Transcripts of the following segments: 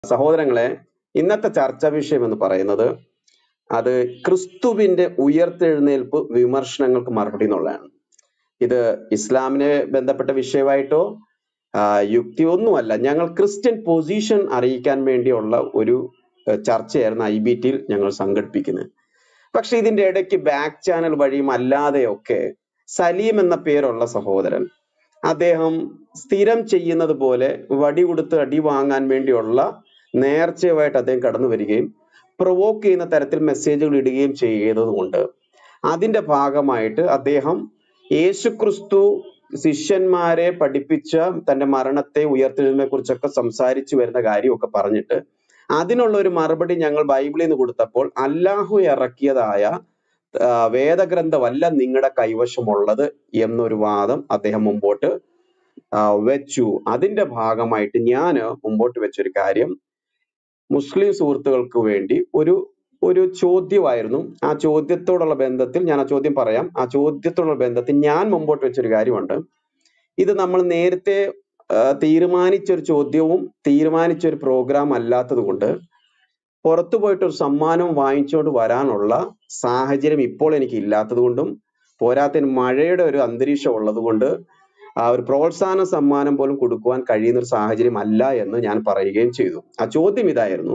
സഹോദരങ്ങളെ ഇന്നത്തെ ചർച്ചാ വിഷയം എന്ന് പറയുന്നത് അത് ക്രിസ്തുവിന്റെ ഉയർത്തെഴുന്നേൽപ്പ് വിമർശനങ്ങൾക്ക് മറുപടി എന്നുള്ളതാണ് ഇത് ഇസ്ലാമിനെ ബന്ധപ്പെട്ട വിഷയമായിട്ടോ ആ, യുക്തിയൊന്നുമല്ല ഞങ്ങൾ ക്രിസ്ത്യൻ പൊസിഷൻ അറിയിക്കാൻ വേണ്ടിയുള്ള ഒരു ഏഹ്, ചർച്ചയായിരുന്നു ഐ ബി ടിയിൽ ഞങ്ങൾ സംഘടിപ്പിക്കുന്നത് പക്ഷെ ഇതിന്റെ ഇടയ്ക്ക് ബാക്ക് ചാനൽ വഴിയും അല്ലാതെയൊക്കെ സലീം എന്ന പേരുള്ള സഹോദരൻ അദ്ദേഹം സ്ഥിരം ചെയ്യുന്നത് പോലെ വടി കൊടുത്ത് അടി വാങ്ങാൻ വേണ്ടിയുള്ള നേർച്ചയുമായിട്ട് അദ്ദേഹം കടന്നു വരികയും പ്രൊവോക്ക് ചെയ്യുന്ന തരത്തിൽ മെസ്സേജുകൾ ഇടുകയും ചെയ്തതുകൊണ്ട് അതിന്റെ ഭാഗമായിട്ട് അദ്ദേഹം യേശുക്രിസ്തു ശിഷ്യന്മാരെ പഠിപ്പിച്ച തന്റെ മരണത്തെ ഉയർത്തെഴുന്നതിനെ കുറിച്ചൊക്കെ സംസാരിച്ചു വരുന്ന കാര്യമൊക്കെ പറഞ്ഞിട്ട് അതിനുള്ള ഒരു മറുപടി ഞങ്ങൾ ബൈബിളിൽ നിന്ന് കൊടുത്തപ്പോൾ അല്ലാഹു ഇറക്കിയതായ ആ, വേദഗ്രന്ഥമല്ല നിങ്ങളുടെ കൈവശമുള്ളത് എന്നൊരു വാദം അദ്ദേഹം മുമ്പോട്ട് ആ, വെച്ചു അതിന്റെ ഭാഗമായിട്ട് ഞാൻ മുമ്പോട്ട് വെച്ചൊരു കാര്യം മുസ്ലിം സുഹൃത്തുക്കൾക്ക് വേണ്ടി ഒരു ഒരു ചോദ്യമായിരുന്നു ആ ചോദ്യത്തോടുള്ള ബന്ധത്തിൽ ഞാൻ ആ ചോദ്യം പറയാം ആ ചോദ്യത്തോടുള്ള ബന്ധത്തിൽ ഞാൻ മുമ്പോട്ട് വെച്ചൊരു കാര്യമുണ്ട് ഇത് നമ്മൾ നേരത്തെ ആ, തീരുമാനിച്ചൊരു ചോദ്യവും തീരുമാനിച്ചൊരു പ്രോഗ്രാം അല്ലാത്തത് കൊണ്ട് പുറത്തു പോയിട്ട് ഒരു സമ്മാനം വാങ്ങിച്ചുകൊണ്ട് വരാനുള്ള സാഹചര്യം ഇപ്പോൾ എനിക്ക് ഇല്ലാത്തത് കൊണ്ടും പോരാത്തതിന് മഴയുടെ ഒരു അന്തരീക്ഷം ഉള്ളത് കൊണ്ട് ആ ഒരു പ്രോത്സാഹന സമ്മാനം പോലും കൊടുക്കുവാൻ കഴിയുന്ന ഒരു സാഹചര്യം അല്ല എന്ന് ഞാൻ പറയുകയും ചെയ്തു ആ ചോദ്യം ഇതായിരുന്നു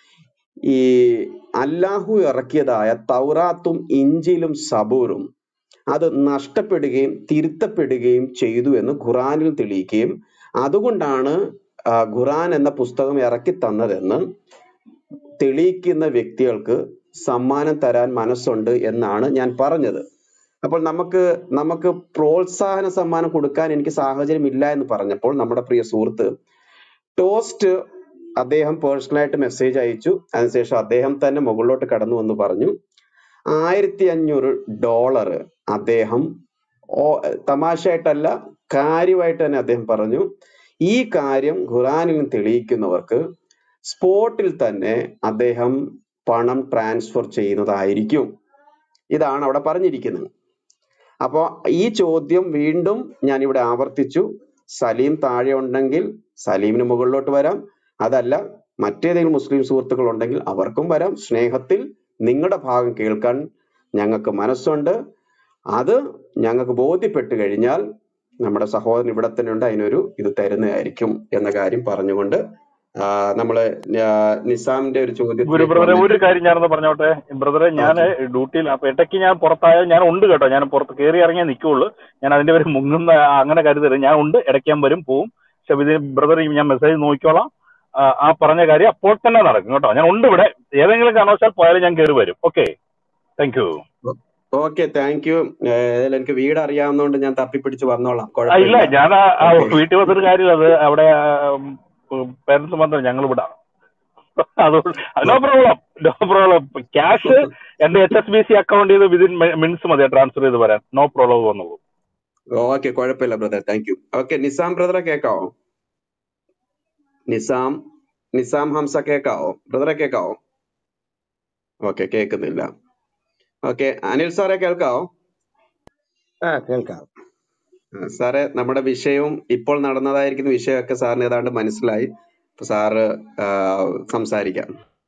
ഈ അല്ലാഹു ഇറക്കിയതായ തൗറാത്തും ഇഞ്ചിലും സബൂറും അത് നഷ്ടപ്പെടുകയും തിരുത്തപ്പെടുകയും ചെയ്തു എന്ന് ഖുറാനിൽ തെളിയിക്കുകയും അതുകൊണ്ടാണ് ആ, ഖുറാൻ എന്ന പുസ്തകം ഇറക്കി തന്നതെന്ന് തെളിയിക്കുന്ന വ്യക്തികൾക്ക് സമ്മാനം തരാൻ മനസ്സുണ്ട് എന്നാണ് ഞാൻ പറഞ്ഞത് അപ്പോൾ നമുക്ക് നമുക്ക് പ്രോത്സാഹന സമ്മാനം കൊടുക്കാൻ എനിക്ക് സാഹചര്യം ഇല്ല എന്ന് പറഞ്ഞപ്പോൾ നമ്മുടെ പ്രിയ സുഹൃത്ത് ടോസ്റ്റ് അദ്ദേഹം പേഴ്സണലായിട്ട് മെസ്സേജ് അയച്ചു അതിനുശേഷം അദ്ദേഹം തന്നെ മുകളിലോട്ട് കടന്നു വന്ന് പറഞ്ഞു ആയിരത്തി അഞ്ഞൂറ് ഡോളർ അദ്ദേഹം ഓ- തമാശയായിട്ടല്ല കാര്യമായിട്ട് തന്നെ അദ്ദേഹം പറഞ്ഞു ഈ കാര്യം ഖുറാനിൽ നിന്ന് തെളിയിക്കുന്നവർക്ക് സ്പോട്ടിൽ തന്നെ അദ്ദേഹം പണം ട്രാൻസ്ഫർ ചെയ്യുന്നതായിരിക്കും ഇതാണ് അവിടെ പറഞ്ഞിരിക്കുന്നത് അപ്പോ ഈ ചോദ്യം വീണ്ടും ഞാൻ ഇവിടെ ആവർത്തിച്ചു സലീം താഴെ ഉണ്ടെങ്കിൽ സലീമിന് മുകളിലോട്ട് വരാം അതല്ല മറ്റേതെങ്കിലും മുസ്ലിം സുഹൃത്തുക്കൾ ഉണ്ടെങ്കിൽ അവർക്കും വരാം സ്നേഹത്തിൽ നിങ്ങളുടെ ഭാഗം കേൾക്കാൻ ഞങ്ങൾക്ക് മനസ്സുണ്ട് അത് ഞങ്ങൾക്ക് ബോധ്യപ്പെട്ട് കഴിഞ്ഞാൽ നമ്മുടെ സഹോദരൻ ഇവിടെ തന്നെ ഉണ്ട് അതിനൊരു ഇത് തരുന്നതായിരിക്കും എന്ന കാര്യം പറഞ്ഞുകൊണ്ട് ആ, നമ്മള് ആ, നിസാമിന്റെ ഒരു ഗുരു ചോദ്യത്തിലേക്ക് ബ്രദറെ വന്നിട്ട് ഒരു കാര്യം ഞാനൊന്ന് പറഞ്ഞോട്ടെ ബ്രദറെ ഞാൻ ഓക്കെ ഡ്യൂട്ടിയിൽ അപ്പൊ ഇടയ്ക്ക് ഞാൻ പുറത്തായ ഞാൻ ഉണ്ട് കേട്ടോ ഞാൻ പുറത്ത് കയറി ഇറങ്ങിയേ നിൽക്കുള്ളൂ ഞാൻ അതിന്റെ പേര് മുങ്ങുന്ന അങ്ങനെ കരുതരുത് ഞാൻ ഉണ്ട് ഇടയ്ക്ക് ഞാൻ വരും പോവും പക്ഷെ ഇതിന് ബ്രദർ ഞാൻ മെസ്സേജ് നോക്കിക്കോളാം ആ ആ പറഞ്ഞ കാര്യം അപ്പോൾ തന്നെ നടക്കും കേട്ടോ ഞാൻ ഉണ്ട് ഇവിടെ ഏതെങ്കിലും കാരണവശാൽ പോയാലും ഞാൻ കയറി വരും okay thank you okay thank you ഏതായാലും എനിക്ക് വീട് അറിയാവുന്നതുകൊണ്ട് ഞാൻ തപ്പിപ്പിടിച്ച് വന്നോളാം ആ ഇല്ല കുഴപ്പമില്ല ഞാൻ ആ ആ ഓക്കെ വീട്ടിൽ വന്നൊരു കാര്യം അത് അവിടെ പേരൻസ് മാത്രം ഞങ്ങൾ വിടാം അതുകൊണ്ട് no problem no problem cash എന്റെ H S B C account ചെയ്ത് വിതിൻ മിനിറ്റ്സ് മതി ട്രാൻസ്ഫർ ചെയ്ത് വരാൻ നോ പ്രോബ്ലം വന്നോളൂ ഓക്കെ കുഴപ്പമില്ല brother thank you okay Nizam ബ്രദറെ കേക്കാവോ നിസാം നിസാം ഹംസ കേക്കാവോ ബ്രദറെ കേക്കാവോ ഓക്കെ കേൾക്കുന്നില്ല ഓക്കെ അനിൽ സാറെ കേൾക്കാവോ ആ കേൾക്കാം ആ, സാറേ നമ്മുടെ വിഷയവും ഇപ്പോൾ നടന്നതായിരിക്കുന്ന വിഷയമൊക്കെ സാറിന് ഏതാണ്ട് മനസ്സിലായി അപ്പൊ സാറ് ആ, സംസാരിക്കാം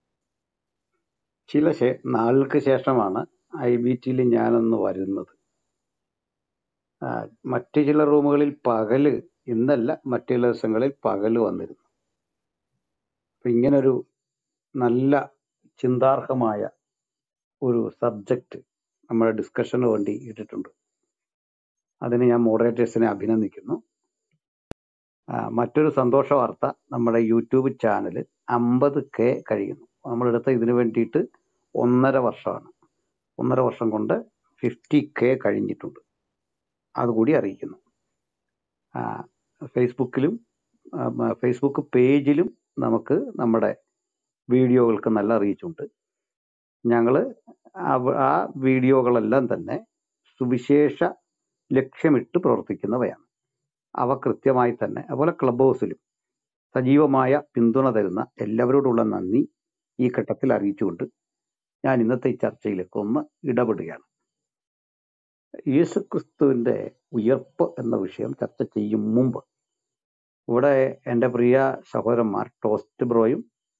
ചില ശേ- നാളുകൾക്ക് ശേഷമാണ് ഐ ബി ടിയിൽ ഞാനൊന്ന് വരുന്നത് ആ, മറ്റു ചില റൂമുകളിൽ പകല് ഇന്നല്ല മറ്റു ചില ദിവസങ്ങളിൽ പകല് വന്നിരുന്നു അപ്പൊ ഇങ്ങനൊരു നല്ല ചിന്താർഹമായ ഒരു സബ്ജക്റ്റ് നമ്മുടെ ഡിസ്കഷന് വേണ്ടി ഇട്ടിട്ടുണ്ട് അതിന് ഞാൻ മോഡറേറ്റേഴ്സിനെ അഭിനന്ദിക്കുന്നു ആ, മറ്റൊരു സന്തോഷ വാർത്ത നമ്മുടെ യൂട്യൂബ് ചാനൽ അമ്പത് കെ കഴിയുന്നു നമ്മളെടുത്ത ഇതിനു വേണ്ടിയിട്ട് ഒന്നര വർഷമാണ് ഒന്നര വർഷം കൊണ്ട് ഫിഫ്റ്റി കെ കഴിഞ്ഞിട്ടുണ്ട് അതുകൂടി അറിയിക്കുന്നു ആ, ഫേസ്ബുക്കിലും ആ, മ- ഫേസ്ബുക്ക് പേജിലും നമുക്ക് നമ്മുടെ വീഡിയോകൾക്ക് നല്ല റീച്ചുണ്ട് ഞങ്ങൾ ആ വീഡിയോകളെല്ലാം തന്നെ സുവിശേഷ ലക്ഷ്യമിട്ട് പ്രവർത്തിക്കുന്നവയാണ് അവ കൃത്യമായി തന്നെ അതുപോലെ ക്ലബ് ഹൗസിലും സജീവമായ പിന്തുണ തരുന്ന എല്ലാവരോടുള്ള നന്ദി ഈ ഘട്ടത്തിൽ അറിയിച്ചുകൊണ്ട് ഞാൻ ഇന്നത്തെ ഈ ചർച്ചയിലേക്ക് ഒന്ന് ഇടപെടുകയാണ് യേശുക്രിസ്തുവിന്റെ ഉയർപ്പ് എന്ന വിഷയം ചർച്ച ചെയ്യും മുമ്പ് ഇവിടെ എൻ്റെ പ്രിയ സഹോദരന്മാർ ടോസ്റ്റ് ബ്രോയും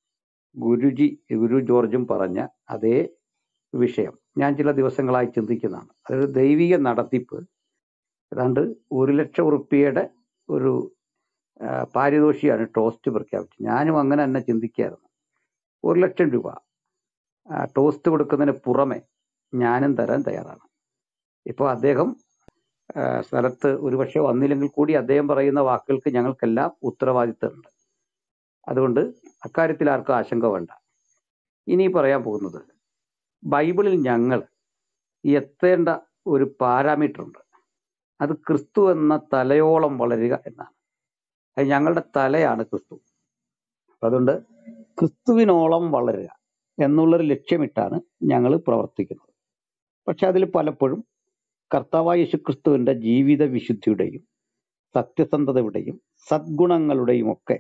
ഗുരുജി ഗുരു ജോർജും പറഞ്ഞ അതേ വിഷയം ഞാൻ ചില ദിവസങ്ങളായി ചിന്തിക്കുന്നതാണ് അതൊരു ദൈവിക നടത്തിപ്പ് ഏതാണ്ട് ഒരു ലക്ഷം ഉറുപ്പിയുടെ ഒരു ആ, പാരിതോഷികമാണ് ടോസ്റ്റ് പ്രഖ്യാപിച്ചത് ഞാനും അങ്ങനെ തന്നെ ചിന്തിക്കായിരുന്നു ഒരു ലക്ഷം രൂപ ആ, ടോസ്റ്റ് കൊടുക്കുന്നതിന് പുറമെ ഞാനും തരാൻ തയ്യാറാണ് ഇപ്പോൾ അദ്ദേഹം ആ, സ്ഥലത്ത് ഒരുപക്ഷെ വന്നില്ലെങ്കിൽ കൂടി അദ്ദേഹം പറയുന്ന വാക്കുകൾക്ക് ഞങ്ങൾക്കെല്ലാം ഉത്തരവാദിത്തമുണ്ട് അതുകൊണ്ട് അക്കാര്യത്തിൽ ആർക്കും ആശങ്ക വേണ്ട ഇനി പറയാൻ പോകുന്നത് ബൈബിളിൽ ഞങ്ങൾ എത്തേണ്ട ഒരു പാരാമീറ്റർ ഉണ്ട് അത് ക്രിസ്തു എന്ന തലയോളം വളരുക എന്നാണ് അത് ഞങ്ങളുടെ തലയാണ് ക്രിസ്തു അപ്പൊ അതുകൊണ്ട് ക്രിസ്തുവിനോളം വളരുക എന്നുള്ളൊരു ലക്ഷ്യമിട്ടാണ് ഞങ്ങൾ പ്രവർത്തിക്കുന്നത് പക്ഷെ അതിൽ പലപ്പോഴും കർത്താവായ യേശുക്രിസ്തുവിന്റെ ജീവിത വിശുദ്ധിയുടെയും സത്യസന്ധതയുടെയും സദ്ഗുണങ്ങളുടെയും ഒക്കെ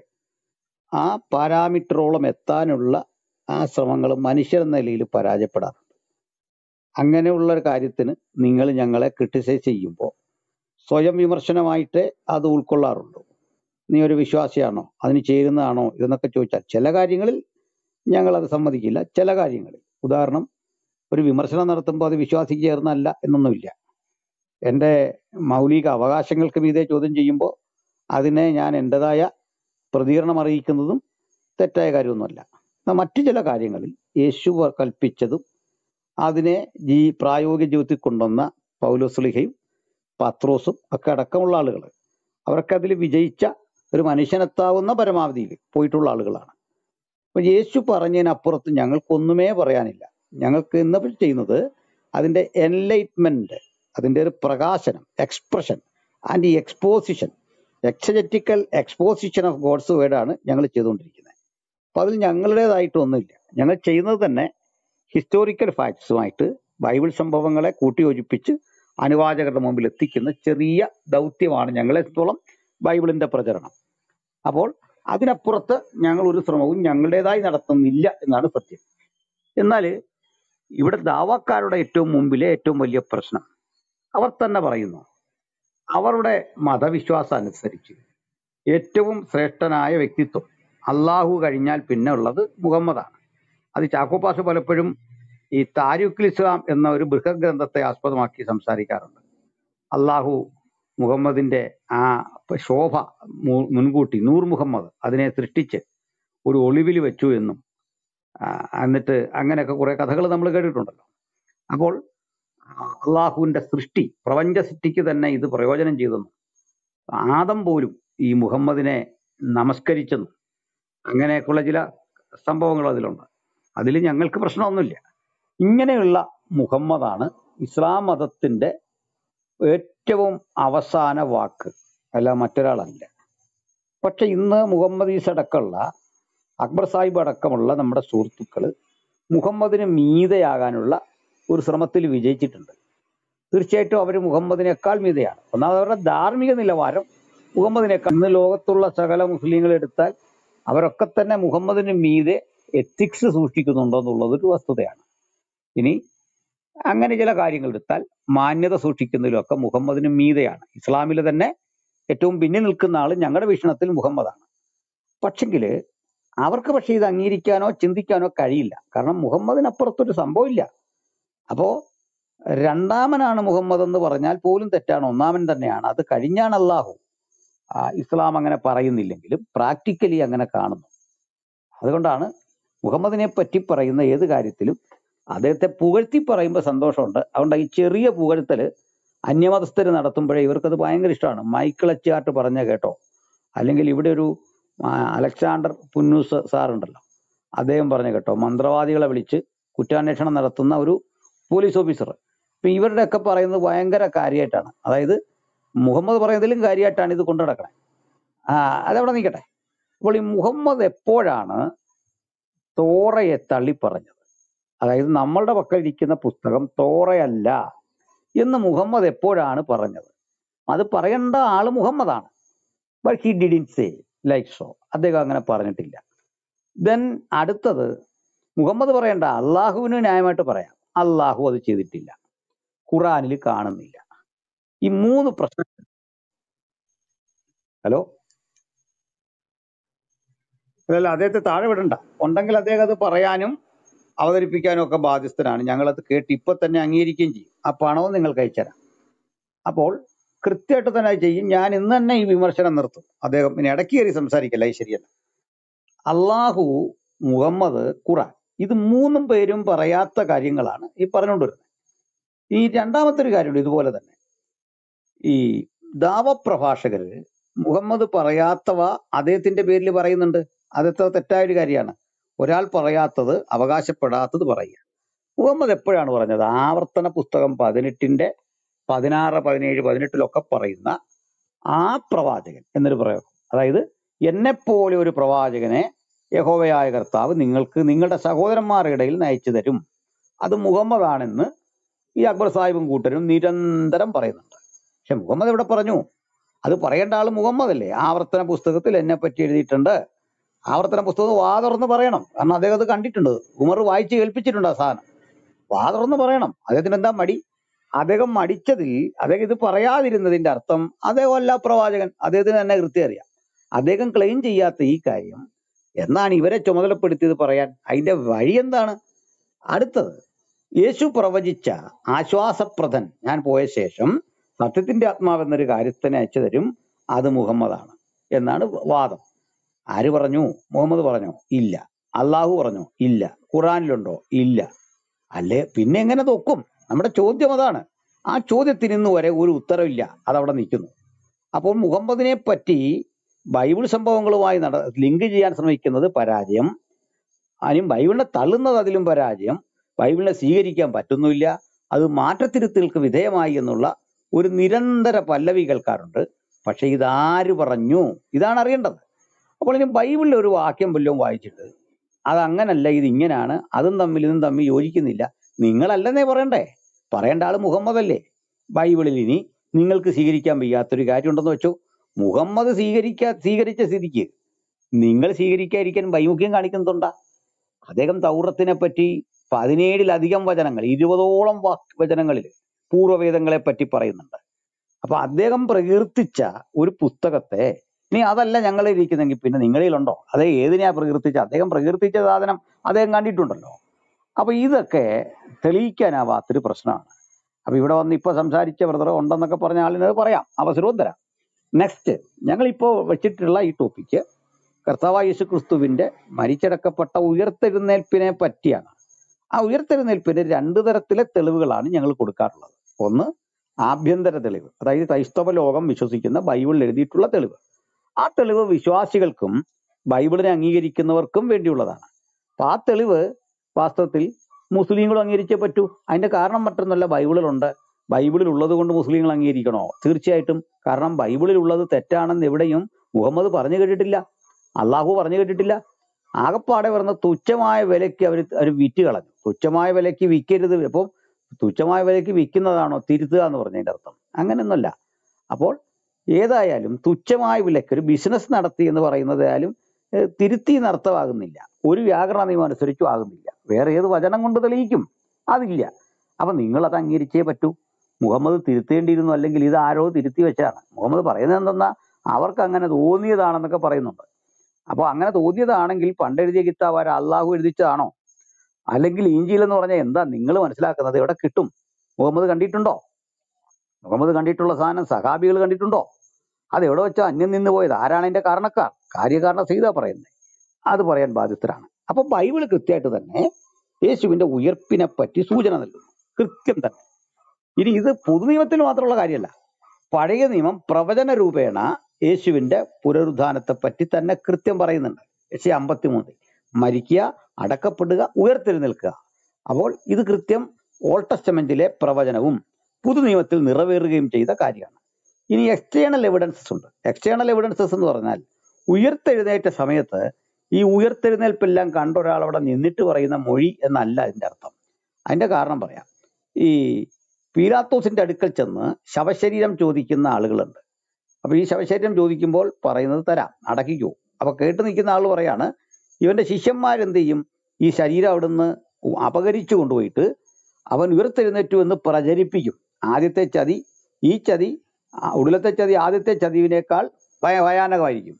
ആ പാരാമീറ്ററോളം എത്താനുള്ള ആ ശ്രമങ്ങൾ മനുഷ്യരെന്ന നിലയിൽ പരാജയപ്പെടാറുണ്ട് അങ്ങനെയുള്ള ഒരു കാര്യത്തിന് നിങ്ങൾ ഞങ്ങളെ ക്രിട്ടിസൈസ് ചെയ്യുമ്പോൾ സ്വയം വിമർശനമായിട്ട് അത് ഉൾക്കൊള്ളാറുണ്ടോ നീ ഒരു വിശ്വാസിയാണോ അതിന് ചേരുന്നതാണോ ഇതെന്നൊക്കെ ചോദിച്ചാൽ ചില കാര്യങ്ങളിൽ ഞങ്ങൾ അത് സമ്മതിക്കില്ല ചില കാര്യങ്ങളിൽ ഉദാഹരണം ഒരു വിമർശനം നടത്തുമ്പോൾ അത് വിശ്വാസിക്ക് ചേർന്നല്ല എന്നൊന്നുമില്ല എൻ്റെ മൗലിക അവകാശങ്ങൾക്ക് മീതെ ചോദ്യം ചെയ്യുമ്പോൾ അതിനെ ഞാൻ എൻ്റെതായ പ്രതികരണം അറിയിക്കുന്നതും തെറ്റായ കാര്യമൊന്നുമല്ല എന്നാൽ മറ്റു ചില കാര്യങ്ങളിൽ യേശു കൽപ്പിച്ചതും അതിനെ ജീ പ്രായോഗിക ജീവിതത്തിൽ കൊണ്ടുവന്ന പൗലോസ്ലിഹയും പത്രോസും ഒക്കെ അടക്കമുള്ള ആളുകൾ അവർക്ക് അതിൽ വിജയിച്ച ഒരു മനുഷ്യനെത്താവുന്ന പരമാവധിയിൽ പോയിട്ടുള്ള ആളുകളാണ് അപ്പൊ യേശു പറഞ്ഞതിനപ്പുറത്ത് ഞങ്ങൾക്കൊന്നുമേ പറയാനില്ല ഞങ്ങൾക്ക് ഇന്ന് ചെയ്യുന്നത് അതിന്റെ എൻലൈറ്റ്മെന്റ് അതിന്റെ ഒരു പ്രകാശനം എക്സ്പ്രഷൻ ആൻഡ് ഈ exposition exegetical exposition of god's വേർഡാണ് ഞങ്ങൾ ചെയ്തുകൊണ്ടിരിക്കുന്നത് അപ്പൊ അതിൽ ഞങ്ങളുടേതായിട്ടൊന്നുമില്ല ഞങ്ങൾ ചെയ്യുന്നത് തന്നെ ഹിസ്റ്റോറിക്കൽ ഫാക്ട്സുമായിട്ട് ബൈബിൾ സംഭവങ്ങളെ കൂട്ടിയോജിപ്പിച്ച് അനുവാചകരുടെ മുമ്പിൽ എത്തിക്കുന്ന ചെറിയ ദൗത്യമാണ് ഞങ്ങളെത്തോളം ബൈബിളിന്റെ പ്രചരണം അപ്പോൾ അതിനപ്പുറത്ത് ഞങ്ങൾ ഒരു ശ്രമവും ഞങ്ങളുടേതായി നടത്തുന്നില്ല എന്നാണ് സത്യം എന്നാൽ ഇവിടെ ദാവാക്കാരുടെ ഏറ്റവും മുമ്പിലെ ഏറ്റവും വലിയ പ്രശ്നം അവർ തന്നെ പറയുന്നു അവരുടെ മതവിശ്വാസം അനുസരിച്ച് ഏറ്റവും ശ്രേഷ്ഠനായ വ്യക്തിത്വം അള്ളാഹു കഴിഞ്ഞാൽ പിന്നെ ഉള്ളത് മുഹമ്മദാണ് അത് ചാക്കോപ്പാസ് പലപ്പോഴും ഈ താരിഖുൽ ഇസ്ലാം എന്ന ഒരു ബൃഹഗ്രന്ഥത്തെ ആസ്പദമാക്കി സംസാരിക്കാറുണ്ട് അള്ളാഹു മുഹമ്മദിന്റെ ആ ശോഭ മു- മുൻകൂട്ടി നൂർ മുഹമ്മദ് അതിനെ സൃഷ്ടിച്ച് ഒരു ഒളിവിൽ വെച്ചു എന്നും ആ, എന്നിട്ട് അങ്ങനെയൊക്കെ കുറെ കഥകൾ നമ്മൾ കേട്ടിട്ടുണ്ടല്ലോ അപ്പോൾ ആ, അള്ളാഹുവിന്റെ സൃഷ്ടി പ്രപഞ്ച സൃഷ്ടിക്ക് തന്നെ ഇത് പ്രയോജനം ചെയ്തെന്നും ആദം പോലും ഈ മുഹമ്മദിനെ നമസ്കരിച്ചെന്നും അങ്ങനെയൊക്കെയുള്ള ചില സംഭവങ്ങൾ അതിലുണ്ട് അതിൽ ഞങ്ങൾക്ക് പ്രശ്നമൊന്നുമില്ല ഇങ്ങനെയുള്ള മുഹമ്മദാണ് ഇസ്ലാം മതത്തിന്റെ ഏറ്റവും അവസാന വാക്ക് അല്ല മറ്റൊരാളല്ല പക്ഷെ ഇന്ന് മുഹമ്മദീസ് അടക്കമുള്ള അക്ബർ സാഹിബ് അടക്കമുള്ള നമ്മുടെ സുഹൃത്തുക്കൾ മുഹമ്മദിന് മീതയാകാനുള്ള ഒരു ശ്രമത്തിൽ വിജയിച്ചിട്ടുണ്ട് തീർച്ചയായിട്ടും അവർ മുഹമ്മദിനേക്കാൾ മീതയാണ് ഒന്നാമത് അവരുടെ ധാർമ്മിക നിലവാരം മുഹമ്മദിനേക്കാൾ ഇന്ന് ലോകത്തുള്ള സകല മുസ്ലിങ്ങൾ എടുത്താൽ അവരൊക്കെ തന്നെ മുഹമ്മദിന് മീതെ എത്തിക്സ് സൂക്ഷിക്കുന്നുണ്ടോ എന്നുള്ളത് ഒരു വസ്തുതയാണ് ഇനി അങ്ങനെ ചില കാര്യങ്ങൾ എടുത്താൽ മാന്യത സൂക്ഷിക്കുന്നതിലൊക്കെ മുഹമ്മദിന് മീതെയാണ് ഇസ്ലാമിൽ തന്നെ ഏറ്റവും പിന്നിൽ നിൽക്കുന്ന ആൾ ഞങ്ങളുടെ വീക്ഷണത്തിൽ മുഹമ്മദാണ് പക്ഷെങ്കിൽ അവർക്ക് പക്ഷേ ഇത് അംഗീകരിക്കാനോ ചിന്തിക്കാനോ കഴിയില്ല കാരണം മുഹമ്മദിനപ്പുറത്തൊരു സംഭവമില്ല അപ്പോ രണ്ടാമനാണ് മുഹമ്മദ് എന്ന് പറഞ്ഞാൽ പോലും തെറ്റാണ് ഒന്നാമൻ തന്നെയാണ് അത് കഴിഞ്ഞാണ് അള്ളാഹു ആ, ഇസ്ലാം അങ്ങനെ പറയുന്നില്ലെങ്കിലും പ്രാക്ടിക്കലി അങ്ങനെ കാണുന്നു അതുകൊണ്ടാണ് മുഹമ്മദിനെ പറ്റി പറയുന്ന ഏത് കാര്യത്തിലും അദ്ദേഹത്തെ പുകഴ്ത്തി പറയുമ്പോൾ സന്തോഷമുണ്ട് അതുകൊണ്ട് ഈ ചെറിയ പുകഴ്ത്തല് അന്യമതസ്ഥര് നടത്തുമ്പോഴേ ഇവർക്കത് ഭയങ്കര ഇഷ്ടമാണ് മൈക്കിൾ എച്ചാട്ട് പറഞ്ഞ കേട്ടോ അല്ലെങ്കിൽ ഇവിടെ ഒരു ആ, അലക്സാണ്ടർ പുന്നൂസ് സാർ ഉണ്ടല്ലോ അദ്ദേഹം പറഞ്ഞ കേട്ടോ മന്ത്രവാദികളെ വിളിച്ച് കുറ്റാന്വേഷണം നടത്തുന്ന ഒരു പോലീസ് ഓഫീസർ ഇപ്പൊ ഇവരുടെയൊക്കെ പറയുന്നത് ഭയങ്കര കാര്യമായിട്ടാണ് അതായത് മുഹമ്മദ് പറയുന്നതിലും കാര്യമായിട്ടാണ് ഇത് കൊണ്ടു നടക്കണേ ആ അതവിടെ നിൽക്കട്ടെ അപ്പോൾ ഈ മുഹമ്മദ് എപ്പോഴാണ് തോറയെ തള്ളിപ്പറഞ്ഞത് അതായത് നമ്മളുടെ പക്കൽ ഇരിക്കുന്ന പുസ്തകം തോറയല്ല എന്ന് മുഹമ്മദ് എപ്പോഴാണ് പറഞ്ഞത് അത് പറയേണ്ട ആള് മുഹമ്മദാണ് but he didn't say like so അദ്ദേഹം അങ്ങനെ പറഞ്ഞിട്ടില്ല ദെൻ അടുത്തത് മുഹമ്മദ് പറയണ്ട അള്ളാഹുവിന് ന്യായമായിട്ട് പറയാം അള്ളാഹു അത് ചെയ്തിട്ടില്ല ഖുറാനിൽ കാണുന്നില്ല ഈ മൂന്ന് പ്രശ്നം ഹലോ അതല്ല അദ്ദേഹത്തെ താഴെ വിടണ്ട ഉണ്ടെങ്കിൽ അദ്ദേഹം അത് പറയാനും അവതരിപ്പിക്കാനും ഒക്കെ ബാധ്യസ്ഥനാണ് ഞങ്ങളത് കേട്ട് ഇപ്പൊ തന്നെ അംഗീകരിക്കുകയും ചെയ്യും ആ പണവും നിങ്ങൾക്ക് അയച്ചുതരാം അപ്പോൾ കൃത്യമായിട്ട് തന്നെ അത് ചെയ്യും ഞാൻ ഇന്ന് തന്നെ ഈ വിമർശനം നിർത്തും അദ്ദേഹം ഇനി ഇടയ്ക്ക് കയറി സംസാരിക്കല്ല അത് ശരിയല്ല അള്ളാഹു മുഹമ്മദ് ഖുറാൻ ഇത് മൂന്നും പേരും പറയാത്ത കാര്യങ്ങളാണ് ഈ പറഞ്ഞുകൊണ്ടിരുന്നത് ഈ രണ്ടാമത്തെ ഒരു കാര്യമുണ്ട് ഇതുപോലെ തന്നെ ഈ ദാവപ്രഭാഷകര് മുഹമ്മദ് പറയാത്തവ അദ്ദേഹത്തിന്റെ പേരിൽ പറയുന്നുണ്ട് അതെത്ര തെറ്റായ ഒരു കാര്യമാണ് ഒരാൾ പറയാത്തത് അവകാശപ്പെടാത്തത് പറയുക മുഹമ്മദ് എപ്പോഴാണ് പറഞ്ഞത് ആവർത്തന പുസ്തകം പതിനെട്ടിന്റെ പതിനാറ് പതിനേഴ് പതിനെട്ടിലൊക്കെ പറയുന്ന ആ പ്രവാചകൻ എന്നൊരു പ്രയോഗം അതായത് എന്നെപ്പോലെ ഒരു പ്രവാചകനെ യഹോവയായ കർത്താവ് നിങ്ങൾക്ക് നിങ്ങളുടെ സഹോദരന്മാരുടെ ഇടയിൽ നയിച്ചു തരും അത് മുഹമ്മദാണെന്ന് ഈ അക്ബർ സാഹിബും കൂട്ടരും നിരന്തരം പറയുന്നുണ്ട് പക്ഷെ മുഹമ്മദ് ഇവിടെ പറഞ്ഞു അത് പറയേണ്ട ആള് മുഹമ്മദ് അല്ലേ ആവർത്തന പുസ്തകത്തിൽ എന്നെ പറ്റി എഴുതിയിട്ടുണ്ട് ആവർത്തന പുസ്തകം വാ തുറന്ന് പറയണം കാരണം അദ്ദേഹം അത് കണ്ടിട്ടുണ്ട് ഉമർ വായിച്ച് കേൾപ്പിച്ചിട്ടുണ്ട് ആ സാധനം വാ തുറന്ന് പറയണം അദ്ദേഹത്തിന് എന്താ മടി അദ്ദേഹം മടിച്ചതിൽ അദ്ദേഹം ഇത് പറയാതിരുന്നതിന്റെ അർത്ഥം അദ്ദേഹം അല്ല പ്രവാചകൻ അദ്ദേഹത്തിന് തന്നെ കൃത്യം അറിയാം അദ്ദേഹം ക്ലെയിം ചെയ്യാത്ത ഈ കാര്യം എന്നാണ് ഇവരെ ചുമതലപ്പെടുത്തിയത് പറയാൻ അതിന്റെ വഴി എന്താണ് അടുത്തത് യേശു പ്രവചിച്ച ആശ്വാസപ്രദൻ ഞാൻ പോയ ശേഷം സത്യത്തിന്റെ ആത്മാവ് എന്നൊരു കാര്യത്തിനെ അയച്ചു തരും അത് മുഹമ്മദാണ് എന്നാണ് വാദം ആര് പറഞ്ഞു മുഹമ്മദ് പറഞ്ഞോ ഇല്ല അള്ളാഹു പറഞ്ഞോ ഇല്ല ഖുറാനിലുണ്ടോ ഇല്ല അല്ലേ പിന്നെ എങ്ങനെ തൊക്കും നമ്മുടെ ചോദ്യം അതാണ് ആ ചോദ്യത്തിന് ഇന്ന് വരെ ഒരു ഉത്തരവില്ല അതവിടെ നിൽക്കുന്നു അപ്പോൾ മുഹമ്മദിനെ പറ്റി ബൈബിൾ സംഭവങ്ങളുമായി നട ലിങ്ക് ചെയ്യാൻ ശ്രമിക്കുന്നത് പരാജയം അതിനും ബൈബിളിനെ തള്ളുന്നത് അതിലും പരാജയം ബൈബിളിനെ സ്വീകരിക്കാൻ പറ്റുന്നില്ല അത് മാറ്റത്തിരുത്തലുകൾക്ക് വിധേയമായി എന്നുള്ള ഒരു നിരന്തര പല്ലവി കേൾക്കാറുണ്ട് പക്ഷെ ഇതാര് പറഞ്ഞു ഇതാണ് അറിയേണ്ടത് അപ്പോൾ ഇനി ബൈബിളിലെ ഒരു വാക്യം വല്ലതും വായിച്ചിട്ട് അത് അങ്ങനല്ല ഇത് ഇങ്ങനാണ് അതും തമ്മിൽ ഇതും തമ്മിൽ യോജിക്കുന്നില്ല നിങ്ങളല്ലെന്നേ പറയണ്ടേ പറയേണ്ട ആള് മുഹമ്മദ് അല്ലേ ബൈബിളിൽ ഇനി നിങ്ങൾക്ക് സ്വീകരിക്കാൻ വയ്യാത്തൊരു കാര്യമുണ്ടെന്ന് വെച്ചു മുഹമ്മദ് സ്വീകരിക്കാ സ്വീകരിച്ച സ്ഥിതിക്ക് നിങ്ങൾ സ്വീകരിക്കാതിരിക്കാൻ വൈമുഖ്യം കാണിക്കുന്നുണ്ടാ അദ്ദേഹം തൗറത്തിനെ പറ്റി പതിനേഴിലധികം വചനങ്ങൾ ഇരുപതോളം വാക്ക് വചനങ്ങളിൽ പൂർവ്വവേദങ്ങളെ പറ്റി പറയുന്നുണ്ട് അപ്പൊ അദ്ദേഹം പ്രകീർത്തിച്ച ഒരു പുസ്തകത്തെ ഇനി അതല്ല ഞങ്ങൾ ഇരിക്കുന്നെങ്കിൽ പിന്നെ നിങ്ങളിലുണ്ടോ അതേ ഏതിനെയാ പ്രകീർത്തിച്ച അദ്ദേഹം പ്രകീർത്തിച്ച സാധനം അദ്ദേഹം കണ്ടിട്ടുണ്ടല്ലോ അപ്പൊ ഇതൊക്കെ തെളിയിക്കാനാവാത്തൊരു പ്രശ്നമാണ് അപ്പൊ ഇവിടെ വന്ന് ഇപ്പൊ സംസാരിച്ച ബ്രദർ ഉണ്ടെന്നൊക്കെ പറഞ്ഞ ആളിന് അത് പറയാം അവസരവും തരാം നെക്സ്റ്റ് ഞങ്ങൾ ഇപ്പോൾ വെച്ചിട്ടുള്ള ഈ ടോപ്പിക്ക് കർത്താവായ യേശു ക്രിസ്തുവിന്റെ മരിച്ചടക്കപ്പെട്ട ഉയർത്തെഴുന്നേൽപ്പിനെ പറ്റിയാണ് ആ ഉയർത്തെഴുന്നേൽപ്പിന്റെ രണ്ട് തരത്തിലെ തെളിവുകളാണ് ഞങ്ങൾ കൊടുക്കാറുള്ളത് ഒന്ന് ആഭ്യന്തര തെളിവ് അതായത് ക്രൈസ്തവ ലോകം വിശ്വസിക്കുന്ന ബൈബിളിൽ എഴുതിയിട്ടുള്ള തെളിവ് ആ തെളിവ് വിശ്വാസികൾക്കും ബൈബിളിനെ അംഗീകരിക്കുന്നവർക്കും വേണ്ടിയുള്ളതാണ് അപ്പൊ ആ തെളിവ് വാസ്തവത്തിൽ മുസ്ലിങ്ങളും അംഗീകരിച്ചേ പറ്റൂ അതിന്റെ കാരണം മറ്റൊന്നല്ല ബൈബിളിലുണ്ട് ബൈബിളിൽ ഉള്ളത് കൊണ്ട് മുസ്ലിങ്ങൾ അംഗീകരിക്കണോ തീർച്ചയായിട്ടും കാരണം ബൈബിളിൽ ഉള്ളത് തെറ്റാണെന്ന് എവിടെയും മുഹമ്മദ് പറഞ്ഞു കേട്ടിട്ടില്ല അള്ളാഹു പറഞ്ഞു കേട്ടിട്ടില്ല ആകപ്പാടെ പറഞ്ഞ തുച്ഛമായ വിലയ്ക്ക് അവർ അവർ വിറ്റ് കളഞ്ഞു തുച്ഛമായ വിലയ്ക്ക് വിൽക്കരുത് അപ്പോൾ തുച്ഛമായ വിലയ്ക്ക് വിൽക്കുന്നതാണോ തിരുത്തുക എന്ന് പറഞ്ഞതിന്റെ അർത്ഥം അങ്ങനെയൊന്നുമല്ല അപ്പോൾ ഏതായാലും തുച്ഛമായ വിലയ്ക്ക് ഒരു ബിസിനസ് നടത്തി എന്ന് പറയുന്നതായാലും ഏഹ്, തിരുത്തി എന്ന് അർത്ഥമാകുന്നില്ല ഒരു വ്യാകരണ നിയമം അനുസരിച്ചും ആകുന്നില്ല വേറെ ഏത് വചനം കൊണ്ട് തെളിയിക്കും അതില്ല അപ്പൊ നിങ്ങൾ അത് അംഗീകരിച്ചേ പറ്റൂ മുഹമ്മദ് തിരുത്തേണ്ടിയിരുന്നു അല്ലെങ്കിൽ ഇത് ആരോ തിരുത്തി വെച്ചാണ് മുഹമ്മദ് പറയുന്നത് എന്തെന്നാ അവർക്ക് അങ്ങനെ തോന്നിയതാണെന്നൊക്കെ പറയുന്നുണ്ട് അപ്പോൾ അങ്ങനെ തോന്നിയതാണെങ്കിൽ പണ്ട് എഴുതിയ കിതാബ് അള്ളാഹു എഴുതിച്ചതാണോ അല്ലെങ്കിൽ ഈഞ്ചിൽ എന്ന് പറഞ്ഞാൽ എന്താ നിങ്ങൾ മനസ്സിലാക്കുന്നത് എവിടെ കിട്ടും മുഹമ്മദ് കണ്ടിട്ടുണ്ടോ മുഹമ്മദ് കണ്ടിട്ടുള്ള സാധനം സഹാബികൾ കണ്ടിട്ടുണ്ടോ അത് എവിടെ വെച്ചാ അന്യം നിന്ന് പോയത് ആരാണ് അതിന്റെ കാരണക്കാർ കാര്യകാരണ സീത പറയുന്നത് അത് പറയാൻ ബാധ്യസ്ഥരാണ് അപ്പൊ ബൈബിൾ കൃത്യമായിട്ട് തന്നെ യേശുവിന്റെ ഉയർപ്പിനെ പറ്റി സൂചന നൽകുന്നു കൃത്യം തന്നെ ഇനി ഇത് പുതുനിയമത്തിൽ മാത്രമുള്ള കാര്യമല്ല പഴയ നിയമം പ്രവചന രൂപേണ യേശുവിന്റെ പുനരുദ്ധാനത്തെ പറ്റി തന്നെ കൃത്യം പറയുന്നുണ്ട് യശ അമ്പത്തിമൂന്നിൽ മരിക്കുക അടക്കപ്പെടുക ഉയർത്തെഴുന്നേൽക്കുക അപ്പോൾ ഇത് കൃത്യം ഓൾഡ് ടെസ്റ്റമെന്റിലെ പ്രവചനവും പുതുനിയമത്തിൽ നിറവേറുകയും ചെയ്ത കാര്യമാണ് ഇനി എക്സ്റ്റേണൽ എവിഡൻസസ് ഉണ്ട് എക്സ്റ്റേണൽ എവിഡൻസസ് എന്ന് പറഞ്ഞാൽ ഉയർത്തെഴുന്നേറ്റ സമയത്ത് ഈ ഉയർത്തെഴുന്നേൽപ്പെല്ലാം കണ്ട ഒരാൾ അവിടെ നിന്നിട്ട് പറയുന്ന മൊഴി എന്നല്ല അതിന്റെ അർത്ഥം അതിന്റെ കാരണം പറയാം ഈ പീലാത്തോസിന്റെ അടുക്കൽ ചെന്ന് ശവശരീരം ചോദിക്കുന്ന ആളുകളുണ്ട് അപ്പൊ ഈ ശവശരീരം ചോദിക്കുമ്പോൾ പറയുന്നത് തരാം അടക്കിക്കോ അപ്പൊ കേട്ട് നിൽക്കുന്ന ആൾ പറയാണ് ഇവന്റെ ശിഷ്യന്മാരെന്ത് ചെയ്യും ഈ ശരീരം അവിടുന്ന് അപകരിച്ചു കൊണ്ടുപോയിട്ട് അവൻ ഉയർത്തെഴുന്നേറ്റു എന്ന് പ്രചരിപ്പിക്കും ആദ്യത്തെ ചതി ഈ ചതി ആ, ഒടുവിലത്തെ ചതി ആദ്യത്തെ ചതിവിനേക്കാൾ ഭയ ഭയാനകമായിരിക്കും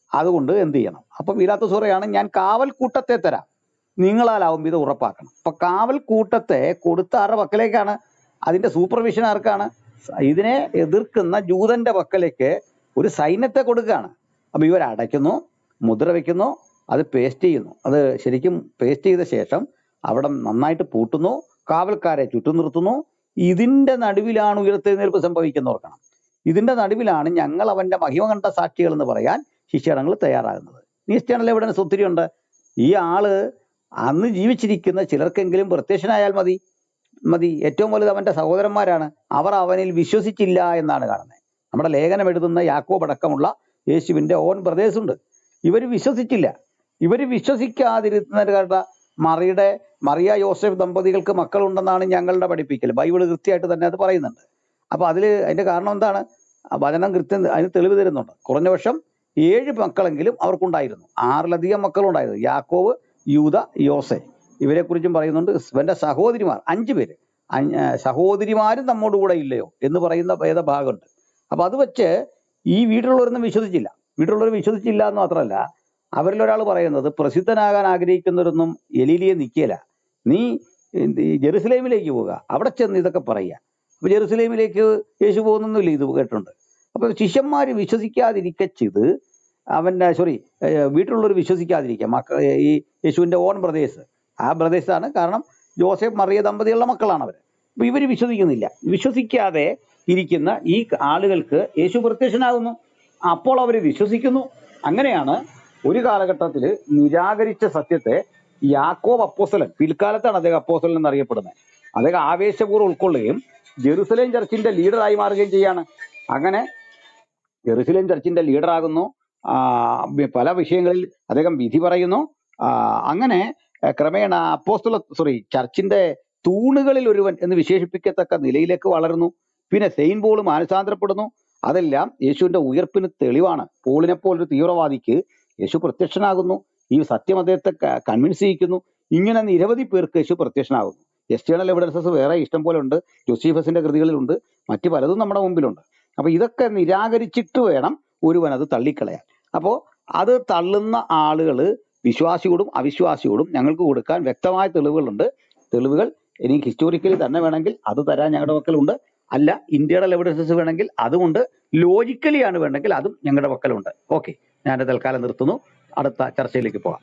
അതുകൊണ്ട് എന്ത് ചെയ്യണം അപ്പൊ പീലാത്തോസ് പറയാണ് ഞാൻ കാവൽ കൂട്ടത്തെ തരാം നിങ്ങളാലാവും ഇത് ഉറപ്പാക്കണം അപ്പൊ കാവൽ കൂട്ടത്തെ കൊടുത്ത ആരുടെ പക്കലേക്കാണ് അതിന്റെ സൂപ്പർവിഷൻ ആർക്കാണ് ഇതിനെ എതിർക്കുന്ന ജൂതന്റെ പക്കലേക്ക് ഒരു സൈന്യത്തെ കൊടുക്കുകയാണ് അപ്പൊ ഇവർ അടയ്ക്കുന്നു മുദ്ര വെക്കുന്നു അത് പേസ്റ്റ് ചെയ്യുന്നു അത് ശരിക്കും പേസ്റ്റ് ചെയ്ത ശേഷം അവിടെ നന്നായിട്ട് പൂട്ടുന്നു കാവൽക്കാരെ ചുറ്റും നിർത്തുന്നു ഇതിന്റെ നടുവിലാണ് ഉയർത്തെഴുന്നേൽപ്പ് സംഭവിക്കുന്ന ഓർക്കണം ഇതിന്റെ നടുവിലാണ് ഞങ്ങൾ അവന്റെ മഹിമ കണ്ട സാക്ഷികൾ എന്ന് പറയാൻ ശിഷ്യഗണങ്ങൾ തയ്യാറാകുന്നത് നീസ്റ്റേണൽ എവിഡൻസ് ഒത്തിരി ഉണ്ട് ഈ ആള് അന്ന് ജീവിച്ചിരിക്കുന്ന ചിലർക്കെങ്കിലും പ്രത്യക്ഷനായാൽ മതി മതി ഏറ്റവും വലുത് അവന്റെ സഹോദരന്മാരാണ് അവർ അവനിൽ വിശ്വസിച്ചില്ല എന്നാണ് കാണുന്നത് നമ്മുടെ ലേഖനം എഴുതുന്ന യാക്കോബ് അടക്കമുള്ള യേശുവിന്റെ ഓൺ ബ്രദേഴ്സ് ഉണ്ട് ഇവർ വിശ്വസിച്ചില്ല ഇവർ വിശ്വസിക്കാതിരുന്നവരുടെ മറിയുടെ മറിയ യോസഫ് ദമ്പതികൾക്ക് മക്കളുണ്ടെന്നാണ് ഞങ്ങളുടെ പഠിപ്പിക്കൽ ബൈബിൾ കൃത്യമായിട്ട് തന്നെ അത് പറയുന്നുണ്ട് അപ്പൊ അതിൽ അതിന്റെ കാരണം എന്താണ് ആ വചനം കൃത്യം അതിന് തെളിവ് തരുന്നുണ്ട് കുറഞ്ഞ പക്ഷം ഏഴ് മക്കളെങ്കിലും അവർക്കുണ്ടായിരുന്നു ആറിലധികം മക്കളുണ്ടായിരുന്നു യാക്കോവ് യൂത യോസെ ഇവരെ കുറിച്ചും പറയുന്നുണ്ട് ഇവന്റെ സഹോദരിമാർ അഞ്ചു പേര് അഞ്ച് ആ, സഹോദരിമാരും നമ്മോട് കൂടെ ഇല്ലയോ എന്ന് പറയുന്ന ഭേദഭാഗമുണ്ട് അപ്പൊ അത് വെച്ച് ഈ വീട്ടിലുള്ളവരൊന്നും വിശ്വസിച്ചില്ല വീട്ടിലുള്ളവർ വിശ്വസിച്ചില്ല എന്ന് മാത്രമല്ല അവരിൽ ഒരാൾ പറയുന്നത് പ്രസിദ്ധനാകാൻ ആഗ്രഹിക്കുന്നവരൊന്നും എലീലിയെ നിൽക്കില്ല നീ എന്ത് ഈ ജെറുസലേമിലേക്ക് പോവുക അവിടെ ചെന്ന് ഇതൊക്കെ പറയുക അപ്പൊ ജെറുസലേമിലേക്ക് യേശു പോകുന്നൊന്നുമില്ല ഇത് കേട്ടിട്ടുണ്ട് അപ്പൊ ശിഷ്യന്മാർ വിശ്വസിക്കാതിരിക്കെ ചെയ്ത് അവന്റെ സോറി വീട്ടിലുള്ളവർ വിശ്വസിക്കാതിരിക്കുക മക്ക ഈ യേശുവിന്റെ ഓൺ ബ്രദേഴ്സ് ആ ബ്രദേഴ്സാണ് കാരണം ജോസഫ് മറിയ ദമ്പതികളുടെ മക്കളാണ് അവർ അപ്പൊ ഇവർ വിശ്വസിക്കുന്നില്ല വിശ്വസിക്കാതെ ഇരിക്കുന്ന ഈ ആളുകൾക്ക് യേശു പ്രത്യക്ഷനാകുന്നു അപ്പോൾ അവർ വിശ്വസിക്കുന്നു അങ്ങനെയാണ് ഒരു കാലഘട്ടത്തിൽ നിരാകരിച്ച സത്യത്തെ യാക്കോബ് അപ്പോസ്തലൻ പിൽക്കാലത്താണ് അദ്ദേഹം അപ്പോസ്തലൻ എന്നറിയപ്പെടുന്നത് അദ്ദേഹം ആവേശപൂർവ്വം ഉൾക്കൊള്ളുകയും ജെറുസലേം ചർച്ചിന്റെ ലീഡറായി മാറുകയും ചെയ്യാണ് അങ്ങനെ ജെറുസലേം ചർച്ചിന്റെ ലീഡറാകുന്നു ആ, വി- പല വിഷയങ്ങളിൽ അദ്ദേഹം വിധി പറയുന്നു ആ, അങ്ങനെ ആ, ക്രമേണ അപ്പോസ്തല സോറി ചർച്ചിന്റെ തൂണുകളിൽ ഒരുവൻ എന്ന് വിശേഷിപ്പിക്കത്തക്ക നിലയിലേക്ക് വളരുന്നു പിന്നെ സെയിൻ പോൾ മാനസാന്തരപ്പെടുന്നു അതെല്ലാം യേശുവിന്റെ ഉയർപ്പിന് തെളിവാണ് പോളിനെ പോലൊരു തീവ്രവാദിക്ക് യേശു പ്രത്യക്ഷനാകുന്നു ഈ സത്യം അദ്ദേഹത്തെ കൺവിൻസ് ചെയ്യിക്കുന്നു ഇങ്ങനെ നിരവധി പേർക്ക് യേശു പ്രത്യക്ഷനാകുന്നു എക്സ്റ്റേണൽ എവിഡൻസസ് വേറെ ഇഷ്ടം പോലെ ഉണ്ട് ജോസീഫസിന്റെ കൃതികളിലുണ്ട് മറ്റു പലതും നമ്മുടെ മുമ്പിലുണ്ട് അപ്പൊ ഇതൊക്കെ നിരാകരിച്ചിട്ട് വേണം ഒരുവൻ അത് തള്ളിക്കളയാൻ അപ്പോ അത് തള്ളുന്ന ആളുകൾ വിശ്വാസിയോടും അവിശ്വാസിയോടും ഞങ്ങൾക്ക് കൊടുക്കാൻ വ്യക്തമായ തെളിവുകളുണ്ട് തെളിവുകൾ ഇനി ഹിസ്റ്റോറിക്കലി തന്നെ വേണമെങ്കിൽ അത് തരാൻ ഞങ്ങളുടെ പക്കലുണ്ട് അല്ല ഇന്ത്യയുടെ എവിഡൻസസ് വേണമെങ്കിൽ അതുമുണ്ട് ലോജിക്കലി ആണ് വേണമെങ്കിൽ അതും ഞങ്ങളുടെ പക്കലുണ്ട് ഓക്കെ ഞാൻ തൽക്കാലം നിർത്തുന്നു അടുത്ത ചർച്ചയിലേക്ക് പോകാം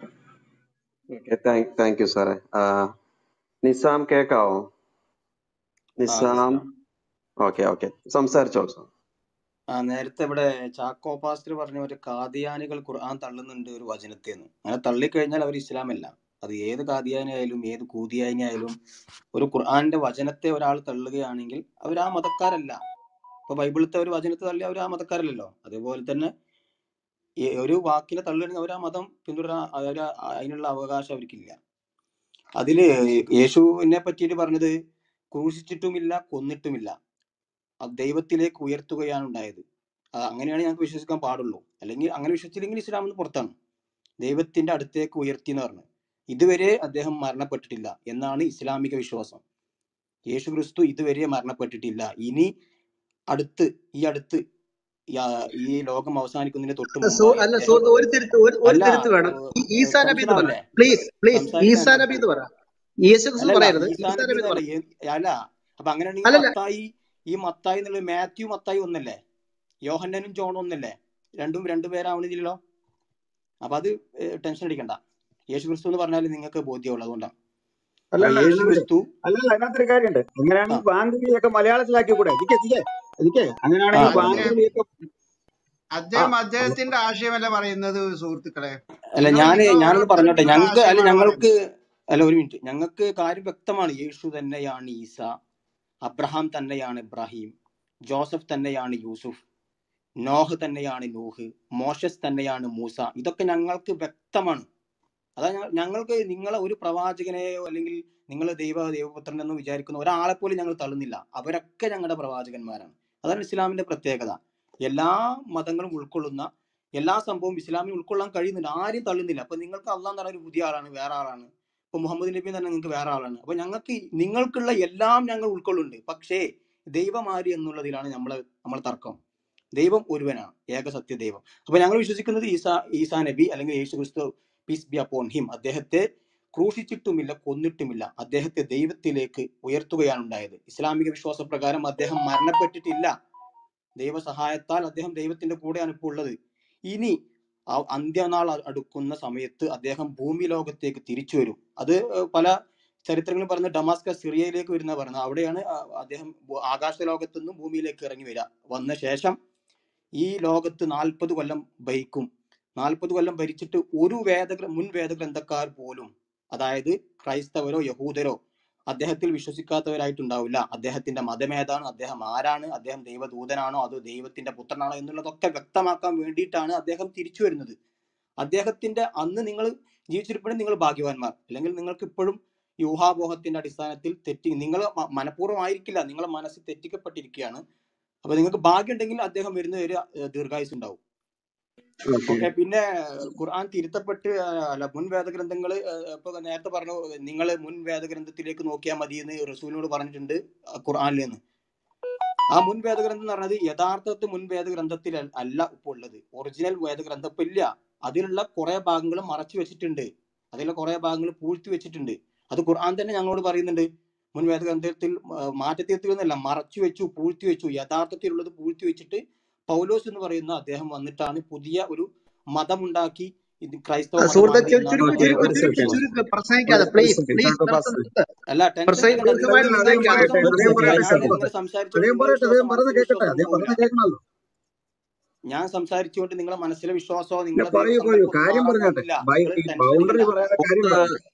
ഓക്കെ താങ്ക് യു സാറേ ആ, നിസാം കേക്കാവോ ആ നിസാം കേൾക്കാം ഓക്കെ ഓക്കെ സംസാരിച്ചോളൂ സാർ ആ നേരത്തെ ഇവിടെ ചാക്കോ പാസ്റ്റർ പറഞ്ഞ ഒരു കാദിയാനികൾ ഖുർആൻ തള്ളുന്നുണ്ട് ഒരു വചനത്തേന്ന് അങ്ങനെ തള്ളിക്കഴിഞ്ഞാൽ അവർ ഇസ്ലാമല്ല അത് ഏത് കാദിയാനി ആയാലും ഏത് കൂതിയാനി ആയാലും ഒരു ഖുർആന്റെ വചനത്തെ ഒരാൾ തള്ളുകയാണെങ്കിൽ അവർ ആ മതക്കാരല്ല ഇപ്പൊ ബൈബിളത്തെ ഒരു വചനത്തെ തള്ളി അവർ ആ മതക്കാരല്ലല്ലോ അതേപോലെ തന്നെ ഈ ഒരു വാക്കിനെ തള്ളുകയാണെങ്കിൽ അവർ ആ മതം പിന്തുടരാൻ അവര് അതിനുള്ള അവകാശം അവർക്കില്ല അതില് യേശുവിനെ പറ്റിയിട്ട് പറഞ്ഞത് ക്രൂശിച്ചിട്ടുമില്ല കൊന്നിട്ടുമില്ല അത് ദൈവത്തിലേക്ക് ഉയർത്തുകയാണ് ഉണ്ടായത് അത് അങ്ങനെയാണ് ഞങ്ങൾക്ക് വിശ്വസിക്കാൻ പാടുള്ളൂ അല്ലെങ്കിൽ അങ്ങനെ വിശ്വസിച്ചില്ലെങ്കിൽ ഇസ്ലാമിൽ നിന്ന് പുറത്താണ് ദൈവത്തിന്റെ അടുത്തേക്ക് ഉയർത്തി എന്ന് പറഞ്ഞു ഇതുവരെ അദ്ദേഹം മരണപ്പെട്ടിട്ടില്ല എന്നാണ് ഇസ്ലാമിക വിശ്വാസം യേശു ക്രിസ്തു ഇതുവരെ മരണപ്പെട്ടിട്ടില്ല ഇനി അടുത്ത് ഈ അടുത്ത് യാ- ഈ ലോകം അവസാനിക്കുന്നതിന് തൊട്ട് അല്ല, സു- മുമ്പായി അല്ല അദ്ദേഹം സുഹൃത്ത് ഒരു തിരുത്ത് ഒരു ഒരു അല്ല തിരുത്ത് വേണം ഈ- ഈസാ നബി എന്ന് പറ ടെൻഷൻ പ്ലീസ് പ്ലീസ് സംസാരിക്കാൻ ഈസാ നബി എന്ന് പറ യേശു ക്രിസ്തു അല്ലല്ല പറയരുത് ഈസാ ഈസാ നബി നബി എന്ന് പറ എന്നല്ല ഏ- അല്ല അപ്പൊ അങ്ങനെയാണെങ്കിൽ അല്ലല്ല മത്തായി ഈ മത്തായി എന്നുള്ളത് മാത്യു മത്തായി ഒന്നല്ലേ യോഹന്നനും ജോണും ഒന്നല്ലേ രണ്ടും രണ്ടു പേരാവണില്ലല്ലോ അപ്പൊ അത് ടെൻഷൻ അടിക്കണ്ട യേശു ക്രിസ്തു എന്ന് പറഞ്ഞാൽ നിങ്ങൾക്ക് ബോധ്യമുള്ളൂ അതുകൊണ്ടാണ് അപ്പൊ അല്ലല്ല യേശു അതിനകത്ത് ക്രിസ്തു അല്ലല്ല അതിനകത്തൊരു കാര്യമുണ്ട് ആ അങ്ങനെയാണെങ്കിൽ ബാങ്കുകളിയൊക്കെ മലയാളത്തിലാക്കി കൂടെ എനിക്ക് എനിക്ക് എനിക്ക് ആ അങ്ങനെയാണെങ്കിൽ അതന്നെ അദ്ദേഹം ബാങ്കുകളിയൊക്കെ ആ അദ്ദേഹം അത് അദ്ദേഹത്തിന്റെ ആശയമല്ല പറയുന്നത് സുഹൃത്തുക്കളെ അല്ല നിങ്ങൾ ഞാന് നിങ്ങൾ ഞാനൊന്ന് ഓരോരുത്തരും പറഞ്ഞോട്ടെ നിങ്ങളുടെ ഞങ്ങൾക്ക് അല്ല ആശയമാണ് ഞങ്ങൾക്ക് പറയുന്നത് അല്ല ഒരു മിനിറ്റ് ഞങ്ങൾക്ക് കാര്യം വ്യക്തമാണ് യേശു തന്നെയാണ് ഈസ അബ്രഹാം തന്നെയാണ് ഇബ്രാഹിം ജോസഫ് തന്നെയാണ് യൂസുഫ് നോഹ് തന്നെയാണ് നൂഹ് മോശസ് തന്നെയാണ് മൂസ ഇതൊക്കെ ഞങ്ങൾക്ക് വ്യക്തമാണ് അതാ ഞങ്ങൾ ഞങ്ങൾക്ക് നിങ്ങളെ ഒരു പ്രവാചകനെയോ അല്ലെങ്കിൽ നിങ്ങൾ ദൈവ ദൈവപുത്രൻ എന്ന് വിചാരിക്കുന്ന ഒരാളെ പോലും ഞങ്ങൾ തള്ളുന്നില്ല അവരൊക്കെ ഞങ്ങളുടെ പ്രവാചകന്മാരാണ് അതാണ് ഇസ്ലാമിന്റെ പ്രത്യേകത എല്ലാ മതങ്ങളും ഉൾക്കൊള്ളുന്ന എല്ലാ സംഭവവും ഇസ്ലാമിൽ ഉൾക്കൊള്ളാൻ കഴിയുന്നുണ്ട് ആരും തള്ളുന്നില്ല അപ്പൊ നിങ്ങൾക്ക് അള്ളാഹ് എന്ന് പറഞ്ഞ ഒരു പുതിയ ആളാണ് വേറെ ആളാണ് ഇപ്പൊ മുഹമ്മദ് നബി തന്നെ നിങ്ങൾക്ക് വേറെ ആളാണ് അപ്പൊ ഞങ്ങൾക്ക് നിങ്ങൾക്കുള്ള എല്ലാം ഞങ്ങൾ ഉൾക്കൊള്ളുന്നുണ്ട് പക്ഷേ ദൈവമാര് എന്നുള്ളതിലാണ് നമ്മളെ നമ്മളെ തർക്കം ദൈവം ഒരുവനാണ് ഏക സത്യ ദൈവം അപ്പൊ ഞങ്ങൾ വിശ്വസിക്കുന്നത് ഈസാ ഈസാ നബി അല്ലെങ്കിൽ യേശു ക്രിസ്തു പീസ് ബി അപ്പോൺ ഹിം അദ്ദേഹത്തെ ക്രൂശിച്ചിട്ടുമില്ല കൊന്നിട്ടുമില്ല അദ്ദേഹത്തെ ദൈവത്തിലേക്ക് ഉയർത്തുകയാണ് ഉണ്ടായത് ഇസ്ലാമിക വിശ്വാസ പ്രകാരം അദ്ദേഹം മരണപ്പെട്ടിട്ടില്ല ദൈവസഹായത്താൽ അദ്ദേഹം ദൈവത്തിന്റെ കൂടെയാണ് ഇപ്പോൾ ഉള്ളത് ഇനി ആ അന്ത്യനാൾ അ- അടുക്കുന്ന സമയത്ത് അദ്ദേഹം ഭൂമി ലോകത്തേക്ക് തിരിച്ചു വരും അത് ഏഹ്, പല ചരിത്രങ്ങളും പറഞ്ഞ ഡമാസ്കസ് സിറിയയിലേക്ക് വരുന്ന പറയുന്നത് അവിടെയാണ് ആ- അദ്ദേഹം ഭൂ- ആകാശ ലോകത്തു നിന്നും ഭൂമിയിലേക്ക് ഇറങ്ങി വരിക വന്ന ശേഷം ഈ ലോകത്ത് നാൽപ്പത് കൊല്ലം ഭരിക്കും നാൽപ്പത് കൊല്ലം ഭരിച്ചിട്ട് ഒരു വേദ മുൻ വേദഗ്രന്ഥക്കാർ പോലും അതായത് ക്രൈസ്തവരോ യഹൂദരോ അദ്ദേഹത്തിൽ വിശ്വസിക്കാത്തവരായിട്ടുണ്ടാവില്ല അദ്ദേഹത്തിന്റെ മതമേതാണ് അദ്ദേഹം ആരാണ് അദ്ദേഹം ദൈവദൂതനാണോ അതോ ദൈവത്തിന്റെ പുത്രനാണോ എന്നുള്ളതൊക്കെ വ്യക്തമാക്കാൻ വേണ്ടിയിട്ടാണ് അദ്ദേഹം തിരിച്ചു വരുന്നത് അദ്ദേഹത്തിന്റെ അന്ന് നിങ്ങൾ ജീവിച്ചിരിപ്പണെങ്കിൽ നിങ്ങൾ ഭാഗ്യവാന്മാർ അല്ലെങ്കിൽ നിങ്ങൾക്ക് ഇപ്പോഴും ഈ ഊഹാപോഹത്തിന്റെ അടിസ്ഥാനത്തിൽ തെറ്റി നിങ്ങൾ മ- മനഃപൂർവ്വമായിരിക്കില്ല നിങ്ങളെ മനസ്സിൽ തെറ്റിക്കപ്പെട്ടിരിക്കുകയാണ് അപ്പൊ നിങ്ങൾക്ക് ഭാഗ്യം ഉണ്ടെങ്കിൽ അദ്ദേഹം വരുന്ന ഒരു ദീർഘായുസ് ഉണ്ടാവും ഓക്കെ ഓക്കെ പിന്നെ ഖുർആൻ തിരുത്തപ്പെട്ട് ആ, അല്ല മുൻ വേദഗ്രന്ഥങ്ങൾ ഇപ്പൊ നേരത്തെ പറഞ്ഞു നിങ്ങൾ മുൻ വേദഗ്രന്ഥത്തിലേക്ക് നോക്കിയാൽ മതി എന്ന് റസൂലിനോട് പറഞ്ഞിട്ടുണ്ട് ആ, ഖുർആനിൽ നിന്ന് ആ മുൻ വേദഗ്രന്ഥം എന്ന് പറഞ്ഞത് യഥാർത്ഥത്തിൽ മുൻ വേദഗ്രന്ഥത്തിൽ അൽ- അല്ല ഇപ്പോൾ ഉള്ളത് ഒറിജിനൽ വേദഗ്രന്ഥം ഇപ്പൊ ഇല്ല അതിലുള്ള കുറെ ഭാഗങ്ങൾ മറച്ചു വെച്ചിട്ടുണ്ട് അതിലുള്ള കുറെ ഭാഗങ്ങൾ പൂഴ്ത്തി വെച്ചിട്ടുണ്ട് അത് ഖുർആൻ തന്നെ ഞങ്ങളോട് പറയുന്നുണ്ട് മുൻ വേദഗ്രന്ഥത്തിൽ ആ, മാറ്റത്തിരുത്തുന്നല്ല മറച്ചു വെച്ചു പൂഴ്ത്തി വെച്ചു യഥാർത്ഥത്തിലുള്ളത് പൂഴ്ത്തി വെച്ചിട്ട് പൗലോസ് എന്ന് പറയുന്ന അദ്ദേഹം വന്നിട്ടാണ് പുതിയ ഒരു മതമുണ്ടാക്കി ഇത് ക്രൈസ്തവ ആ, സുഹൃത്തെ മതമാണ് ചുരു- എന്നാണ് ചുരുക്ക് ഓക്കെ ചുരുക്ക് ഒരു ചുരുക്ക് സെക്കൻഡ് ചുരുക്ക് ഒരു പ്രസംഗിക്കാതെ ഒരു പ്ലീസ് സെക്കൻഡ് പ്ലീസ് ചാക്കോ നിർത്ത് പാസ്റ്റർ നിർത്ത് അല്ല ടെൻഷൻ പ്രസംഗി എടുക്കണ്ട നിങ്ങൾ ദീർഘമായിട്ട് അദ്ദേഹം നിങ്ങളുടെ അദ്ദേഹം പ്രസംഗിക്കാതെ പറയട്ടെ വിശ്വാസം അദ്ദേഹം മനസ്സിൽ പറയട്ടെ വെക്കുക ചാക്കോ ഞാൻ പാസ്റ്റർ ഇങ്ങനെ സംസാരിച്ചുകൊണ്ട് അദ്ദേഹം നിങ്ങളുടെ പറയട്ടെ വിശ്വാസം അദ്ദേഹം മനസ്സിലെ പറയുന്നത് വിശ്വാസം അദ്ദേഹം ഒന്നും പറയുന്നത് പോവില്ല കേൾക്കണമല്ലോ ഞാൻ സംസാരിച്ചുകൊണ്ട് നിങ്ങളുടെ മനസ്സിലെ വിശ്വാസമോ ഞാൻ നിങ്ങളുടെ പറയൂ പറയൂ ദൈവസങ്കല്പം ഒന്നും കാര്യം മാറാൻ പറഞ്ഞാട്ടെ പോകുന്നില്ല ബൈ നിങ്ങൾ ഈ ടെൻഷൻ ബൗണ്ടറി അടിക്കണ്ട പറയാതെ കാര്യം ഒന്ന് പറഞ്ഞു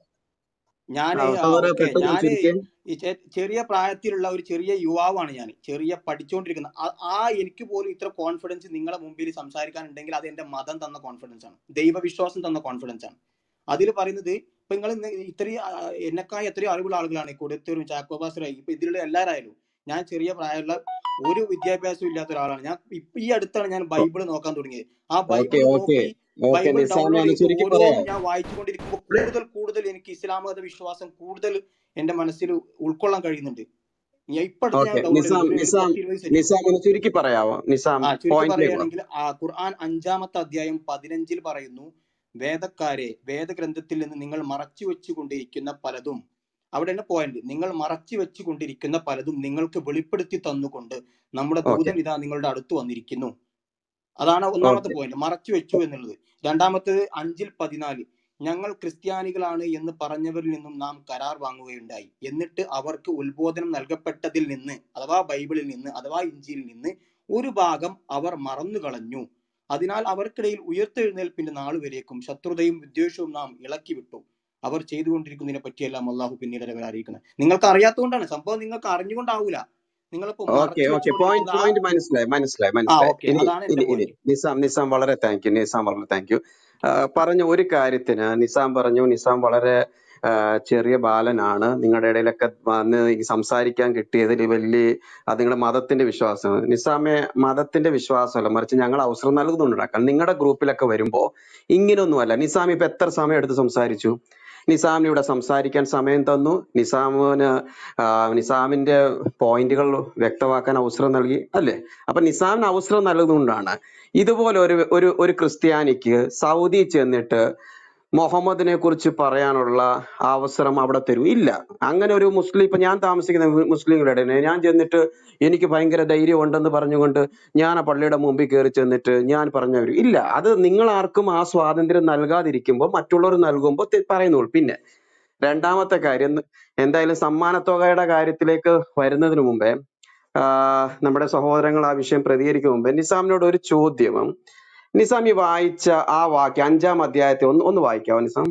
ഞാൻ ആ, ആ സഹോദര ഓക്കെ പെട്ടെന്ന് ഞാൻ ചുരുക്കി ഈ ചെ- ചെറിയ പ്രായത്തിലുള്ള ഒരു ചെറിയ യുവാവാണ് ഞാൻ ചെറിയ പഠിച്ചുകൊണ്ടിരിക്കുന്ന ആ- ആ എനിക്ക് പോലും ഇത്ര കോൺഫിഡൻസ് നിങ്ങളെ മുമ്പിൽ സംസാരിക്കാനുണ്ടെങ്കിൽ അത് എന്റെ മതം തന്ന കോൺഫിഡൻസ് ആണ് ദൈവവിശ്വാസം തന്ന കോൺഫിഡൻസ് ആണ് അതിൽ പറയുന്നത് ഇപ്പൊ നിങ്ങൾ ഇത്രയും ആ, എന്നെക്കായി എത്രയോ അറിവുള്ള ആളുകളാണ് കൊടുത്തരും ചാക്കോബാസറായി ഇപ്പൊ ഇതിലുള്ള എല്ലാവരായാലും ഞാൻ ചെറിയ പ്രായമുള്ള ഒരു വിദ്യാഭ്യാസവും ഇല്ലാത്ത ഒരാളാണ് ഞാൻ ഇപ്പൊ ഈ അടുത്താണ് ഞാൻ ബൈബിൾ നോക്കാൻ തുടങ്ങിയത് ആ ഓക്കെ ബൈബിൾ ഓക്കെ നോക്കി ഓക്കെ ബൈബിൾ നിസാമെ ഡൗൺലോഡ് ഒന്ന് ചെയ്ത് ചുരുക്കി ഓരോന്നും പറയാമോ ഞാൻ വായിച്ചുകൊണ്ടിരിക്കുമ്പോൾ കൂടുതൽ കൂടുതൽ എനിക്ക് ഇസ്ലാം മത വിശ്വാസം കൂടുതൽ എന്റെ മനസ്സിൽ ഉൾക്കൊള്ളാൻ കഴിയുന്നുണ്ട് ഞാൻ ഇപ്പൊ അടുത്ത് ഞാൻ ഓക്കെ ഡൗൺലോഡ് ചെയ്തു നിസാം ഒരു ഒരു നിസാം പത്ത് ഇരുപത് സെക്കൻഡ് നിസാം ഒന്ന് ചുരുക്കി പറയാമോ നിസാം ആ ചുരുക്കി പോയിന്റിലേക്ക് വാ പറയുകയാണെങ്കിൽ ആ ഖുർആൻ അഞ്ചാമത്തെ അധ്യായം പതിനഞ്ചിൽ പറയുന്നു വേദക്കാരെ വേദഗ്രന്ഥത്തിൽ നിന്ന് നിങ്ങൾ മറച്ചു വെച്ചുകൊണ്ടിരിക്കുന്ന പലതും അവിടെയാണ് പോയിന്റ് നിങ്ങൾ മറച്ചു വെച്ചുകൊണ്ടിരിക്കുന്ന പലതും നിങ്ങൾക്ക് വെളിപ്പെടുത്തി തന്നുകൊണ്ട് നമ്മുടെ ഓക്കെ ദൂതൻ ഇതാ നിങ്ങളുടെ അടുത്ത് വന്നിരിക്കുന്നു അതാണ് ഒന്നാമത്തെ ഓക്കെ പോയിന്റ് മറച്ചു വെച്ചു എന്നുള്ളത് രണ്ടാമത്തേത് അഞ്ചിൽ പതിനാല് ഞങ്ങൾ ക്രിസ്ത്യാനികളാണ് എന്ന് പറഞ്ഞവരിൽ നിന്നും നാം കരാർ വാങ്ങുകയുണ്ടായി എന്നിട്ട് അവർക്ക് ഉത്ബോധനം നൽകപ്പെട്ടതിൽ നിന്ന് അഥവാ ബൈബിളിൽ നിന്ന് അഥവാ ഇഞ്ചിയിൽ നിന്ന് ഒരു ഭാഗം അവർ മറന്നു കളഞ്ഞു അതിനാൽ അവർക്കിടയിൽ ഉയർത്തെഴുന്നേൽപ്പിന്റെ നാൾ വരേക്കും ശത്രുതയും വിദ്വേഷവും നാം ഇളക്കി വിട്ടു അവർ ചെയ്തുകൊണ്ടിരിക്കുന്നതിനെ പറ്റിയെല്ലാം അള്ളാഹു പിന്നീട് അവരെ അറിയിക്കുന്നത് നിങ്ങൾക്ക് അറിയാത്തതുകൊണ്ടാണ് സംഭവം നിങ്ങൾക്ക് അറിഞ്ഞുകൊണ്ടാവൂല നിങ്ങളിപ്പോ ഓക്കെ മറച്ചു ഓക്കെ പോയിന്റ് വെച്ചുകൊണ്ടിരിക്കുന്നത് ആ പോയിന്റ് മനസ്സിലായി മനസ്സിലായി ആ മനസ്സിലായി ഓക്കെ ഇനി അതാണ് എന്റെ ഇനി ഇനി പോയിന്റ് നിസാം നിസാം വളരെ താങ്ക് യു നിസാം വളരെ താങ്ക് യു പറഞ്ഞ ഒരു കാര്യത്തിന് നിസാം പറഞ്ഞു നിസാം വളരെ ആ, ചെറിയ ബാലനാണ് നിങ്ങളുടെ ഇടയിലൊക്കെ വന്ന് ഈ സംസാരിക്കാൻ കിട്ടിയതിൽ വലിയ അത് നിങ്ങളുടെ മതത്തിന്റെ വിശ്വാസം നിസാമെ മതത്തിന്റെ വിശ്വാസമല്ല മറിച്ച് ഞങ്ങൾ അവസരം നൽകുന്നുണ്ടാക്കാം നിങ്ങളുടെ ഗ്രൂപ്പിലൊക്കെ വരുമ്പോ ഇങ്ങനെയൊന്നുമല്ല നിസാം ഇപ്പൊ എത്ര സമയം എടുത്ത് സംസാരിച്ചു നിസാമിന് ഇവിടെ സംസാരിക്കാൻ സമയം തന്നു നിസാമിന് ആ, നിസാമിന്റെ പോയിന്റുകൾ വ്യക്തമാക്കാൻ അവസരം നൽകി അല്ലേ അപ്പൊ നിസാമിന് അവസരം നൽകുന്നതുകൊണ്ടാണ് ഇതുപോലെ ഒരു ഒരു ഒരു ക്രിസ്ത്യാനിക്ക് സൗദി ചെന്നിട്ട് മുഹമ്മദിനെ കുറിച്ച് പറയാനുള്ള അവസരം അവിടെ തരും ഇല്ല അങ്ങനെ ഒരു മുസ്ലിം ഇപ്പൊ ഞാൻ താമസിക്കുന്ന മു- മുസ്ലിങ്ങളുടെ ഇടയിൽ ഞാൻ ചെന്നിട്ട് എനിക്ക് ഭയങ്കര ധൈര്യം ഉണ്ടെന്ന് പറഞ്ഞുകൊണ്ട് ഞാൻ ആ പള്ളിയുടെ മുമ്പിൽ കയറി ചെന്നിട്ട് ഞാൻ പറഞ്ഞവർ ഇല്ല അത് നിങ്ങൾ ആർക്കും ആ സ്വാതന്ത്ര്യം നൽകാതിരിക്കുമ്പോൾ മറ്റുള്ളവർ നൽകുമ്പോൾ തെ- പറയുന്നുള്ളൂ പിന്നെ രണ്ടാമത്തെ കാര്യം എന്തായാലും സമ്മാനത്തുകയുടെ കാര്യത്തിലേക്ക് വരുന്നതിന് മുമ്പേ ആ, നമ്മുടെ സഹോദരങ്ങൾ ആ വിഷയം പ്രതികരിക്കും മുമ്പേ നിസാമിനോട് ഒരു ചോദ്യം നിസാം ഈ വായിച്ച ആ വാക്യം അഞ്ചാം അധ്യായത്തെ ഒന്ന് ഒന്ന് വായിക്കാവോ നിസാം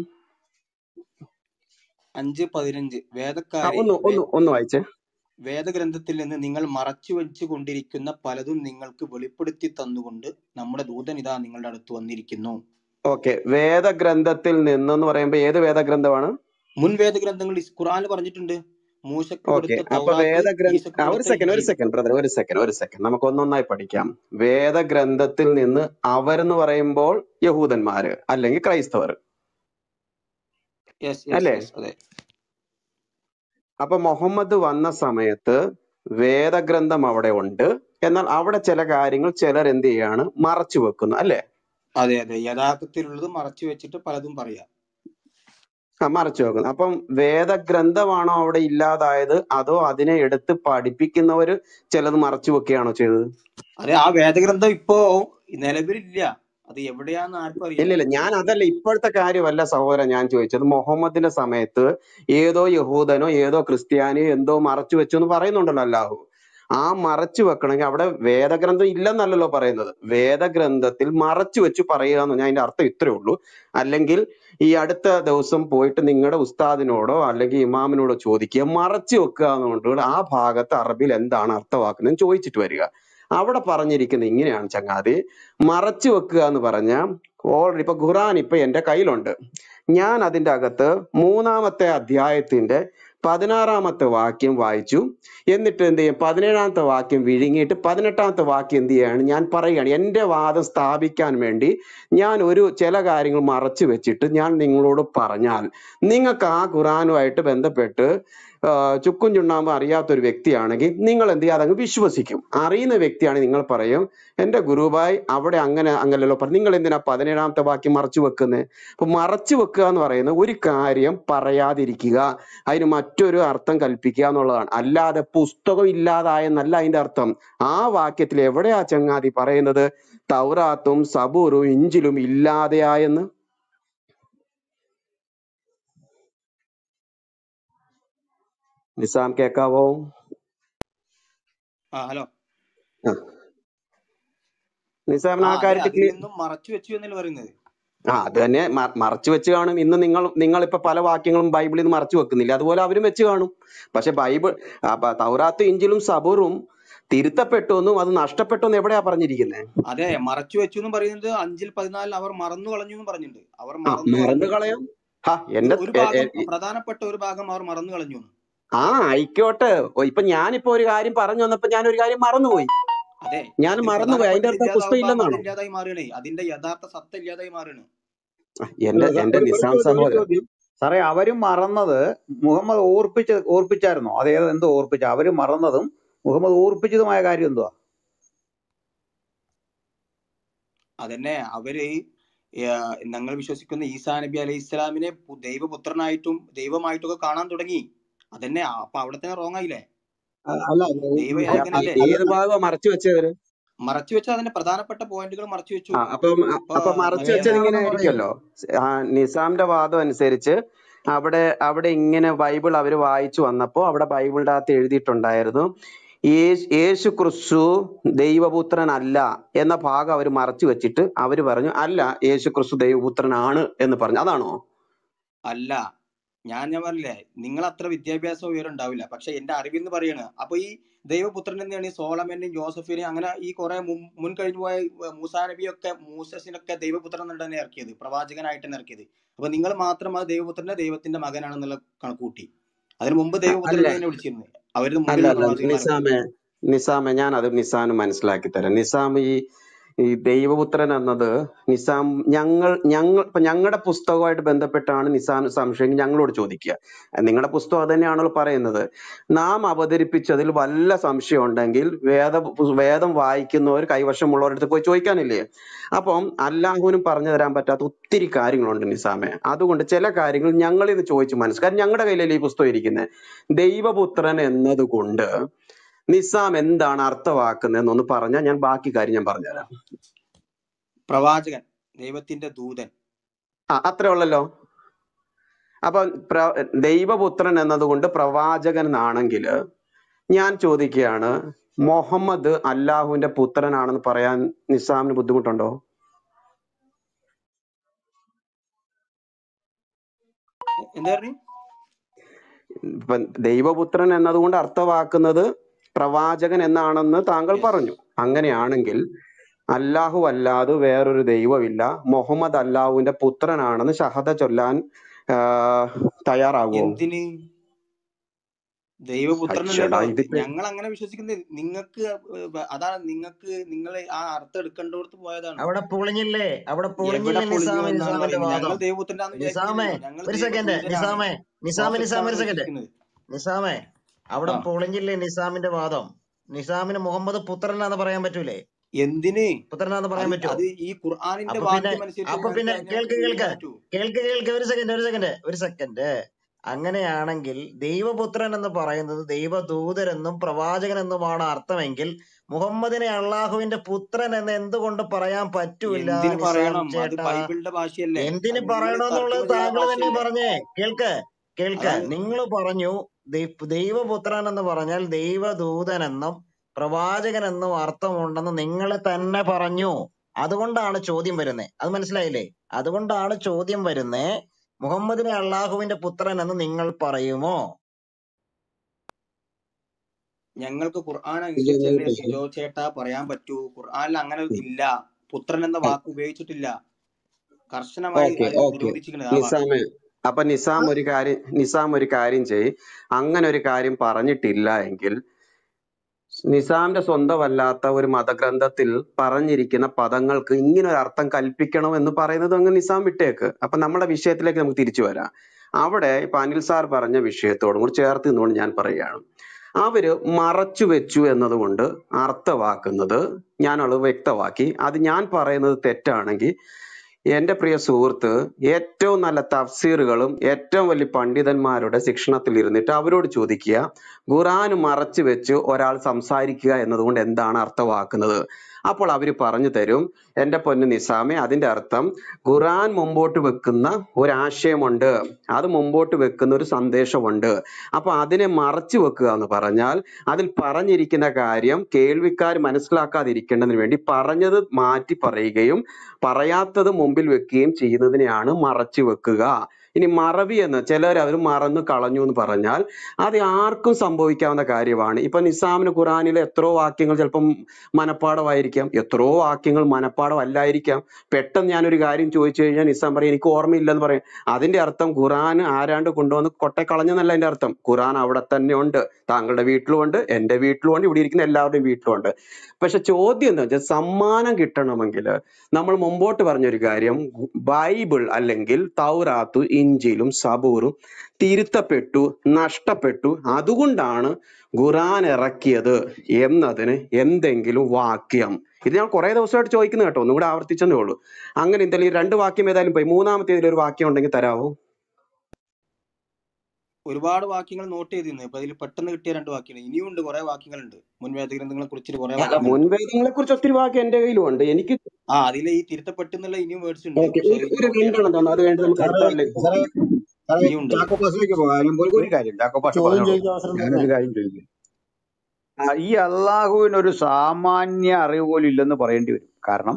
അഞ്ച് പതിനഞ്ച് ആ വേദക്കാരെ ഒന്ന് വേ ഒന്ന് ഒന്ന് വായിച്ചേ വേദഗ്രന്ഥത്തിൽ നിന്ന് നിങ്ങൾ മറച്ചു വെച്ചു കൊണ്ടിരിക്കുന്ന പലതും നിങ്ങൾക്ക് വെളിപ്പെടുത്തി തന്നുകൊണ്ട് നമ്മുടെ ദൂതൻ ഇതാ നിങ്ങളുടെ അടുത്ത് വന്നിരിക്കുന്നു ഓക്കെ വേദഗ്രന്ഥത്തിൽ നിന്നെന്ന് പറയുമ്പോ ഏത് വേദഗ്രന്ഥമാണ് മുൻ വേദഗ്രന്ഥങ്ങൾ ഇസ് ഖുർആനിൽ പറഞ്ഞിട്ടുണ്ട് മൂശക്ക് ഓക്കെ കൊടുത്ത അപ്പൊ തൗറാത്ത് വേദഗ്രന്ഥ ഈസക്ക് ആ, ഒരു കൊടുത്ത സെക്കൻഡ് ഒരു ഇഞ്ചീൽ സെക്കൻഡ് ബ്രദർ ഒരു സെക്കൻഡ് ഒരു സെക്കൻഡ് നമുക്ക് ഒന്നൊന്നായി പഠിക്കാം വേദഗ്രന്ഥത്തിൽ നിന്ന് അവരെന്ന് പറയുമ്പോൾ യഹൂദന്മാര് അല്ലെങ്കിൽ ക്രൈസ്തവർ യെസ് യെസ് അല്ലേ യെസ് അതെ അപ്പൊ മുഹമ്മദ് വന്ന സമയത്ത് വേദഗ്രന്ഥം അവിടെ ഉണ്ട് എന്നാൽ അവിടെ ചില കാര്യങ്ങൾ ചിലർ എന്ത് ചെയ്യാണ് മറച്ചു വെക്കുന്നു അല്ലെ അതെ അതെ യഥാർത്ഥത്തിലുള്ളത് മറച്ചു വെച്ചിട്ട് പലതും പറയാം ആ, മറച്ചു വെക്കുന്നു അപ്പം വേദഗ്രന്ഥമാണോ അവിടെ ഇല്ലാതായത് അതോ അതിനെ എടുത്ത് പഠിപ്പിക്കുന്നവര് ചിലത് മറച്ചു വെക്കുകയാണോ ചെയ്തത് അതെ ആ വേദഗ്രന്ഥം ഇപ്പോ നിലവിലില്ല അത് എവിടെയാന്ന് ആർക്കും ഇല്ല അറിയില്ല ഇല്ല ഞാൻ അതല്ല ഇപ്പോഴത്തെ കാര്യമല്ല സഹോദരൻ ഞാൻ ചോദിച്ചത് മുഹമ്മദിന്റെ സമയത്ത് ഏതോ യഹൂദനോ ഏതോ ക്രിസ്ത്യാനിയോ എന്തോ മറച്ചു വെച്ചു എന്ന് പറയുന്നുണ്ടല്ലോ അല്ലാഹു ആ മറച്ചു വെക്കണമെങ്കിൽ അവിടെ വേദഗ്രന്ഥം ഇല്ലെന്നല്ലല്ലോ പറയുന്നത് വേദഗ്രന്ഥത്തിൽ മറച്ചു വെച്ച് പറയുക എന്ന് ഞാൻ അതിന്റെ അർത്ഥം ഇത്രേ ഉള്ളൂ അല്ലെങ്കിൽ ഈ അടുത്ത ദിവസം പോയിട്ട് നിങ്ങളുടെ ഉസ്താദിനോടോ അല്ലെങ്കിൽ ഇമാമിനോടോ ചോദിക്കുക മറച്ചു വെക്കുക എന്നുകൊണ്ട് ആ ഭാഗത്ത് അറബിൽ എന്താണ് അർത്ഥമാക്കുന്നത് ചോദിച്ചിട്ട് വരിക അവിടെ പറഞ്ഞിരിക്കുന്നത് ഇങ്ങനെയാണ് ചങ്ങാതി മറച്ചു വെക്കുക എന്ന് പറഞ്ഞ ഓൾറെഡി ഇപ്പൊ ഖുറാൻ ഇപ്പൊ എന്റെ കയ്യിലുണ്ട് ഞാൻ അതിന്റെ അകത്ത് മൂന്നാമത്തെ അധ്യായത്തിന്റെ പതിനാറാമത്തെ വാക്യം വായിച്ചു എന്നിട്ട് എന്ത് ചെയ്യും പതിനേഴാമത്തെ വാക്യം വിഴുങ്ങിയിട്ട് പതിനെട്ടാമത്തെ വാക്യം എന്ത് ചെയ്യാണ് ഞാൻ പറയുകയാണ് എന്റെ വാദം സ്ഥാപിക്കാൻ വേണ്ടി ഞാൻ ഒരു ചില കാര്യങ്ങൾ മറച്ചു വെച്ചിട്ട് ഞാൻ നിങ്ങളോട് പറഞ്ഞാൽ നിങ്ങൾക്ക് ആ ഖുറാനുമായിട്ട് ബന്ധപ്പെട്ട് ആ, ചുക്കും ചുണ്ണാമ്പും അറിയാത്ത ഒരു വ്യക്തിയാണെങ്കിൽ നിങ്ങൾ എന്ത് ചെയ്യുക അതങ്ങ് വിശ്വസിക്കും അറിയുന്ന വ്യക്തിയാണെങ്കിൽ നിങ്ങൾ പറയും എന്റെ ഗുരുവായി അവിടെ അങ്ങനെ അങ്ങനല്ലോ പറഞ്ഞു നിങ്ങൾ എന്തിനാ പതിനേഴാമത്തെ വാക്യം മറച്ചു വെക്കുന്നത് അപ്പൊ മറച്ചു വെക്കുക എന്ന് പറയുന്നത് ഒരു കാര്യം പറയാതിരിക്കുക അതിന് മറ്റൊരു അർത്ഥം കൽപ്പിക്കുക എന്നുള്ളതാണ് അല്ലാതെ പുസ്തകം ഇല്ലാതായെന്നല്ല അതിന്റെ അർത്ഥം ആ വാക്യത്തിൽ എവിടെയാ ചങ്ങാതി പറയുന്നത് തൗറാത്തും സബൂറും ഇഞ്ചിലും ഇല്ലാതെയായെന്ന് നിസാം കേക്കാവോ ആ ഹലോ ആ. നിസാമിന് ആ ആ അതെ കാര്യത്തിൽ അതിൽ clear- നിന്നും മറച്ചു വെച്ചു എന്നല്ലേ പറയുന്നത് ആ അത് തന്നെ മ- മറച്ചു വെച്ച് കാണും ഇന്ന് നിങ്ങൾ നിങ്ങൾ ഇപ്പൊ പല വാക്യങ്ങളും ബൈബിളിൽ നിന്ന് മറച്ചു വെക്കുന്നില്ല അതുപോലെ അവരും വെച്ച് കാണും പക്ഷെ ബൈബിൾ ആ, ബ- തൗറാത്ത് ഇഞ്ചിലും സബൂറും തിരുത്തപ്പെട്ടു എന്നും അത് നഷ്ടപ്പെട്ടു എന്നും എവിടെയാ പറഞ്ഞിരിക്കുന്നത് അതെ മറച്ചു വെച്ചു എന്ന് പറയുന്നത് അഞ്ചിൽ പതിനാലിൽ അവർ മറന്നു കളഞ്ഞു എന്ന് പറഞ്ഞിട്ടുണ്ട് അവർ ആ മറന്നു മറന്നു കളഞ്ഞു കളയാം ഹാ ഒരു എന്റെ ഒരു എ- ഭാഗം എ- പ്രധാനപ്പെട്ട ഒരു ഭാഗം അവർ മറന്നു കളഞ്ഞു എന്ന്. ആ ആയിക്കോട്ടെ ഓ, ഇപ്പൊ ഞാനിപ്പോ ഒരു കാര്യം പറഞ്ഞു വന്നപ്പോ ഞാൻ ഒരു കാര്യം മറന്നുപോയി അതെ ഞാൻ അതിൽ മറന്നുപോയി അതിന്റെ പ്രധാനപ്പെട്ടത് അർത്ഥം പുസ്തകം ഇല്ലാതാവുമ്പോ അത് ഇല്ലെന്നാണോ ഇല്ലാതായി മാറുകയാണ് അതിന്റെ യഥാർത്ഥ സത്ത ഇല്ലാതായി മാറുകയാണ് ആ, എന്റെ അല്ല, എന്റെ ഒരു ഒരു നിസാം ചോദ്യം ഒരു സഹോദരൻ ചോദ്യം സാറേ അവരും മറന്നത് മുഹമ്മദ് ഓർപ്പിച്ച ഓർപ്പിച്ചായിരുന്നോ അതേത് എന്തോ ഓർപ്പിച്ച അവര് മറന്നതും മുഹമ്മദ് ഓർപ്പിച്ചതുമായ കാര്യം എന്തുവാ അതന്നെ അവര് ഏർ ഞങ്ങൾ വിശ്വസിക്കുന്ന ഈസാ നബി അലൈഹി ഇസ്ലാമിനെ പു- ദൈവപുത്രനായിട്ടും ദൈവമായിട്ടും ഒക്കെ കാണാൻ തുടങ്ങി അതന്നെ അപ്പൊ അവിടെ തന്നെ റോങ് ആയില്ലേ ആ, അല്ല ദൈവ ഏ- ഏകനല്ലേ ഏ- ഏത് ഭാഗം മറച്ചു വെച്ചവര് മറച്ചു വെച്ച അതിന്റെ പ്രധാനപ്പെട്ട പോയിന്റുകൾ മറച്ചു വെച്ചു ആ അപ്പം അ- ഇപ്പൊ അപ്പൊ മറച്ചു വെച്ചത് നബിയെ ഇങ്ങനെ എങ്ങനെയാണെന്ന് പറയൂ ആയിരിക്കുമല്ലോ ആ നിസാമിന്റെ വാദം അനുസരിച്ച് അവിടെ അവിടെ ഇങ്ങനെ ബൈബിൾ അവർ വായിച്ചു വന്നപ്പോ അവിടെ ബൈബിളിന്റെ അകത്ത് എഴുതിയിട്ടുണ്ടായിരുന്നു യേശു യേശു ക്രിസ്തു ദൈവപുത്രനല്ല എന്ന ഭാഗം അവർ മറച്ചു വെച്ചിട്ട് അവര് പറഞ്ഞു അല്ല യേശു ക്രിസ്തു ദൈവപുത്രനാണ് എന്ന് പറഞ്ഞു അതാണോ അല്ല ഞാൻ ഞാൻ പറഞ്ഞില്ലേ നിങ്ങൾ അത്ര വിദ്യാഭ്യാസം ഉയരം ഉണ്ടാവില്ല പക്ഷെ എന്റെ അറിവിൽ നിന്ന് പറയാണ് അപ്പൊ ഈ ദൈവപുത്രൻ തന്നെയാണ് ഈ സോളമനെയും ജോസഫിനെയും അങ്ങനെ ഈ കുറെ മുൻ മുൻ കഴിഞ്ഞു പോയ ഏർ മൂസാ നബിയൊക്കെ മൂസസിനൊക്കെ ദൈവപുത്രൻ എന്ന് തന്നെ ഇറക്കിയത് പ്രവാചകനായിട്ട് തന്നെ ഇറക്കിയത് അപ്പൊ നിങ്ങൾ മാത്രം അത് ദൈവപുത്രനെ ദൈവത്തിന്റെ മകനാണെന്നുള്ള കണക്ക് കൂട്ടി അതിന് മുമ്പ് അ- ദൈവപുത്രൻ അല്ല തന്നെ വിളിച്ചിരുന്നത് അവരുടെ അല്ല മുമ്പിലുള്ള അല്ല പ്രവാചകന്മാരൊക്കെ നിസാമെ നിസാമെ ഞാൻ അത് നിസാന് മനസ്സിലാക്കി തരാം നിസാം ഈ ഈ ദൈവപുത്രൻ എന്നത് നിസാം ഞങ്ങൾ ഞങ്ങൾ ഇപ്പൊ ഞങ്ങളുടെ പുസ്തകവുമായിട്ട് ബന്ധപ്പെട്ടാണ് നിസാം സംശയം ഞങ്ങളോട് ചോദിക്കുക നിങ്ങളുടെ പുസ്തകം അത് തന്നെയാണല്ലോ പറയുന്നത് നാം അവതരിപ്പിച്ചതിൽ വല്ല സംശയം ഉണ്ടെങ്കിൽ വേദ വേദം വായിക്കുന്നവർ കൈവശമുള്ളവരുടെ അടുത്ത് പോയി ചോദിക്കാനില്ലേ അപ്പം അല്ലാഹുവിനും പറഞ്ഞു തരാൻ പറ്റാത്ത ഒത്തിരി കാര്യങ്ങളുണ്ട് നിസാമെ അതുകൊണ്ട് ചില കാര്യങ്ങൾ ഞങ്ങളിൽ നിന്ന് ചോദിച്ച് മനസ്സിലാക്കി കാരണം ഞങ്ങളുടെ കയ്യിലല്ലേ ഈ പുസ്തകം ഇരിക്കുന്നത് ദൈവപുത്രൻ എന്നതുകൊണ്ട് നിസാം എന്താണ് അർത്ഥമാക്കുന്നത് എന്നൊന്ന് പറഞ്ഞാൽ ഞാൻ ബാക്കി കാര്യം ഞാൻ പറഞ്ഞുതരാം പ്രവാചകൻ ദൈവത്തിന്റെ ദൂതൻ ആ അത്രേ ഉള്ളല്ലോ അപ്പൊ പ്ര ദൈവപുത്രൻ എന്നതുകൊണ്ട് പ്രവാചകൻ എന്നാണെങ്കിൽ ഞാൻ ചോദിക്കുകയാണ് മുഹമ്മദ് അല്ലാഹുവിന്റെ പുത്രനാണെന്ന് പറയാൻ നിസാമിന് ബുദ്ധിമുട്ടുണ്ടോ എ- എന്താ പറഞ്ഞു ഇപ്പൊ ദൈവപുത്രൻ എന്നതുകൊണ്ട് അർത്ഥമാക്കുന്നത് പ്രവാചകൻ എന്നാണെന്ന് താങ്കൾ യെസ് പറഞ്ഞു അങ്ങനെയാണെങ്കിൽ അല്ലാഹു അല്ലാതെ വേറൊരു ദൈവമില്ല മുഹമ്മദ് അല്ലാഹുവിന്റെ പുത്രനാണെന്ന് ഷഹദ ചൊല്ലാൻ ആ, തയ്യാറാകുമോ എന്തിന് ദൈവപുത്രനല്ലല്ലോ അയ്യടാ ഇതിപ്പോ ഞങ്ങൾ അങ്ങനെ വിശ്വസിക്കുന്നത് നിങ്ങൾക്ക് അതാണ് നിങ്ങൾക്ക് നിങ്ങൾ ആ അർത്ഥം എടുക്കേണ്ടടുത്ത് പോയതാണ് അവിടെ പൊളിഞ്ഞില്ലേ അവിടെ എവിടെ പൊളിഞ്ഞില്ലേ പൊളിഞ്ഞു നിസാമെ എന്നാണ് നിസാമിന്റെ പറയുന്നത് ഞങ്ങൾ വാദം ദൈവപുത്രനാന്ന് നിസാമെ വിചാരിക്കുന്നില്ലല്ലോ ഞങ്ങൾ ഒരു സെക്കൻഡ് ദൈവദൂതനാണ് നിസാമെ നിസാമെ നിസാമെ പ്രോഫറ്റ്സ് ഒരു ആണ് സെക്കൻഡ് വിശ്വസിക്കുന്നത് നിസാമെ അവിടെ ആ പൊളിഞ്ഞില്ലേ നിസാമിന്റെ വാദം നിസാമിന് മുഹമ്മദ് പുത്രനാന്ന് പറയാൻ പറ്റൂലേ എന്തിന് പുത്രനാന്ന് പറയാൻ അത് പറ്റുമോ അത് ഈ ഖുർആാനിന്റെ അപ്പൊ പിന്നെ വാക്യം അനുസരിച്ച് അപ്പൊ വേണമെങ്കിൽ പിന്നെ അതിനെ കേൾക്ക് വിവരിക്കാൻ കേൾക്ക് പറ്റൂ കേൾക്ക് കേൾക്ക് ഒരു സെക്കൻഡ് ഒരു സെക്കൻഡ് ഒരു സെക്കൻഡ് അങ്ങനെയാണെങ്കിൽ ദൈവപുത്രൻ എന്ന് പറയുന്നത് ദൈവദൂതരെന്നും പ്രവാചകനെന്നുമാണ് അർത്ഥമെങ്കിൽ മുഹമ്മദിനെ അള്ളാഹുവിന്റെ പുത്രൻ എന്ന് എന്തുകൊണ്ട് പറയാൻ പറ്റൂല എന്തിന് നിസാം പറയണം അത് ചേട്ടാ ബൈബിളിന്റെ ഭാഷയല്ലേ എന്തിന് അത് നിങ്ങൾ പറയണമെന്നുള്ളത് തർജ്ജമ ചെയ്യുന്ന താങ്കൾ തന്നെ ഭാഷയല്ലേ പറഞ്ഞേ കേൾക്ക് കേൾക്ക് അതാണ് നിങ്ങൾ പറഞ്ഞു ദൈ- ദൈവപുത്രൻ എന്ന് പറഞ്ഞാൽ ദൈവദൂതൻ എന്നും പ്രവാചകൻ എന്നും അർത്ഥമുണ്ടെന്ന് നിങ്ങൾ തന്നെ പറഞ്ഞു അതുകൊണ്ടാണ് ചോദ്യം വരുന്നത് അത് മനസ്സിലായില്ലേ അതുകൊണ്ടാണ് ചോദ്യം വരുന്നേ മുഹമ്മദിനെ അള്ളാഹുവിന്റെ പുത്രൻ എന്ന് നിങ്ങൾ പറയുമോ ഞങ്ങൾക്ക് ഖുർആൻ അനുസരിച്ചല്ലേ സിജോ ചേട്ടാ പറയാൻ പറ്റൂ ഖുർആനിൽ അങ്ങനെ ഇല്ല പുത്രൻ എന്ന വാക്ക് ഉപയോഗിച്ചിട്ടില്ല കർശനമായി ഓക്കെ അത് ഓക്കെ നിരോധിച്ചിരിക്കുന്നത് ആ വാക്ക് നിസാമെ അപ്പൊ നിസാം ഒരു കാര്യം നിസാം ഒരു കാര്യം ചെയ് അങ്ങനെ ഒരു കാര്യം പറഞ്ഞിട്ടില്ല എങ്കിൽ നിസാമിന്റെ സ്വന്തമല്ലാത്ത ഒരു മതഗ്രന്ഥത്തിൽ പറഞ്ഞിരിക്കുന്ന പദങ്ങൾക്ക് ഇങ്ങനെ ഒരു അർത്ഥം കൽപ്പിക്കണം എന്ന് പറയുന്നത് അങ്ങ് നിസാം വിട്ടേക്ക് അപ്പൊ നമ്മുടെ വിഷയത്തിലേക്ക് നമുക്ക് തിരിച്ചു വരാം അവിടെ ഇപ്പൊ അനിൽ സാർ പറഞ്ഞ വിഷയത്തോടും കൂടി ചേർത്ത് നിന്നുകൊണ്ട് ഞാൻ പറയുകയാണ് അവര് മറച്ചു വെച്ചു എന്നതുകൊണ്ട് അർത്ഥമാക്കുന്നത് ഞാനത് വ്യക്തമാക്കി അത് ഞാൻ പറയുന്നത് തെറ്റാണെങ്കിൽ എന്റെ പ്രിയ സുഹൃത്ത് ഏറ്റവും നല്ല തഫ്സീറുകളും ഏറ്റവും വലിയ പണ്ഡിതന്മാരുടെ ശിക്ഷണത്തിൽ ഇരുന്നിട്ട് അവരോട് ചോദിക്കുക ഖുറാൻ മറച്ചു വെച്ച് ഒരാൾ സംസാരിക്കുക എന്നതുകൊണ്ട് എന്താണ് അർത്ഥമാക്കുന്നത് അപ്പോൾ അവര് പറഞ്ഞു തരും എന്റെ പൊന്നു നിസാമെ അതിന്റെ അർത്ഥം ഖുറാൻ മുമ്പോട്ട് വെക്കുന്ന ഒരാശയമുണ്ട് അത് മുമ്പോട്ട് വെക്കുന്ന ഒരു സന്ദേശമുണ്ട് അപ്പൊ അതിനെ മറച്ചു വെക്കുക എന്ന് പറഞ്ഞാൽ അതിൽ പറഞ്ഞിരിക്കുന്ന കാര്യം കേൾവിക്കാർ മനസ്സിലാക്കാതിരിക്കേണ്ടതിന് വേണ്ടി പറഞ്ഞത് മാറ്റി പറയുകയും പറയാത്തത് മുമ്പിൽ വെക്കുകയും ചെയ്യുന്നതിനെയാണ് മറച്ചു വെക്കുക ഇനി മറവി എന്ന് ചിലർ അവർ മറന്നു കളഞ്ഞു എന്ന് പറഞ്ഞാൽ അത് ആർക്കും സംഭവിക്കാവുന്ന കാര്യമാണ് ഇപ്പൊ നിസാമിന് ഖുറാനിലെ എത്രയോ വാക്യങ്ങൾ ചിലപ്പം മനപ്പാടമായിരിക്കാം എത്രയോ വാക്യങ്ങൾ മനപ്പാടമല്ലായിരിക്കാം പെട്ടെന്ന് ഞാനൊരു കാര്യം ചോദിച്ചു കഴിഞ്ഞാൽ നിസാം പറയും എനിക്ക് ഓർമ്മയില്ലെന്ന് പറയും അതിന്റെ അർത്ഥം ഖുറാൻ ആരാണ്ട് കൊണ്ടുവന്ന് കൊട്ടെ കളഞ്ഞെന്നല്ല അതിന്റെ അർത്ഥം ഖുറാൻ അവിടെ തന്നെ ഉണ്ട് താങ്കളുടെ വീട്ടിലും ഉണ്ട് എന്റെ വീട്ടിലും ഉണ്ട് ഇവിടെ ഇരിക്കുന്ന എല്ലാവരുടെയും വീട്ടിലും ഉണ്ട് പക്ഷെ ചോദ്യം എന്താ വെച്ചാൽ സമ്മാനം കിട്ടണമെങ്കിൽ നമ്മൾ മുമ്പോട്ട് പറഞ്ഞൊരു കാര്യം ബൈബിൾ അല്ലെങ്കിൽ തൗറാത്തു ഇഞ്ചിലും സബൂറും തിരുത്തപ്പെട്ടു നഷ്ടപ്പെട്ടു അതുകൊണ്ടാണ് ഖുറാൻ ഇറക്കിയത് എന്നതിന് എന്തെങ്കിലും വാക്യം ഇത് ഞാൻ കുറെ ദിവസമായിട്ട് ചോദിക്കുന്നു കേട്ടോ ഒന്നും കൂടെ ആവർത്തിച്ചെന്നേ ഉള്ളൂ അങ്ങനെ എന്തായാലും ഈ രണ്ട് വാക്യം ഏതായാലും പോയി മൂന്നാമത്തെ ഇതിൽ ഒരു വാക്യം ഉണ്ടെങ്കിൽ തരാമോ ഒരുപാട് വാക്യങ്ങൾ നോട്ട് ചെയ്തിരുന്നു ഇപ്പൊ അതിൽ പെട്ടെന്ന് കിട്ടിയ രണ്ട് വാക്യങ്ങൾ ഇനിയും ഉണ്ട് കുറെ വാക്യങ്ങളുണ്ട് മുൻവേദ ഗ്രന്ഥങ്ങളെ കുറിച്ചിട്ട് കുറെ അല്ല വാക്യങ്ങളുണ്ട് മുൻവേദങ്ങളെ കുറിച്ച് ഒത്തിരി വാക്യം എന്റെ കയ്യിലും ഉണ്ട് എനിക്ക് ആ അതിൽ ഈ തിരുത്തപ്പെട്ടെന്നുള്ള ഇനിയും വേർഡ്സ് ഉണ്ട് ഓക്കെ പക്ഷെ ഒരു ഇത് ഒരു നോട്ട് ചെയ്യണം രണ്ടെണ്ണം തന്നു അത് കഴിഞ്ഞിട്ട് നമുക്ക് സാറേ അടുത്തതിലേക്ക് സാറേ പോകാം സാറേ ഇനിയും ഉണ്ട് ചാക്കോ പാസിലേക്ക് പോകാനും ഒരു ഒരു കാര്യം ജാക്കോ പാഷ ചോദ്യം പറഞ്ഞോളൂ ചോദിക്കാൻ അവസരം ഞാനൊരു തന്നെ കാര്യം ചോദിക്കും ആ, ഈ അള്ളാഹുവിന് ഒരു സാമാന്യ അറിവ് പോലും ഇല്ലെന്ന് പറയേണ്ടി വരും കാരണം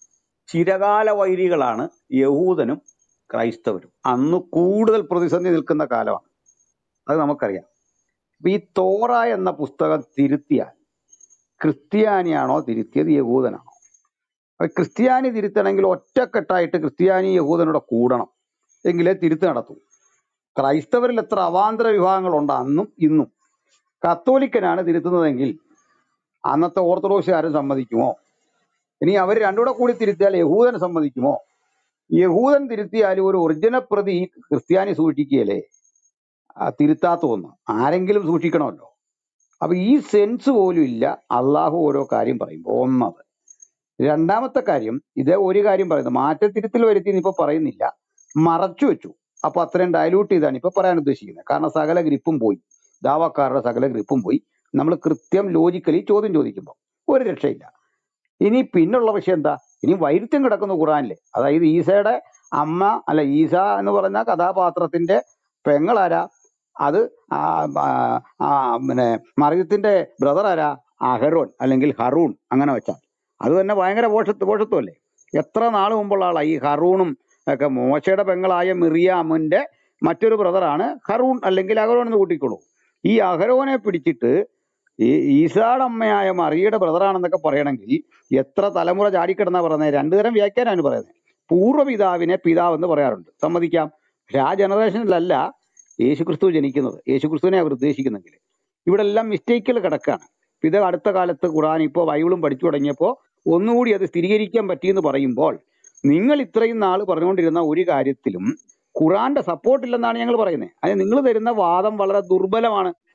ചിരകാല വൈരികളാണ് യഹൂദനും ക്രൈസ്തവരും അന്ന് കൂടുതൽ പ്രതിസന്ധി നിൽക്കുന്ന കാലമാണ് അത് നമുക്കറിയാം അപ്പൊ ഈ തോറ എന്ന പുസ്തകം തിരുത്തിയാൽ ക്രിസ്ത്യാനിയാണോ തിരുത്തിയത് യഹൂദനാണോ അപ്പൊ ക്രിസ്ത്യാനി തിരുത്തണമെങ്കിൽ ഒറ്റക്കെട്ടായിട്ട് ക്രിസ്ത്യാനി യഹൂദനോട് കൂടണം എങ്കിലേ തിരുത്ത് നടത്തൂ ക്രൈസ്തവരിൽ എത്ര അവാന്തര വിഭാഗങ്ങളുണ്ട് അന്നും ഇന്നും കത്തോലിക്കനാണ് തിരുത്തുന്നതെങ്കിൽ അന്നത്തെ ഓർത്തഡോക്സുകാരൻ സമ്മതിക്കുമോ ഇനി അവർ രണ്ടുകൂടെ കൂടി തിരുത്തിയാൽ യഹൂദൻ സമ്മതിക്കുമോ യഹൂദൻ തിരുത്തിയാൽ ഒരു ഒറിജിനൽ പ്രതി ക്രിസ്ത്യാനി സൂക്ഷിക്കുകയല്ലേ ആ തിരുത്താത്ത ഒന്ന് ആരെങ്കിലും സൂക്ഷിക്കണമല്ലോ അപ്പൊ ഈ സെൻസ് പോലും ഇല്ല അള്ളാഹു ഓരോ കാര്യം പറയുമ്പോൾ ഒന്നത് രണ്ടാമത്തെ കാര്യം ഇതേ ഒരു കാര്യം പറയുന്നത് മാറ്റത്തിരുത്തൽ വരുത്തി ഇപ്പൊ പറയുന്നില്ല മറച്ചു വെച്ചു അപ്പൊ അത്രയും ഡയലൂട്ട് ചെയ്താണ് ഇപ്പൊ പറയാൻ ഉദ്ദേശിക്കുന്നത് കാരണം സകല ഗ്രിപ്പും പോയി ദാവാക്കാരുടെ സകല ഗ്രിപ്പും പോയി നമ്മൾ കൃത്യം ലോജിക്കലി ചോദ്യം ചോദിക്കുമ്പോൾ ഒരു രക്ഷയില്ല ഇനി പിന്നുള്ള വിഷയം എന്താ ഇനി വൈരുദ്ധ്യം കിടക്കുന്ന ഖുറാനിലെ അതായത് ഈസയുടെ അമ്മ അല്ല ഈസ എന്ന് പറഞ്ഞ കഥാപാത്രത്തിന്റെ പെങ്ങളാരാ അത് ആ, ആ, ആ, പിന്നെ മറിയത്തിന്റെ ബ്രദർ ആരാ അഹരോൻ അല്ലെങ്കിൽ ഹറൂൺ അങ്ങനെ വെച്ചാൽ അത് തന്നെ ഭയങ്കര പോഷത്വ പോഷത്വമല്ലേ എത്ര നാൾ മുമ്പുള്ള ആളാ ഈ ഹറൂണും ഒക്കെ മോശയുടെ പെങ്ങളായ മിറിയാമിന്റെ മറ്റൊരു ബ്രദറാണ് ഹറൂൺ അല്ലെങ്കിൽ അഹരോൻ എന്ന് കൂട്ടിക്കോളൂ ഈ അഹരോനെ പിടിച്ചിട്ട് ഈ ഈസായുടെ അമ്മയായ മറിയയുടെ ബ്രദറാണെന്നൊക്കെ പറയണമെങ്കിൽ എത്ര തലമുറ ചാടിക്കിടന്നാ പറയുന്നത് രണ്ടുതരം വ്യാഖ്യാനാണ് പറയുന്നത് പൂർവ്വപിതാവിനെ പിതാവ് എന്ന് പറയാറുണ്ട് സമ്മതിക്കാം പക്ഷെ ആ ജനറേഷനിലല്ല യേശുക്രിസ്തു ജനിക്കുന്നത് യേശുക്രിസ്തുവിനെ അവർ ഉദ്ദേശിക്കുന്നെങ്കിൽ ഇവിടെ എല്ലാം മിസ്റ്റേക്കുകൾ കിടക്കാണ് ഇത് അടുത്ത കാലത്ത് ഖുറാൻ ഇപ്പോൾ ബൈബിളും പഠിച്ചു തുടങ്ങിയപ്പോൾ ഒന്നുകൂടി അത് സ്ഥിരീകരിക്കാൻ പറ്റിയെന്ന് പറയുമ്പോൾ നിങ്ങൾ ഇത്രയും നാൾ പറഞ്ഞുകൊണ്ടിരുന്ന ഒരു കാര്യത്തിലും ഖുറാന്റെ സപ്പോർട്ട് ഇല്ലെന്നാണ് ഞങ്ങൾ പറയുന്നത് അതിന് നിങ്ങൾ തരുന്ന വാദം വളരെ ദുർബലമാണ്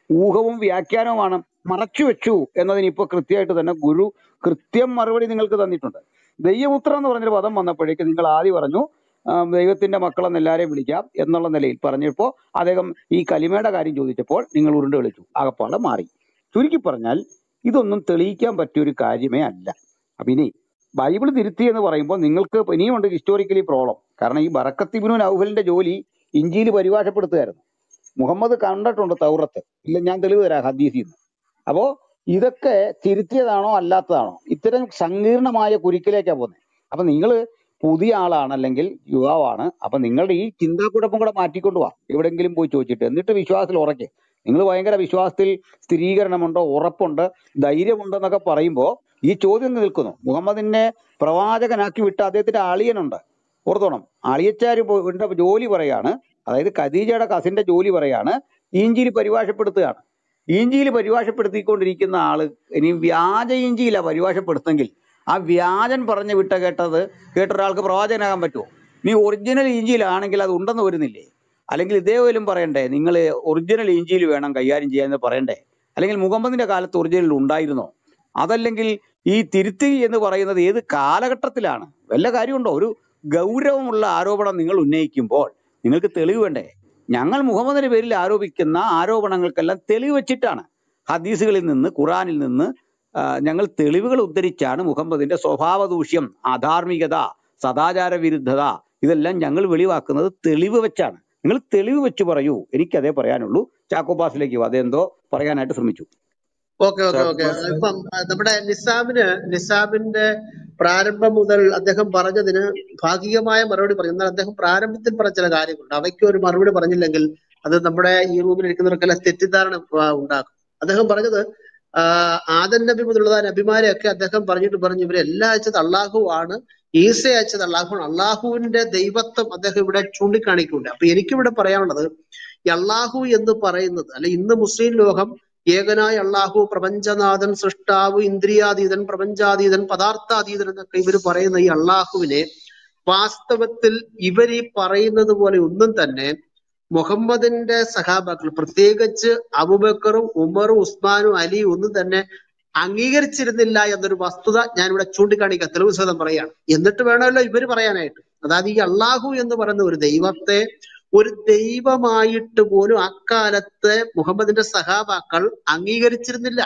ഊഹവും വ്യാഖ്യാനവുമാണ് മറച്ചു വെച്ചു എന്നതിന് ഇപ്പൊ കൃത്യമായിട്ട് തന്നെ ഗുരു കൃത്യം മറുപടി നിങ്ങൾക്ക് തന്നിട്ടുണ്ട് ദൈവപുത്രൻ എന്ന് പറഞ്ഞൊരു പദം വന്നപ്പോഴേക്ക് നിങ്ങൾ ആദ്യം പറഞ്ഞു ആ, ദൈവത്തിന്റെ മക്കളെന്ന് എല്ലാവരെയും വിളിക്കാം എന്നുള്ള നിലയിൽ പറഞ്ഞപ്പോൾ അദ്ദേഹം ഈ കലിമയുടെ കാര്യം ചോദിച്ചപ്പോൾ നിങ്ങൾ ഉരുണ്ട് കളിച്ചു ആകപ്പാടെ മാറി ചുരുക്കി പറഞ്ഞാൽ ഇതൊന്നും തെളിയിക്കാൻ പറ്റിയ ഒരു കാര്യമേ അല്ല അപ്പൊ ഇനി ബൈബിൾ തിരുത്തി എന്ന് പറയുമ്പോൾ നിങ്ങൾക്ക് ഇനിയുമുണ്ട് ഹിസ്റ്റോറിക്കലി പ്രോബ്ലം കാരണം ഈ ബറക്കത്തിബിനു നൗഫലിന്റെ ജോലി ഇഞ്ചിയിൽ പരിഭാഷപ്പെടുത്തുകയായിരുന്നു മുഹമ്മദ് കണ്ടിട്ടുണ്ട് തൗറത്ത് ഇല്ല ഞാൻ തെളിവ് തരാം ഹദീസിൽ നിന്ന് അപ്പോ ഇതൊക്കെ തിരുത്തിയതാണോ അല്ലാത്തതാണോ ഇത്തരം സങ്കീർണമായ കുരുക്കിലേക്കാ പോകുന്നത് അപ്പൊ നിങ്ങൾ പുതിയ ആളാണ് അല്ലെങ്കിൽ യുവാവാണ് അപ്പൊ നിങ്ങളുടെ ഈ ചിന്താക്കുഴപ്പം കൂടെ മാറ്റിക്കൊണ്ട് പോവാ എവിടെങ്കിലും പോയി ചോദിച്ചിട്ട് എന്നിട്ട് വിശ്വാസത്തിൽ ഉറക്കെ നിങ്ങൾ ഭയങ്കര വിശ്വാസത്തിൽ സ്ഥിരീകരണമുണ്ടോ ഉറപ്പുണ്ട് ധൈര്യമുണ്ടെന്നൊക്കെ പറയുമ്പോൾ ഈ ചോദ്യം നിൽക്കുന്നു മുഹമ്മദിനെ പ്രവാചകനാക്കി വിട്ട അദ്ദേഹത്തിന്റെ അളിയനുണ്ട് ഓർത്തോണം അളിയച്ചാര് പോ- ന്റെ ജോലി പറയാണ് അതായത് ഖദീജയുടെ കസിന്റെ ജോലി പറയാണ് ഈഞ്ചിയിൽ പരിഭാഷപ്പെടുത്തുകയാണ് ഈഞ്ചിയിൽ പരിഭാഷപ്പെടുത്തിക്കൊണ്ടിരിക്കുന്ന ആള് ഇനി വ്യാജ ഈഞ്ചിയില പരിഭാഷപ്പെടുത്തെങ്കിൽ ആ വ്യാജൻ പറഞ്ഞു വിട്ട കേട്ടത് കേട്ട ഒരാൾക്ക് പ്രവാചകനാകാൻ പറ്റുമോ നീ ഒറിജിനൽ ഈഞ്ചിയിലാണെങ്കിൽ അത് ഉണ്ടെന്ന് വരുന്നില്ലേ അല്ലെങ്കിൽ ഇതേപോലും പറയണ്ടേ നിങ്ങൾ ഒറിജിനൽ ഈഞ്ചിയിൽ വേണം കൈകാര്യം ചെയ്യാന്ന് പറയണ്ടേ അല്ലെങ്കിൽ മുഹമ്മദിന്റെ കാലത്ത് ഒറിജിനൽ ഉണ്ടായിരുന്നോ അതല്ലെങ്കിൽ ഈ തിരുത്തി എന്ന് പറയുന്നത് ഏത് കാലഘട്ടത്തിലാണ് വല്ല കാര്യമുണ്ടോ ഒരു ഗൗരവമുള്ള ആരോപണം നിങ്ങൾ ഉന്നയിക്കുമ്പോൾ നിങ്ങൾക്ക് തെളിവ് വേണ്ടേ ഞങ്ങൾ മുഹമ്മദിന്റെ പേരിൽ ആരോപിക്കുന്ന ആരോപണങ്ങൾക്കെല്ലാം തെളിവ് വെച്ചിട്ടാണ് ഹദീസുകളിൽ നിന്ന് ഖുറാനിൽ നിന്ന് ആ, ഞങ്ങൾ തെളിവുകൾ ഉദ്ധരിച്ചാണ് മുഹമ്മദിന്റെ സ്വഭാവ ദൂഷ്യം അധാർമികത സദാചാര വിരുദ്ധത ഇതെല്ലാം ഞങ്ങൾ വെളിവാക്കുന്നത് തെളിവ് വെച്ചാണ് നിങ്ങൾ തെളിവ് വെച്ച് പറയൂ എനിക്കതേ പറയാനുള്ളൂ ചാക്കോബാസിലേക്ക് വാ. അതെന്തോ പറയാനായിട്ട് ശ്രമിച്ചു ഓക്കെ ഓക്കെ ഓക്കെ ചാക്കോബാസ് ഇപ്പം ആ, നമ്മുടെ നിസാമിന് നിസാമിന്റെ പ്രാരംഭം മുതൽ അദ്ദേഹം പറഞ്ഞതിന് ഭാഗികമായ മറുപടി പറഞ്ഞു എന്നാൽ അദ്ദേഹം പ്രാരംഭത്തിൽ പറഞ്ഞ ചില കാര്യങ്ങളുണ്ട് അവയ്ക്ക് ഒരു മറുപടി പറഞ്ഞില്ലെങ്കിൽ അത് നമ്മുടെ ഈ റൂമിൽ ഇരിക്കുന്നവർക്കെല്ലാം തെറ്റിദ്ധാരണ ആ, ഉണ്ടാക്കും അദ്ദേഹം പറഞ്ഞത് ആ, ആദൻ നബി മുതലുള്ള നബിമാരെയൊക്കെ അദ്ദേഹം പറഞ്ഞിട്ട് പറഞ്ഞു ഇവരെല്ലാം അയച്ചത് അള്ളാഹു ആണ് ഈസ അയച്ചത് അള്ളാഹു ആണ് അള്ളാഹുവിന്റെ ദൈവത്വം അദ്ദേഹം ഇവിടെ ചൂണ്ടിക്കാണിക്കുന്നുണ്ട് അപ്പൊ എനിക്കിവിടെ പറയാനുള്ളത് ഈ അള്ളാഹു എന്ന് പറയുന്നത് അല്ലെ ഇന്ന് മുസ്ലിം ലോകം ഏകനായ അള്ളാഹു പ്രപഞ്ചനാഥൻ സൃഷ്ടാവ് ഇന്ദ്രിയാതീതൻ പ്രപഞ്ചാതീതൻ പദാർത്ഥാതീതൻ എന്നൊക്കെ ഇവർ പറയുന്ന ഈ അള്ളാഹുവിനെ വാസ്തവത്തിൽ ഇവർ ഈ പറയുന്നത് പോലെ ഒന്നും തന്നെ മുഹമ്മദിന്റെ സഹാബാക്കൾ പ്രത്യേകിച്ച് അബുബക്കറും ഉമറും ഉസ്മാനും അലിയും ഒന്നും തന്നെ അംഗീകരിച്ചിരുന്നില്ല എന്നൊരു വസ്തുത ഞാൻ ഇവിടെ ചൂണ്ടിക്കാണിക്കാൻ തെളിവ് സഹിതം പറയാണ് എന്നിട്ട് വേണമല്ലോ ഇവര് പറയാനായിട്ട് അതായത് ഈ അള്ളാഹു എന്ന് പറയുന്ന ഒരു ദൈവത്തെ ഒരു ദൈവമായിട്ട് പോലും അക്കാലത്ത് മുഹമ്മദിന്റെ സഹാബാക്കൾ അംഗീകരിച്ചിരുന്നില്ല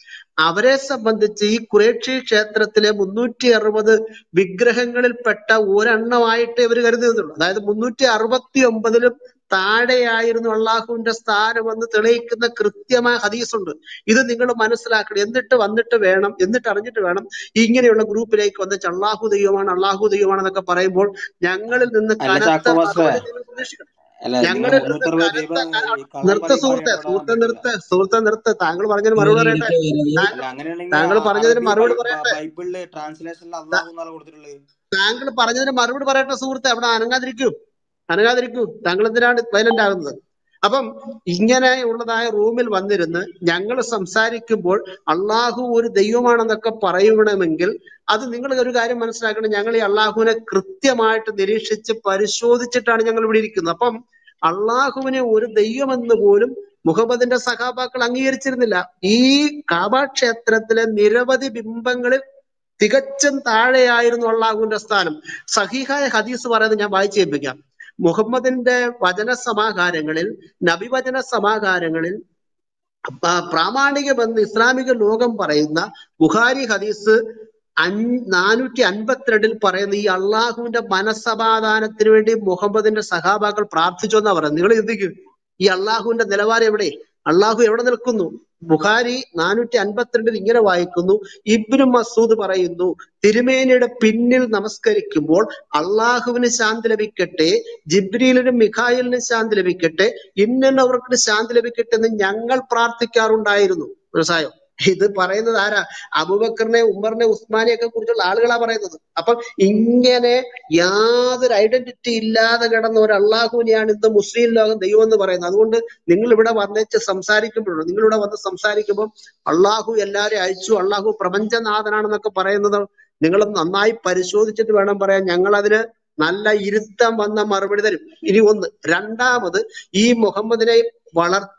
അവരെ സംബന്ധിച്ച് ഈ കുറേക്ഷി ക്ഷേത്രത്തിലെ മുന്നൂറ്റി അറുപത് വിഗ്രഹങ്ങളിൽപ്പെട്ട ഒരെണ്ണമായിട്ട് ഇവർ കരുതുന്നുള്ളൂ അതായത് മുന്നൂറ്റി അറുപത്തി ഒമ്പതിലും താഴെയായിരുന്നു അള്ളാഹുവിന്റെ സ്ഥാനമെന്ന് തെളിയിക്കുന്ന കൃത്യമായ ഹദീസുണ്ട് ഇത് നിങ്ങൾ മനസ്സിലാക്കണം എന്നിട്ട് വന്നിട്ട് വേണം എന്നിട്ട് അറിഞ്ഞിട്ട് വേണം ഇങ്ങനെയുള്ള ഗ്രൂപ്പിലേക്ക് വന്നിട്ട് അള്ളാഹു ദൈവമാണ് അള്ളാഹു ദൈവമാണെന്നൊക്കെ പറയുമ്പോൾ ഞങ്ങളിൽ നിന്ന് അല്ല കനത്ത ചാക്കോ മാസ്റ്ററെ മറുപടി നിങ്ങൾ പ്രതീക്ഷിക്കണം അല്ല നിങ്ങൾ ഞങ്ങളിൽ നിന്ന് മുന്നൂറ്ററുപത് ദൈവം കനത്ത ഈ കള്ളം നിർത്ത പറയും സുഹൃത്തെ പറയപ്പെടാൻ സുഹൃത്തെ പറ്റില്ല നിർത്ത് സുഹൃത്തെ നിർത്ത് താങ്കൾ പറഞ്ഞതിന് മറുപടി പറയട്ടെ അല്ല താങ്കൾ അങ്ങനെയാണെങ്കിൽ താങ്കൾ പറഞ്ഞതിന് അറബി മറുപടി ബൈ- പറയട്ടെ ബൈബിളില് ട്രാൻസ്ലേഷനിൽ താ- അള്ളാഹു എന്നാണ് കൊടുത്തിട്ടുള്ളത് താങ്കൾ പറഞ്ഞതിന് മറുപടി പറയട്ടെ സുഹൃത്തെ അവിടെ അനങ്ങാതിരിക്കൂ അനങ്ങാതിരിക്കൂ താങ്കൾ എന്തിനാണ് വയലന്റ് ആകുന്നത് അപ്പം ഇങ്ങനെ ഉള്ളതായ റൂമിൽ വന്നിരുന്ന് ഞങ്ങൾ സംസാരിക്കുമ്പോൾ അള്ളാഹു ഒരു ദൈവമാണെന്നൊക്കെ പറയണമെങ്കിൽ അത് നിങ്ങൾ ഒരു കാര്യം മനസ്സിലാക്കണം ഞങ്ങൾ ഈ അള്ളാഹുവിനെ കൃത്യമായിട്ട് നിരീക്ഷിച്ച് പരിശോധിച്ചിട്ടാണ് ഞങ്ങൾ ഇവിടെ ഇരിക്കുന്നത് അപ്പം അള്ളാഹുവിനെ ഒരു ദൈവമെന്ന് പോലും മുഹമ്മദിന്റെ സഹാബാക്കൾ അംഗീകരിച്ചിരുന്നില്ല ഈ കാബ ക്ഷേത്രത്തിലെ നിരവധി ബിംബങ്ങളിൽ തികച്ചും താഴെയായിരുന്നു അള്ളാഹുവിന്റെ സ്ഥാനം സഹീഹായ ഹദീസ് പറയുന്നത് ഞാൻ വായിച്ചു കേൾപ്പിക്കാം മുഹമ്മദിന്റെ വചന സമാഹാരങ്ങളിൽ നബിവചന സമാഹാരങ്ങളിൽ ആ, പ്രാമാണികമെന്ന് ഇസ്ലാമിക ലോകം പറയുന്ന ബുഖാരി ഹദീസ് അൻ- നാനൂറ്റി അൻപത്തിരണ്ടിൽ പറയുന്ന ഈ അള്ളാഹുവിന്റെ മനസ്സമാധാനത്തിന് വേണ്ടി മുഹമ്മദിന്റെ സഹാബാക്കൾ പ്രാർത്ഥിച്ചു എന്നാ പറയുന്നത് നിങ്ങൾ ചിന്തിക്കും ഈ അള്ളാഹുവിന്റെ നിലവാരം എവിടെ അള്ളാഹു എവിടെ നിൽക്കുന്നു ബുഖാരി നാനൂറ്റി അൻപത്തിരണ്ടിൽ ഇങ്ങനെ വായിക്കുന്നു ഇബ്നു മസൂദ് പറയുന്നു തിരുമേനിയുടെ പിന്നിൽ നമസ്കരിക്കുമ്പോൾ അള്ളാഹുവിന് ശാന്തി ലഭിക്കട്ടെ ജിബ്രീലിനും മിഖായിലിനും ശാന്തി ലഭിക്കട്ടെ ഇന്നവർക്ക് ശാന്തി ലഭിക്കട്ടെ എന്ന് ഞങ്ങൾ പ്രാർത്ഥിക്കാറുണ്ടായിരുന്നു മനസ്സിലായോ ഇത് പറയുന്നത് ആരാ അബൂബക്കറിനെ ഉമറിനെ ഉസ്മാനെ ഒക്കെ കുറിച്ചുള്ള ആളുകളാ പറയുന്നത് അപ്പം ഇങ്ങനെ യാതൊരു ഐഡന്റിറ്റി ഇല്ലാതെ കിടന്ന ഒരു അള്ളാഹുവിനെയാണ് ഇന്ന് മുസ്ലിം ലോകം ദൈവം എന്ന് പറയുന്നത് അതുകൊണ്ട് നിങ്ങൾ ഇവിടെ വന്നേച്ച് സംസാരിക്കുമ്പോഴും നിങ്ങൾ ഇവിടെ വന്ന് സംസാരിക്കുമ്പോൾ അള്ളാഹു എല്ലാവരെയും അയച്ചു അള്ളാഹു പ്രപഞ്ചനാഥനാണെന്നൊക്കെ പറയുന്നത് നിങ്ങൾ നന്നായി പരിശോധിച്ചിട്ട് വേണം പറയാൻ ഞങ്ങൾ അതിന് നല്ല ഇരുത്തം വന്ന മറുപടി തരും ഇനി ഒന്ന് രണ്ടാമത് ഈ മുഹമ്മദിനെ വളർത്തി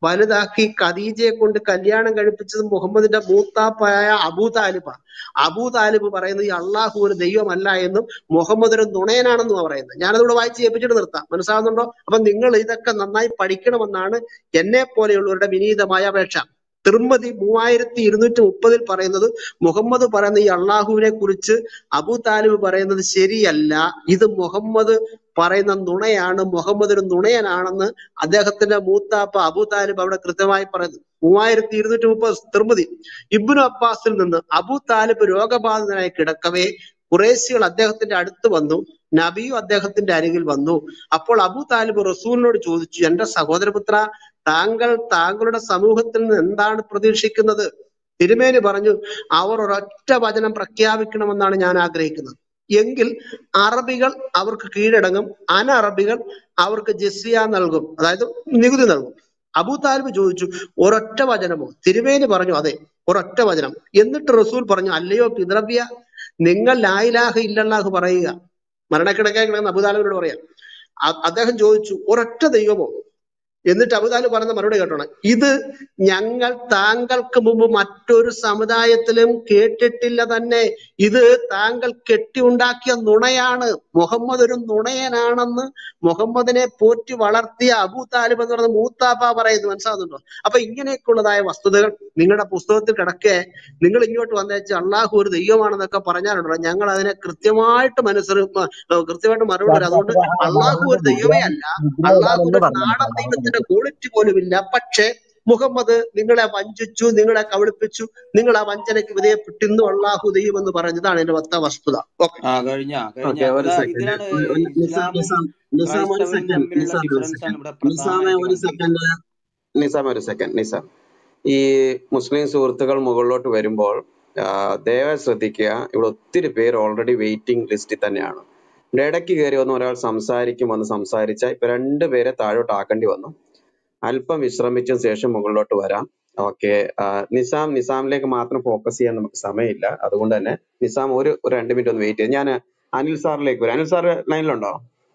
വലുതാക്കി ഖദീജയെ കൊണ്ട് കല്യാണം കഴിപ്പിച്ചത് മുഹമ്മദിന്റെ മൂത്താപ്പായ അബൂ താലിബാണ് അബൂ താലിബ് പറയുന്നത് ഈ അള്ളാഹു ഒരു ദൈവമല്ല എന്നും മുഹമ്മദ് ഒരു നുണയനാണെന്നും പറയുന്നത് ഞാനതിവിടെ വായിച്ച് കേൾപ്പിച്ചിട്ട് നിർത്താം മനസ്സിലാവുന്നുണ്ടോ അപ്പൊ നിങ്ങൾ ഇതൊക്കെ നന്നായി പഠിക്കണമെന്നാണ് എന്നെ പോലെയുള്ളവരുടെ വിനീതമായ അപേക്ഷ തിർമതി മൂവായിരത്തി ഇരുന്നൂറ്റി മുപ്പതിൽ പറയുന്നത് മുഹമ്മദ് പറയുന്ന ഈ അള്ളാഹുവിനെ കുറിച്ച് അബൂ താലിബ് പറയുന്നത് ശരിയല്ല ഇത് മുഹമ്മദ് പറയുന്ന നുണയാണ് മുഹമ്മദ് ഒരു നുണയനാണെന്ന് അദ്ദേഹത്തിന്റെ മൂത്താപ്പ അബൂ താലിബ് അവിടെ കൃത്യമായി പറയുന്നു മൂവായിരത്തി ഇരുന്നൂറ്റി മുപ്പത് തിർമതി ഇബ്നു അബ്ബാസിൽ നിന്ന് അബൂ താലിബ് രോഗബാധിതനായി കിടക്കവേ കുറേശികൾ അദ്ദേഹത്തിന്റെ അടുത്ത് വന്നു നബിയും അദ്ദേഹത്തിന്റെ അരികിൽ വന്നു അപ്പോൾ അബൂ താലിബ് റസൂലിനോട് ചോദിച്ചു എന്റെ സഹോദരപുത്ര താങ്കൾ താങ്കളുടെ സമൂഹത്തിൽ നിന്ന് എന്താണ് പ്രതീക്ഷിക്കുന്നത് തിരുമേനി പറഞ്ഞു അവർ ഒരൊറ്റ വചനം പ്രഖ്യാപിക്കണമെന്നാണ് ഞാൻ ആഗ്രഹിക്കുന്നത് എങ്കിൽ അറബികൾ അവർക്ക് കീഴടങ്ങും അനറബികൾ അവർക്ക് ജസിയ നൽകും അതായത് നികുതി നൽകും അബൂ താലിബ് ചോദിച്ചു ഒരൊറ്റ വചനമോ തിരുമേനി പറഞ്ഞു അതെ ഒരൊറ്റ വചനം എന്നിട്ട് റസൂൽ പറഞ്ഞു അല്ലയോ പിതൃവ്യ നിങ്ങൾ ലായിലാഹ ഇല്ലല്ലാഹ് പറയുക മരണക്കിടക്കാൻ കിടക്കുന്ന അബൂതാലിബിനോട് പറയാം അ- അദ്ദേഹം ചോദിച്ചു ഒരൊറ്റ ദൈവമോ എന്നിട്ട് അബുദാലി പറയുന്ന മറുപടി കേട്ടോണം ഇത് ഞങ്ങൾ താങ്കൾക്ക് മുമ്പ് മറ്റൊരു സമുദായത്തിലും കേട്ടിട്ടില്ല തന്നെ ഇത് താങ്കൾ കെട്ടിയുണ്ടാക്കിയ നുണയാണ് മുഹമ്മദ് ഒരു നുണയനാണെന്ന് മുഹമ്മദിനെ പോറ്റി വളർത്തിയ അബൂ താലിബ് എന്ന് പറയുന്ന മൂത്താപ്പ പറയുന്നു മനസ്സിലാകുന്നുണ്ടോ അപ്പൊ ഇങ്ങനെയൊക്കെയുള്ളതായ വസ്തുതകൾ നിങ്ങളുടെ പുസ്തകത്തിൽ കിടക്കെ നിങ്ങൾ ഇങ്ങോട്ട് വന്നേച്ച് അള്ളാഹു ഒരു ദൈവമാണെന്നൊക്കെ പറഞ്ഞാലുണ്ടല്ലോ ഞങ്ങൾ അതിനെ കൃത്യമായിട്ട് മനസ്സിൽ കൃത്യമായിട്ട് മറുപടി തരാം അതുകൊണ്ട് അള്ളാഹു ഒരു ദൈവമേ അല്ല അള്ളാഹുവിന്റെ ഒരു നാടൻ ദൈവത്തിന്റെ ക്വാളിറ്റി പോലും ഇല്ല പക്ഷേ മുഹമ്മദ് നിങ്ങളെ വഞ്ചിച്ചു നിങ്ങളെ കബളിപ്പിച്ചു നിങ്ങൾ ആ വഞ്ചനയ്ക്ക് വിധേയപ്പെട്ടു ഇന്നും അള്ളാഹു ദൈവം എന്ന് പറഞ്ഞതാണ് എന്റെ വസ്ത വസ്തുത ഓക്കെ ആ കഴിഞ്ഞ കഴിഞ്ഞ ഓക്കെ ഒരു ഇതാ സെക്കൻഡ് ഇതിലാണ് നിസാം ഇസ്ലാമും നിസാം നിസാം ഒരു ക്രൈസ്തവനും സെക്കൻഡ് തമ്മിലുള്ള നിസാം ഒരു ഡിഫറൻസ് ആണ് സെക്കൻഡ് ഇവിടെ നിസാമെ ഒരു സെക്കൻഡ് നിസാം പ്രധാനമായിട്ട് കാണിക്കുന്നത് ഒരു സെക്കൻഡ് നിസാം ഈ മുസ്ലിം സുഹൃത്തുക്കൾ മുകളിലോട്ട് വരുമ്പോൾ ആ, ദയവായി ശ്രദ്ധിക്കുക ഇവിടെ ഒത്തിരി പേര് ഓൾറെഡി വെയിറ്റിംഗ് ലിസ്റ്റിൽ തന്നെയാണ് ഇവിടെ ഇടയ്ക്ക് കയറി വന്ന് ഒരാൾ സംസാരിക്കും വന്ന് സംസാരിച്ചാൽ ഇപ്പൊ രണ്ടുപേരെ താഴോട്ട് ആക്കേണ്ടി വന്നു അല്പം വിശ്രമിച്ച ശേഷം മുകളിലോട്ട് വരാം ഓക്കെ നിസാം നിസാമിലേക്ക് മാത്രം ഫോക്കസ് ചെയ്യാൻ നമുക്ക് സമയമില്ല അതുകൊണ്ട് തന്നെ നിസാം ഒരു ഒരു രണ്ട് മിനിറ്റ് ഒന്ന് വെയിറ്റ് ചെയ്യും ഞാൻ അനിൽ സാറിലേക്ക് വരാം അനിൽ സാർ ലൈനിലുണ്ടോ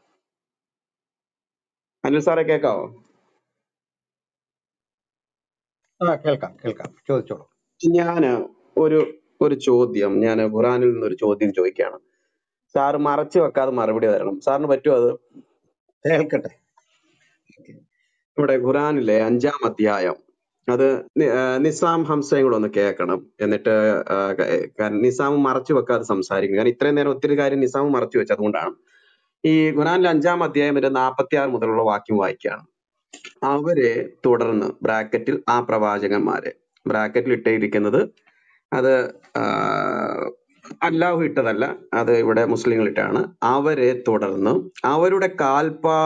അനിൽ സാറെ കേൾക്കാവോ ആ കേൾക്കാം കേൾക്കാം ചോദിച്ചോളൂ ഞാന് ഒരു ഒരു ചോദ്യം ഞാൻ ഖുറാനിൽ നിന്ന് ഒരു ചോദ്യം ചോദിക്കുകയാണ് സാറ് മറച്ചു വെക്കാതെ മറുപടി തരണം സാറിന് പറ്റുമോ അത് കേൾക്കട്ടെ ഇവിടെ ഖുറാനിലെ അഞ്ചാം അധ്യായം അത് നി- ആ, നിസാം ഹംസയും കൂടെ ഒന്ന് കേൾക്കണം എന്നിട്ട് ആ, ക- കാരണം നിസാം മറച്ചു വെക്കാതെ സംസാരിക്കും കാരണം ഇത്രയും നേരം ഒത്തിരി കാര്യം നിസാം മറച്ചു വെച്ചത് അതുകൊണ്ടാണ് ഈ ഖുറാനിലെ അഞ്ചാം അധ്യായം ഒരു നാൽപ്പത്തി ആറ് മുതലുള്ള വാക്യം വായിക്കുകയാണ് അവരെ തുടർന്ന് ബ്രാക്കറ്റിൽ ആ പ്രവാചകന്മാരെ ബ്രാക്കറ്റിൽ ഇട്ടിരിക്കുന്നത് അത് ആ, അല്ലാഹു ഇട്ടതല്ല അത് ഇവിടെ മുസ്ലിങ്ങൾ ഇട്ടാണ് അവരെ തുടർന്ന് അവരുടെ കാൽപാ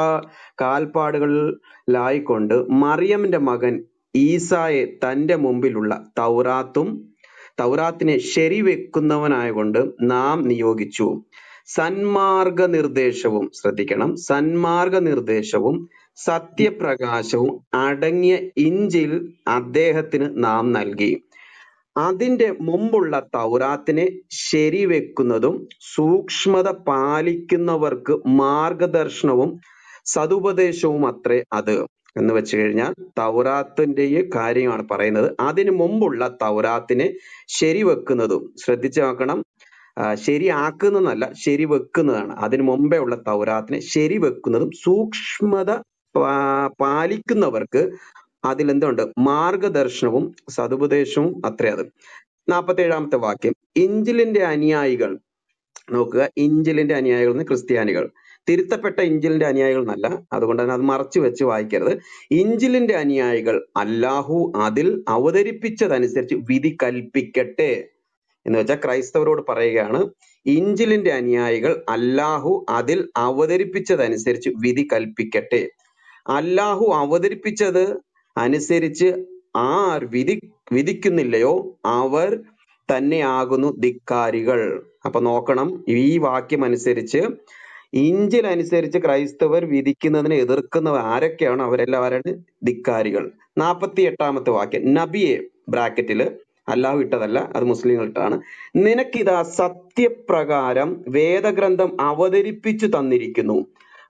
കാൽപ്പാടുകളിലായിക്കൊണ്ട് മറിയമിന്റെ മകൻ ഈസായെ തന്റെ മുമ്പിലുള്ള തൗറാത്തും തൗറാത്തിനെ ശരിവെക്കുന്നവനായകൊണ്ട് നാം നിയോഗിച്ചു സന്മാർഗ നിർദ്ദേശവും ശ്രദ്ധിക്കണം സന്മാർഗ നിർദ്ദേശവും സത്യപ്രകാശവും അടങ്ങിയ ഇഞ്ചിൽ അദ്ദേഹത്തിന് നാം നൽകി അതിന്റെ മുമ്പുള്ള തൗറാത്തിനെ ശരിവെക്കുന്നതും സൂക്ഷ്മത പാലിക്കുന്നവർക്ക് മാർഗദർശനവും സതുപദേശവും അത്രേ അത് എന്ന് വെച്ച് കഴിഞ്ഞാൽ തൗറാത്തിന്റെ ഈ കാര്യമാണ് പറയുന്നത് അതിനു മുമ്പുള്ള തൗറാത്തിനെ ശരിവെക്കുന്നതും ശ്രദ്ധിച്ചു നോക്കണം ആ, ശരിയാക്കുന്നതല്ല ശരിവെക്കുന്നതാണ് അതിനു മുമ്പേ ഉള്ള തൗറാത്തിനെ ശരിവെക്കുന്നതും സൂക്ഷ്മത പാ- പാലിക്കുന്നവർക്ക് അതിൽ എന്തുണ്ട് മാർഗദർശനവും സതുപദേശവും അത്രേ അത് നാൽപ്പത്തി ഏഴാമത്തെ വാക്യം ഇഞ്ചിലിന്റെ അനുയായികൾ നോക്കുക ഇഞ്ചിലിന്റെ അനുയായികൾ എന്ന് ക്രിസ്ത്യാനികൾ തിരുത്തപ്പെട്ട ഇഞ്ചിലിന്റെ അനുയായികൾ എന്നല്ല അതുകൊണ്ട് തന്നെ അത് മറച്ചു വെച്ച് വായിക്കരുത് ഇഞ്ചിലിന്റെ അനുയായികൾ അല്ലാഹു അതിൽ അവതരിപ്പിച്ചതനുസരിച്ച് വിധി കൽപ്പിക്കട്ടെ എന്ന് വെച്ചാൽ ക്രൈസ്തവരോട് പറയുകയാണ് ഇഞ്ചിലിന്റെ അനുയായികൾ അല്ലാഹു അതിൽ അവതരിപ്പിച്ചതനുസരിച്ച് വിധി കൽപ്പിക്കട്ടെ അല്ലാഹു അവതരിപ്പിച്ചത് അനുസരിച്ച് ആർ വിധി വിധിക്കുന്നില്ലയോ അവർ തന്നെയാകുന്നു ധിക്കാരികൾ അപ്പൊ നോക്കണം ഈ വാക്യം അനുസരിച്ച് ഇഞ്ചിൽ അനുസരിച്ച് ക്രൈസ്തവർ വിധിക്കുന്നതിനെ എതിർക്കുന്നവർ ആരൊക്കെയാണോ അവരെല്ലാവരാണ് ധിക്കാരികൾ നാൽപ്പത്തി എട്ടാമത്തെ വാക്യം നബിയെ ബ്രാക്കറ്റില് അല്ലാഹു ഇട്ടതല്ല അത് മുസ്ലിങ്ങൾ ഇട്ടതാണ് നിനക്കിതാ സത്യപ്രകാരം വേദഗ്രന്ഥം അവതരിപ്പിച്ചു തന്നിരിക്കുന്നു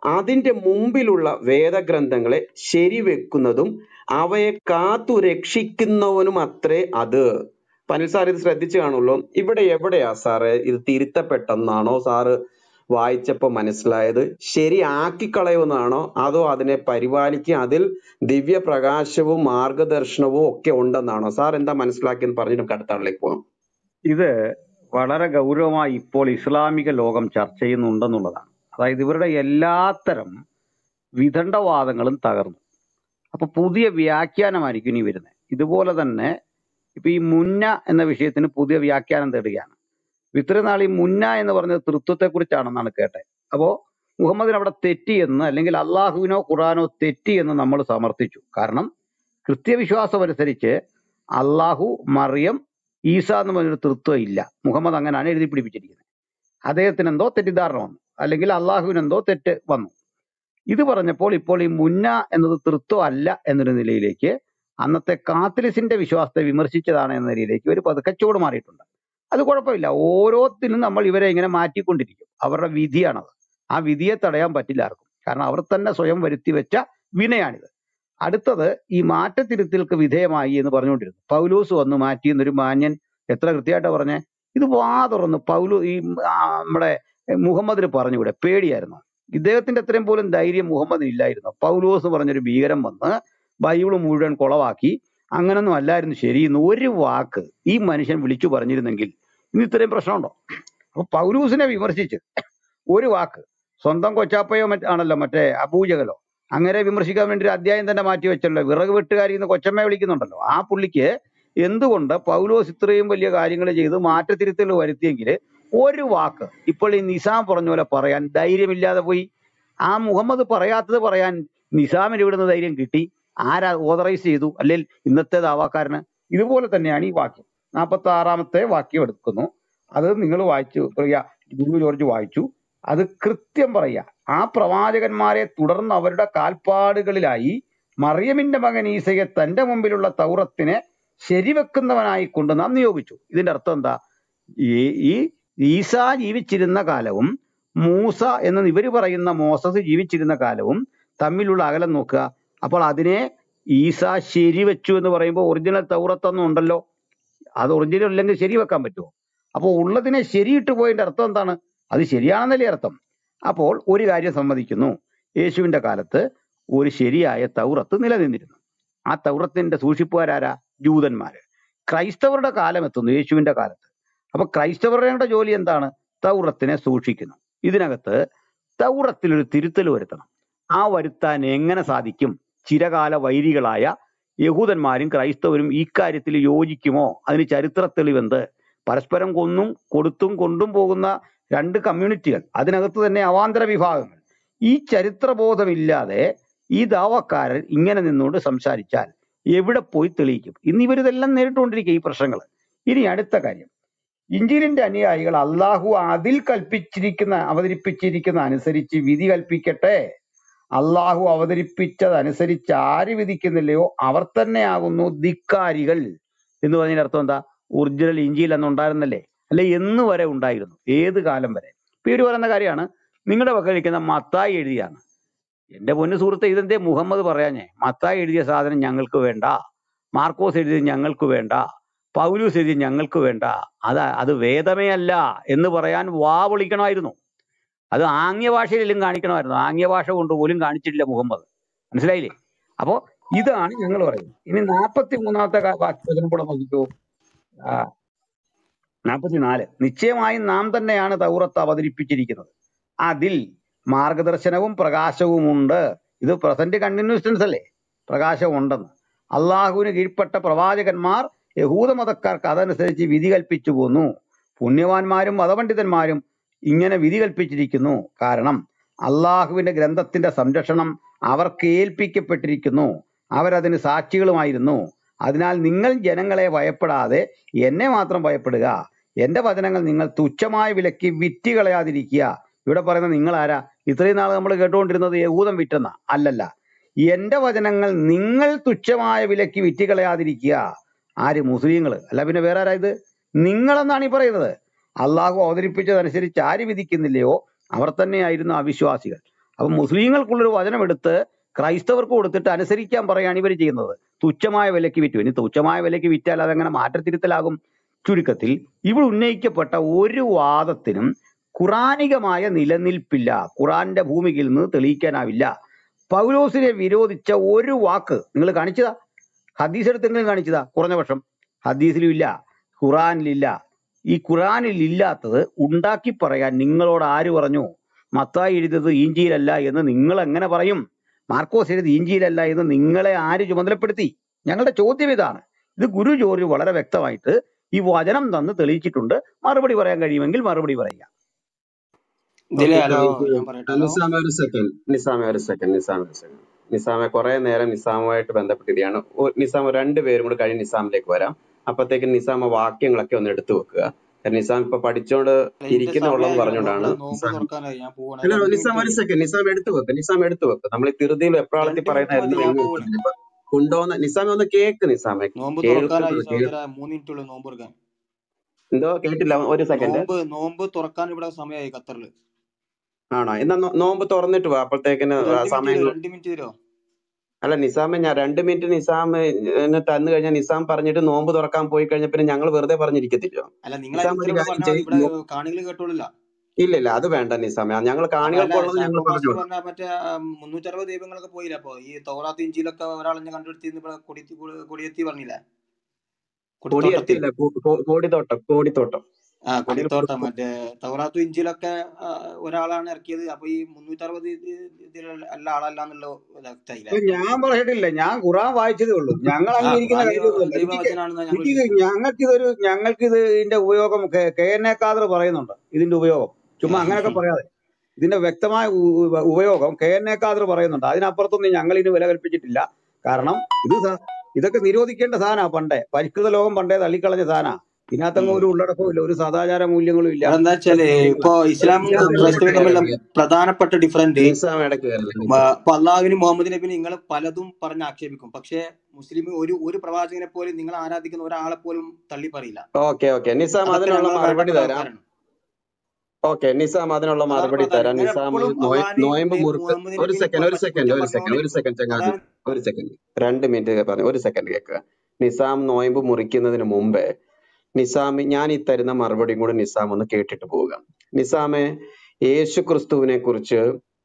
അതിന്റെ മുമ്പിലുള്ള വേദഗ്രന്ഥങ്ങളെ ശരിവെക്കുന്നതും അവയെ കാത്തു രക്ഷിക്കുന്നവനും അത്രേ അത് പനിൽ സാർ ഇത് ശ്രദ്ധിച്ചു കാണുള്ളൂ ഇവിടെ എവിടെയാ സാറ് ഇത് തിരുത്തപ്പെട്ടെന്നാണോ സാറ് വായിച്ചപ്പോ മനസ്സിലായത് ശരിയാക്കി കളയുമെന്നാണോ അതോ അതിനെ പരിപാലിക്കുക അതിൽ ദിവ്യ പ്രകാശവും മാർഗദർശനവും ഒക്കെ ഉണ്ടെന്നാണോ സാർ എന്താ മനസ്സിലാക്കിയെന്ന് പറഞ്ഞിട്ട് നമുക്ക് അടുത്ത ആളിലേക്ക് പോകാം ഇത് വളരെ ഗൗരവമായി ഇപ്പോൾ ഇസ്ലാമിക ലോകം ചർച്ച ചെയ്യുന്നുണ്ടെന്നുള്ളതാണ് അതായത് ഇവരുടെ എല്ലാത്തരം വിദണ്ഡവാദങ്ങളും തകർന്നു അപ്പൊ പുതിയ വ്യാഖ്യാനമായിരിക്കും ഇനി വരുന്നത് ഇതുപോലെ തന്നെ ഇപ്പൊ ഈ മുന്ന എന്ന വിഷയത്തിന് പുതിയ വ്യാഖ്യാനം തേടുകയാണ് ഇത്രയും നാൾ ഈ മുന്ന എന്ന് പറഞ്ഞത് തൃത്വത്തെ കുറിച്ചാണെന്നാണ് കേട്ടത് അപ്പോ മുഹമ്മദിന് അവിടെ തെറ്റി എന്ന് അല്ലെങ്കിൽ അള്ളാഹുവിനോ ഖുറാനോ തെറ്റി എന്ന് നമ്മൾ സമർത്ഥിച്ചു കാരണം കൃത്യവിശ്വാസം അനുസരിച്ച് അള്ളാഹു മറിയം ഈസ എന്ന് പറഞ്ഞൊരു തൃത്വം ഇല്ല മുഹമ്മദ് അങ്ങനെയാണ് എഴുതി പിടിപ്പിച്ചിരിക്കുന്നത് അദ്ദേഹത്തിന് എന്തോ തെറ്റിദ്ധാരണ വന്നു അല്ലെങ്കിൽ അള്ളാഹുവിന് എന്തോ തെറ്റ് വന്നു ഇത് പറഞ്ഞപ്പോൾ ഇപ്പോൾ ഈ മുന്ന എന്നത് തൃത്വം അല്ല എന്നൊരു നിലയിലേക്ക് അന്നത്തെ കാത്തലിസിന്റെ വിശ്വാസത്തെ വിമർശിച്ചതാണ് എന്ന നിലയിലേക്ക് ഒരു പതുക്കെ ചൂട് മാറിയിട്ടുണ്ട് അത് കുഴപ്പമില്ല ഓരോത്തിനും നമ്മൾ ഇവരെ ഇങ്ങനെ മാറ്റിക്കൊണ്ടിരിക്കും അവരുടെ വിധിയാണത് ആ വിധിയെ തടയാൻ പറ്റില്ല ആർക്കും കാരണം അവർ തന്നെ സ്വയം വരുത്തി വെച്ച വിനയാണിത് അടുത്തത് ഈ മാറ്റത്തിരുത്തൽക്ക് വിധേയമായി എന്ന് പറഞ്ഞുകൊണ്ടിരുന്നു പൗലൂസ് വന്ന് മാറ്റി എന്നൊരു മാന്യൻ എത്ര കൃത്യമായിട്ടാ പറഞ്ഞേ ഇത് വാ തുറന്ന് പൗലു ഈ ആ, നമ്മുടെ മുഹമ്മദിന് പറഞ്ഞുകൂടെ പേടിയായിരുന്നു ഇദ്ദേഹത്തിന്റെ അത്രയും പോലും ധൈര്യം മുഹമ്മദിന് ഇല്ലായിരുന്നു പൗലോസ് പറഞ്ഞൊരു ഭീകരം വന്ന് ബൈബിള് മുഴുവൻ കുളവാക്കി അങ്ങനൊന്നും അല്ലായിരുന്നു ശരി എന്ന് ഒരു വാക്ക് ഈ മനുഷ്യൻ വിളിച്ചു പറഞ്ഞിരുന്നെങ്കിൽ ഇന്ന് ഇത്രയും പ്രശ്നമുണ്ടോ അപ്പൊ പൗലൂസിനെ വിമർശിച്ച് ഒരു വാക്ക് സ്വന്തം കൊച്ചാപ്പയോ മറ്റ് ആണല്ലോ മറ്റേ അബൂജകലോ അങ്ങനെ വിമർശിക്കാൻ വേണ്ടി ഒരു അധ്യായം തന്നെ മാറ്റി വെച്ചല്ലോ വിറക് വെട്ടുകാരി എന്ന് കൊച്ചമ്മയെ വിളിക്കുന്നുണ്ടല്ലോ ആ പുള്ളിക്ക് എന്തുകൊണ്ട് പൗലോസ് ഇത്രയും വലിയ കാര്യങ്ങൾ ചെയ്ത് മാറ്റത്തിരുത്തൽ വരുത്തിയെങ്കിൽ ഒരു വാക്ക് ഇപ്പോൾ ഈ നിസാം പറഞ്ഞ പോലെ പറയാൻ ധൈര്യമില്ലാതെ പോയി ആ മുഹമ്മദ് പറയാത്തത് പറയാൻ നിസാമിന് ഇവിടുന്ന് ധൈര്യം കിട്ടി ആരാ ഓതറൈസ് ചെയ്തു അല്ലെങ്കിൽ ഇന്നത്തെ ദാവാക്കാരന് ഇതുപോലെ തന്നെയാണ് ഈ വാക്യം നാൽപ്പത്തി ആറാമത്തെ വാക്യം എടുക്കുന്നു അത് നിങ്ങൾ വായിച്ചു പ്രിയ ഗുരു ജോർജ് വായിച്ചു അത് കൃത്യം പറയുക ആ പ്രവാചകന്മാരെ തുടർന്ന് അവരുടെ കാൽപ്പാടുകളിലായി മറിയമിന്റെ മകൻ ഈസയെ തന്റെ മുമ്പിലുള്ള തൗറത്തിനെ ശരിവെക്കുന്നവനായി കൊണ്ട് നാം നിയോഗിച്ചു ഇതിന്റെ അർത്ഥം എന്താ ഈ ഈ ഈസ ജീവിച്ചിരുന്ന കാലവും മൂസ എന്ന് ഇവര് പറയുന്ന മോസസ് ജീവിച്ചിരുന്ന കാലവും തമ്മിലുള്ള അകലം നോക്കുക അപ്പോൾ അതിനെ ഈസ ശരിവെച്ചു എന്ന് പറയുമ്പോൾ ഒറിജിനൽ തൗറത്തൊന്നും ഉണ്ടല്ലോ അത് ഒറിജിനൽ ഇല്ലെങ്കിൽ ശരി വെക്കാൻ പറ്റുമോ അപ്പോൾ ഉള്ളതിനെ ശരിയിട്ട് പോയതിന്റെ അർത്ഥം എന്താണ് അത് ശരിയാണെന്നല്ലേ അർത്ഥം അപ്പോൾ ഒരു കാര്യം സമ്മതിക്കുന്നു യേശുവിന്റെ കാലത്ത് ഒരു ശരിയായ തൗറത്ത് നിലനിന്നിരുന്നു ആ തൗറത്തിന്റെ സൂക്ഷിപ്പുകാരാരാ ജൂതന്മാര് ക്രൈസ്തവരുടെ കാലം എത്തുന്നു യേശുവിന്റെ കാലത്ത് അപ്പൊ ക്രൈസ്തവരുടെ ജോലി എന്താണ് തൗറത്തിനെ സൂക്ഷിക്കുന്നു ഇതിനകത്ത് തൗറത്തിൽ ഒരു തിരുത്തൽ വരുത്തണം ആ വരുത്താൻ എങ്ങനെ സാധിക്കും ചിരകാല വൈരികളായ യഹൂദന്മാരും ക്രൈസ്തവരും ഈ കാര്യത്തിൽ യോജിക്കുമോ അതിന് ചരിത്ര തെളിവെന്ത് പരസ്പരം കൊന്നും കൊടുത്തും കൊണ്ടും പോകുന്ന രണ്ട് കമ്മ്യൂണിറ്റികൾ അതിനകത്ത് തന്നെ അവാന്തര വിഭാഗങ്ങൾ ഈ ചരിത്രബോധമില്ലാതെ ഈ ദാവക്കാരൻ ഇങ്ങനെ നിന്നുകൊണ്ട് സംസാരിച്ചാൽ എവിടെ പോയി തെളിയിക്കും ഇന്ന് ഇവരിതെല്ലാം നേരിട്ടുകൊണ്ടിരിക്കുക ഈ പ്രശ്നങ്ങൾ ഇനി അടുത്ത കാര്യം ഇഞ്ചിലിന്റെ അനുയായികൾ അള്ളാഹു അതിൽ കൽപ്പിച്ചിരിക്കുന്ന അവതരിപ്പിച്ചിരിക്കുന്ന അനുസരിച്ച് വിധി കൽപ്പിക്കട്ടെ അള്ളാഹു അവതരിപ്പിച്ചതനുസരിച്ച് ആര് വിധിക്കുന്നില്ലയോ അവർ തന്നെയാകുന്നു ധിക്കാരികൾ എന്ന് പറഞ്ഞതിന്റെ അർത്ഥം എന്താ ഒറിജിനൽ ഇഞ്ചിയിൽ അന്ന് ഉണ്ടായിരുന്നല്ലേ അല്ലെ എന്ന് വരെ ഉണ്ടായിരുന്നു ഏത് കാലം വരെ ഇപ്പൊ ഇവര് പറയുന്ന കാര്യമാണ് നിങ്ങളുടെ പക്കൽ ഇരിക്കുന്ന മത്തായി എഴുതിയാണ് എന്റെ പൊന്നു സുഹൃത്തെ ഇതെന്തേ മുഹമ്മദ് പറയാഞ്ഞേ മത്തായി എഴുതിയ സാധനം ഞങ്ങൾക്ക് വേണ്ട മാർക്കോസ് എഴുതിയത് ഞങ്ങൾക്ക് വേണ്ട പൗലൂസ് എഴുതിയത് ഞങ്ങൾക്ക് വേണ്ട അത് അത് വേദമേ അല്ല എന്ന് പറയാൻ വാ വിളിക്കണമായിരുന്നു അത് ആംഗ്യ ഭാഷയിലും കാണിക്കണമായിരുന്നു ആംഗ്യ ഭാഷ കൊണ്ട് പോലും കാണിച്ചിട്ടില്ല മുഹമ്മദ് മനസ്സിലായില്ലേ അപ്പോ ഇതാണ് ഞങ്ങൾ പറയുന്നത് ഇനി നാൽപ്പത്തി മൂന്നാമത്തെ വാക്യം കൂടെ നോക്കിക്കോ ആ, നാൽപ്പത്തിനാല് നിശ്ചയമായും നാം തന്നെയാണ് തൗറത്ത് അവതരിപ്പിച്ചിരിക്കുന്നത് അതിൽ മാർഗദർശനവും പ്രകാശവും ഉണ്ട് ഇത് പ്രസന്റ് കണ്ടിന്യൂസ് ടെൻസ് അല്ലേ പ്രകാശം ഉണ്ടെന്ന് അള്ളാഹുവിന് കീഴ്പ്പെട്ട പ്രവാചകന്മാർ യഹൂദ മതക്കാർക്ക് അതനുസരിച്ച് വിധി കൽപ്പിച്ചു പോന്നു പുണ്യവാന്മാരും മതപണ്ഡിതന്മാരും ഇങ്ങനെ വിധി കൽപ്പിച്ചിരിക്കുന്നു കാരണം അള്ളാഹുവിന്റെ ഗ്രന്ഥത്തിന്റെ സംരക്ഷണം അവർക്ക് ഏൽപ്പിക്കപ്പെട്ടിരിക്കുന്നു അവരതിന് സാക്ഷികളുമായിരുന്നു അതിനാൽ നിങ്ങൾ ജനങ്ങളെ ഭയപ്പെടാതെ എന്നെ മാത്രം ഭയപ്പെടുക എന്റെ വചനങ്ങൾ നിങ്ങൾ തുച്ഛമായ വിലക്ക് വിറ്റ് കളയാതിരിക്കുക ഇവിടെ പറയുന്ന നിങ്ങൾ ആരാ ഇത്രയും നാൾ നമ്മൾ കേട്ടുകൊണ്ടിരുന്നത് യഹൂദം വിറ്റെന്ന അല്ലല്ല എന്റെ വചനങ്ങൾ നിങ്ങൾ തുച്ഛമായ വിലക്ക് വിറ്റ് കളയാതിരിക്കുക ആര് മുസ്ലിങ്ങൾ അല്ല പിന്നെ വേറെ ആരാ ഇത് നിങ്ങളെന്നാണ് ഈ പറയുന്നത് അള്ളാഹു അവതരിപ്പിച്ചതനുസരിച്ച് ആര് വിധിക്കുന്നില്ലയോ അവർ തന്നെയായിരുന്നു അവിശ്വാസികൾ അപ്പൊ മുസ്ലിങ്ങൾക്കുള്ളൊരു വചനം എടുത്ത് ക്രൈസ്തവർക്ക് കൊടുത്തിട്ട് അനുസരിക്കാൻ പറയുകയാണ് ഇവർ ചെയ്യുന്നത് തുച്ഛമായ വിലയ്ക്ക് വിറ്റു ഇനി തുച്ഛമായ വിലയ്ക്ക് വിറ്റാൽ അതെങ്ങനെ മാറ്റത്തിരുത്തലാകും ചുരുക്കത്തിൽ ഇവിടെ ഉന്നയിക്കപ്പെട്ട ഒരു വാദത്തിനും ഖുറാനികമായ നിലനിൽപ്പില്ല ഖുറാന്റെ ഭൂമികയിൽ നിന്ന് തെളിയിക്കാനാവില്ല പൗലോസിനെ വിരോധിച്ച ഒരു വാക്ക് നിങ്ങൾ കാണിച്ചതാ ഹദീസ് എടുത്തെങ്കിലും കാണിച്ചതാ കുറഞ്ഞ പക്ഷം ഹദീസിലും ഇല്ല ഖുറാനിലില്ല ഈ ഖുറാനിൽ ഇല്ലാത്തത് ഉണ്ടാക്കി പറയാൻ നിങ്ങളോട് ആര് പറഞ്ഞു മത്തായി എഴുതിയത് ഈഞ്ചിയിലല്ല എന്ന് നിങ്ങൾ എങ്ങനെ പറയും മാർക്കോസ് എഴുതി ഈഞ്ചിയിലല്ല എന്ന് നിങ്ങളെ ആര് ചുമതലപ്പെടുത്തി ഞങ്ങളുടെ ചോദ്യം ഇതാണ് ഇത് ഗുരു ജോർജ് വളരെ വ്യക്തമായിട്ട് ഈ വചനം തന്ന് തെളിയിച്ചിട്ടുണ്ട് മറുപടി പറയാൻ കഴിയുമെങ്കിൽ മറുപടി പറയുക ഇതിലെ ഓക്കെ ഹലോ താങ്ക് യു ഞാൻ പറയട്ടെ ഹലോ നിസാമ ഒരു സെക്കൻഡ് നിസാമ ഒരു സെക്കൻഡ് നിസാമ ഒരു സെക്കൻഡ് നിസാമെ കുറെ നേരം നിസാമുമായിട്ട് ബന്ധപ്പെട്ടിരിക്കുകയാണ് ഒ- നിസാമ രണ്ടുപേരും കൂടി കഴിഞ്ഞ് നിസാമിലേക്ക് വരാം അപ്പത്തേക്ക് നിസാമ വാക്യങ്ങളൊക്കെ ഒന്ന് എടുത്തു വെക്കുക കാരണം നിസാം ഇപ്പൊ പഠിച്ചോണ്ട് അല്ല എന്റെ ഇരിക്കുന്നുള്ളതെന്ന് സമയമായി പറഞ്ഞുകൊണ്ടാണ് ഇവിടെ നോമ്പ് നിസാം തുറക്കാനായി ഞാൻ പോവാണ് അല്ല രണ്ട് നിസാം മിനിറ്റ് ഒരു സെക്കൻഡ് നിസാം എടുത്തു വെക്ക് നിസാം എടുത്തു വെക്ക് നമ്മൾ ഈ തിരുതിയിൽ എപ്രാളത്തിൽ രണ്ട് പറയുന്ന മിനിറ്റ് മതി എല്ലാം ഞാൻ എങ്ങും പോവാണ് എത്തുന്നില്ല ഇപ്പൊ കൊണ്ടുവന്ന നിസാമെ ഒന്ന് കേക്ക് നിസാമെ നോമ്പ് തുറക്കാനായി കേൾക്കുന്നത് കേൾ സഹോദര മൂന്ന് മിനിറ്റ് ഉള്ളു നോമ്പ് തുറക്കാൻ എന്തോ കേട്ടില്ല ഒരു സെക്കൻഡ് നോമ്പ് നോമ്പ് തുറക്കാൻ ഇവിടെ സമയമായി ഖത്തറിൽ ആണോ എന്നാ നോ- നോമ്പ് തുറന്നിട്ട് വാ അപ്പോഴത്തേക്കിന് ഒരു രണ്ട് മിനിറ്റ് സമയം തരുമോ രണ്ട് മിനിറ്റ് തരുമോ അല്ല നിസാമെ ഞാൻ രണ്ട് മിനിറ്റ് നിസാം തന്നു കഴിഞ്ഞാൽ നിസാം പറഞ്ഞിട്ട് നോമ്പ് തുറക്കാൻ പോയി കഴിഞ്ഞ പിന്നെ ഞങ്ങൾ വെറുതെ പറഞ്ഞിരിക്കത്തില്ലോ അല്ല നിങ്ങൾ നിസാം അതിന് ഒരു ഉത്തരം കാര്യം പറഞ്ഞാൽ മതി ചെയ്യും ഇവിടെ കാണികൾ കേട്ടോളില്ല ഇല്ല ഇല്ല അത് വേണ്ട നിസാമെ ഞങ്ങൾ അപ്പൊ അല്ല കാണികൾക്കുള്ളത് ഞങ്ങൾ ചാക്കോ പാസ്റ്റർ പറഞ്ഞോളാം പറഞ്ഞ മറ്റേ മുന്നൂറ്ററുപത് ദൈവങ്ങളൊക്കെ പോയില്ല അപ്പൊ ഈ തൗറാത്ത് ഇഞ്ചിയിലൊക്കെ ഒരാളെന്നെ കണ്ടുപിടുത്തിന്ന് ഇവിടെ കൊടി കൊടിയെത്തി പറഞ്ഞില്ലേ കൊടിത്തോട്ടത്തിൽ കൊടിയെത്തില്ല കോ- കോ- കോടിത്തോട്ടം കോടിത്തോട്ടം ആ അതിൽ കൊടിത്തോട്ടം മറ്റേ തൗറാത്തും ഇഞ്ചിയിലൊക്കെ ആ, ഒരാളാണ് ഇറക്കിയത് അപ്പൊ ഈ മുന്നൂറ്ററുപത് ഇതിൽ അല്ല ആളല്ല എന്നുള്ള ഇതായില്ലേ ഇത് ഞാൻ പറഞ്ഞിട്ടില്ല ഞാൻ ഖുറാൻ വായിച്ചതേ ഉള്ളൂ ഞങ്ങൾ ആ അംഗീകരിക്കുന്ന ഖുറാനിൽ കാര്യമൊന്നുമല്ല എനിക്ക് ദൈവവചനാണെന്നാ ഞങ്ങൾ എനിക്ക് വിശ്വസിക്കുന്നത് ഞങ്ങൾക്കിതൊരു ഞങ്ങൾക്കിത് ഇതിന്റെ ഉപയോഗം K K N A Khader പറയുന്നുണ്ട് ഇതിന്റെ ഉപയോഗം ചുമ്മാ അങ്ങനെയൊക്കെ പറയാതെ ഇതിന്റെ വ്യക്തമായ ഉ- ഉ- ഉപയോഗം കെ എൻ എ ഖാദർ പറയുന്നുണ്ട് അതിനപ്പുറത്തൊന്നും ഞങ്ങൾ ഇതിന് വില കൽപ്പിച്ചിട്ടില്ല കാരണം ഇത് സ- ഇതൊക്കെ നിരോധിക്കേണ്ട സാധനാ പണ്ടേ പരിഷ്കൃത ലോകം പണ്ടേ തള്ളിക്കളഞ്ഞ സാധനാ ഇതിനകത്തങ്ങ് ഉം. ഒരു ഉള്ളടക്കവും ഇല്ല ഒരു സദാചാര മൂല്യങ്ങളും ഇല്ല ഇവിടെ എന്താ വെച്ചാല് ഇപ്പൊ ഇസ്ലാമും നിസാം ഇടയ്ക്ക് ക്രൈസ്തവരും തമ്മിലുള്ള കയറില്ല പ്രധാനപ്പെട്ട ഡിഫറൻറ്റ് നിസാം ഇടയ്ക്ക് കയറില്ല നിസാം ഇപ്പൊ അള്ളാഹുവിനും മുഹമ്മദ് നബിനും നിങ്ങൾ പലതും പറഞ്ഞ് ആക്ഷേപിക്കും പക്ഷേ മുസ്ലിം ഒരു ഒരു പ്രവാചകനെ പോലും നിങ്ങൾ ആരാധിക്കുന്ന ഒരാളെ പോലും തള്ളി പറയില്ല ഓക്കെ ഓക്കെ നിസാം അതൊക്കെ അതിനുള്ള ഞങ്ങൾ മറുപടി വേണ്ടപ്പെട്ട തരാം ആൾക്കാരാണ് ഓക്കെ നിസാം അതിനുള്ള അതാണ് മറുപടി പ്രധാനം തരാം നിങ്ങൾ നിസാം എപ്പോഴും നോയ- അള്ളാഹിനെയും നോയമ്പ് ദൈവ- മുറുക്ക് മുഹമ്മദ് ഒരു നബിനെയും സെക്കൻഡ് ഒരു പറ്റി സെക്കൻഡ് കുറ്റം ഒരു സെക്കൻഡ് ഒരു പറഞ്ഞുകൊണ്ടിരിക്കും സെക്കൻഡ് ചങ്ങാതി അതാണ് ഒരു സെക്കൻഡ് രണ്ട് മിനിറ്റ് പറഞ്ഞു ഒരു സെക്കൻഡ് കേൾക്കുക നിസാം നോയമ്പ് മുറിക്കുന്നതിന് മുമ്പേ നിസാം ഞാൻ ഈ തരുന്ന മറുപടിയും കൂടി നിസാം ഒന്ന് കേട്ടിട്ട് പോവുക നിസാമെ യേശു ക്രിസ്തുവിനെ കുറിച്ച്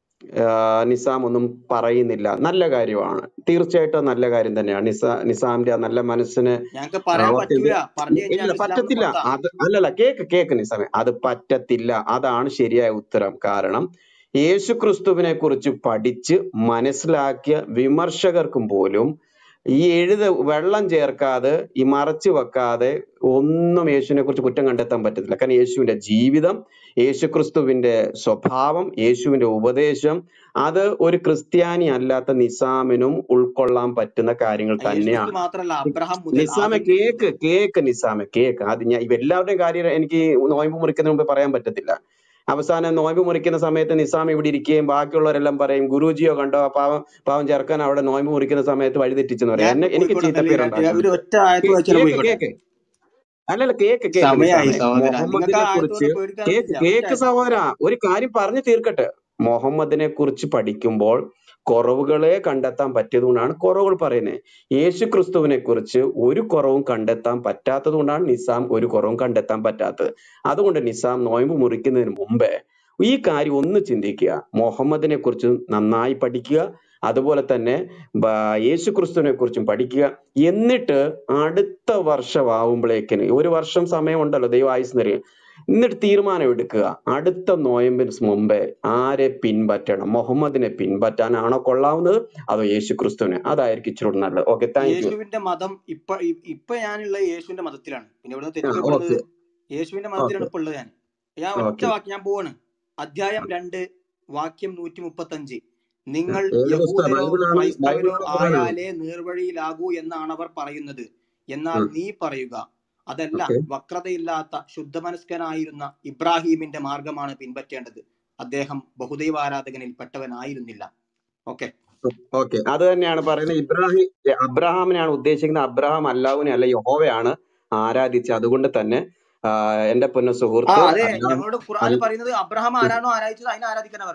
ആഹ് നിസാം ഒന്നും പറയുന്നില്ല നല്ല കാര്യമാണ് തീർച്ചയായിട്ടും അത് നല്ല കാര്യം തന്നെയാണ് നിസാ നിസാമിന്റെ ആ നല്ല മനസ്സിന് ഞങ്ങൾക്ക് പറയാൻ ഓർത്തിട്ട് പറ്റൂല പറഞ്ഞു കഴിഞ്ഞാൽ ഇല്ല ഞങ്ങൾ ഇസ്ലാമിൽ പറ്റത്തില്ല പുറത്താ അത് അല്ലല്ല കേക്ക് കേക്ക് നിസാമെ അത് പറ്റത്തില്ല അതാണ് ശരിയായ ഉത്തരം കാരണം യേശു ക്രിസ്തുവിനെ കുറിച്ച് പഠിച്ച് മനസ്സിലാക്കിയ വിമർശകർക്കും പോലും ഈ എഴുത വെള്ളം ചേർക്കാതെ ഈ മറച്ചു വെക്കാതെ ഒന്നും യേശുവിനെ കുറിച്ച് കുറ്റം കണ്ടെത്താൻ പറ്റത്തില്ല കാരണം യേശുവിന്റെ ജീവിതം യേശു ക്രിസ്തുവിന്റെ സ്വഭാവം യേശുവിന്റെ ഉപദേശം അത് ഒരു ക്രിസ്ത്യാനി അല്ലാത്ത നിസാമിനും ഉൾക്കൊള്ളാൻ പറ്റുന്ന കാര്യങ്ങൾ യേശു തന്നെയാണ് ക്രിസ്തു മാത്രല്ല അബ്രഹാം മുതൽ നിസാമെ ആദം മുതൽ കേക്ക് കേക്ക് നിസാമെ കേക്ക് അത് ഞാൻ ഇവ എല്ലാവരുടെയും കാര്യം എനിക്ക് നോയമ്പ് മുറിക്കുന്നതിന് മുമ്പ് പറയാൻ പറ്റത്തില്ല അവസാനം നോയമ്പ് മുറിക്കുന്ന സമയത്ത് നിസാം ഇവിടെ ഇരിക്കുകയും ബാക്കിയുള്ളവരെല്ലാം പറയും ഗുരുജിയോ കണ്ടോ ആ പാവം പാവം ചെറുക്കൻ അവിടെ നോയമ്പ് മുറിക്കുന്ന സമയത്ത് വഴി തെറ്റിച്ചെന്ന് പറയും ഞാൻ എന്നെ എനിക്ക് പോയിക്കോട്ടെ തള്ളി ചീത്തപ്പേരുണ്ടാക്കരുത് ഒരു ഒറ്റ ആയത്ത് കേ- വായിച്ചാൽ കേക്ക് പോയിക്കോട്ടെ കേക്ക് അല്ലല്ല കേക്ക് കേക്ക് സമയായി നിസാമെ സഹോദര നിങ്ങൾക്ക് മുഹമ്മദിനെ ആ ആയത്ത് കുറിച്ച് കൊണ്ട് കേക്ക് പേടിക്കാനൊന്നുമില്ല ഒറ്റ കേക്ക് ആയത്ത് സഹോദര ഒരു കാര്യം പറഞ്ഞു തീർക്കട്ടെ മുഹമ്മദിനെ കുറിച്ച് പഠിക്കുമ്പോൾ കുറവുകളെ കണ്ടെത്താൻ പറ്റിയതുകൊണ്ടാണ് കുറവുകൾ പറയുന്നത് യേശു ക്രിസ്തുവിനെ കുറിച്ച് ഒരു കുറവും കണ്ടെത്താൻ പറ്റാത്തത് കൊണ്ടാണ് നിസാം ഒരു കുറവും കണ്ടെത്താൻ പറ്റാത്തത് അതുകൊണ്ട് നിസാം നോയമ്പ് മുറിക്കുന്നതിന് മുമ്പേ ഈ കാര്യം ഒന്ന് ചിന്തിക്കുക മുഹമ്മദിനെ കുറിച്ച് നന്നായി പഠിക്കുക അതുപോലെ തന്നെ ബ- യേശു ക്രിസ്തുവിനെ കുറിച്ചും പഠിക്കുക എന്നിട്ട് അടുത്ത വർഷമാവുമ്പോഴേക്കിന് ഒരു വർഷം സമയമുണ്ടല്ലോ ദൈവം ആയുസ് നിറയും എന്നിട്ട് തീരുമാനം എടുക്കുക അടുത്ത നോയമ്പിന് മുമ്പേ ആരെ പിൻപറ്റണം മുഹമ്മദിനെ പിൻപറ്റാനാണോ കൊള്ളാവുന്നത് അതോ യേശു ക്രിസ്തുവിനെ അതായിരിക്കും ഇച്ചിരി നല്ലത് ഓക്കെ താങ്ക് യു യേശുവിന്റെ മതം ഇപ്പൊ ഇ- ഇപ്പൊ ഞാനുള്ള യേശുവിന്റെ മതത്തിലാണ് പിന്നെ ഇവിടെ ആ തെറ്റിക്കപ്പെടുന്നത് ഓക്കെ യേശുവിന്റെ ഓക്കെ മതത്തിലാണ് ഇപ്പൊ ഉള്ളത് ഞാൻ ഞാൻ ഒറ്റ ഓക്കെ വാക്ക് ഞാൻ പോവാണ് അധ്യായം രണ്ട് വാക്യം നൂറ്റി മുപ്പത്തി അഞ്ച് നിങ്ങൾ ഏത് പുസ്തകം യഹൂദരോ ബൈബിളാണ് ക്രൈസ്തവരോ ബൈബിളാണ് ഖുറാനാണ് ആയാലേ നേർവഴിയിലാകൂ എന്നാണ് അവർ പറയുന്നത് എന്നാൽ നീ പറയുക അതല്ല ഓക്കെ വക്രതയില്ലാത്ത ശുദ്ധമനസ്കനായിരുന്ന ഇബ്രാഹീമിന്റെ മാർഗമാണ് പിൻപറ്റേണ്ടത് അദ്ദേഹം ബഹുദൈവാരാധകനിൽ പെട്ടവനായിരുന്നില്ല ഓക്കെ ഓക്കെ അത് തന്നെയാണ് പറയുന്നത് ഇബ്രാഹിം അബ്രഹാമിനെയാണ് ഉദ്ദേശിക്കുന്നത് അബ്രഹാം അല്ലാഹുവിനെ അല്ല യഹോവയാണ് ആരാധിച്ചത് അതുകൊണ്ട് തന്നെ ആ, എന്റെ പൊന്ന ആ സുഹൃത്ത് അതെ അല്ലാഹ് ഞങ്ങളോട് ഖുർആൻ അൽ- പറയുന്നത് അബ്രഹാം ആരാണോ ആരാധിച്ചത് അതിനെ ആരാധിക്കാനാ പറയുന്നത്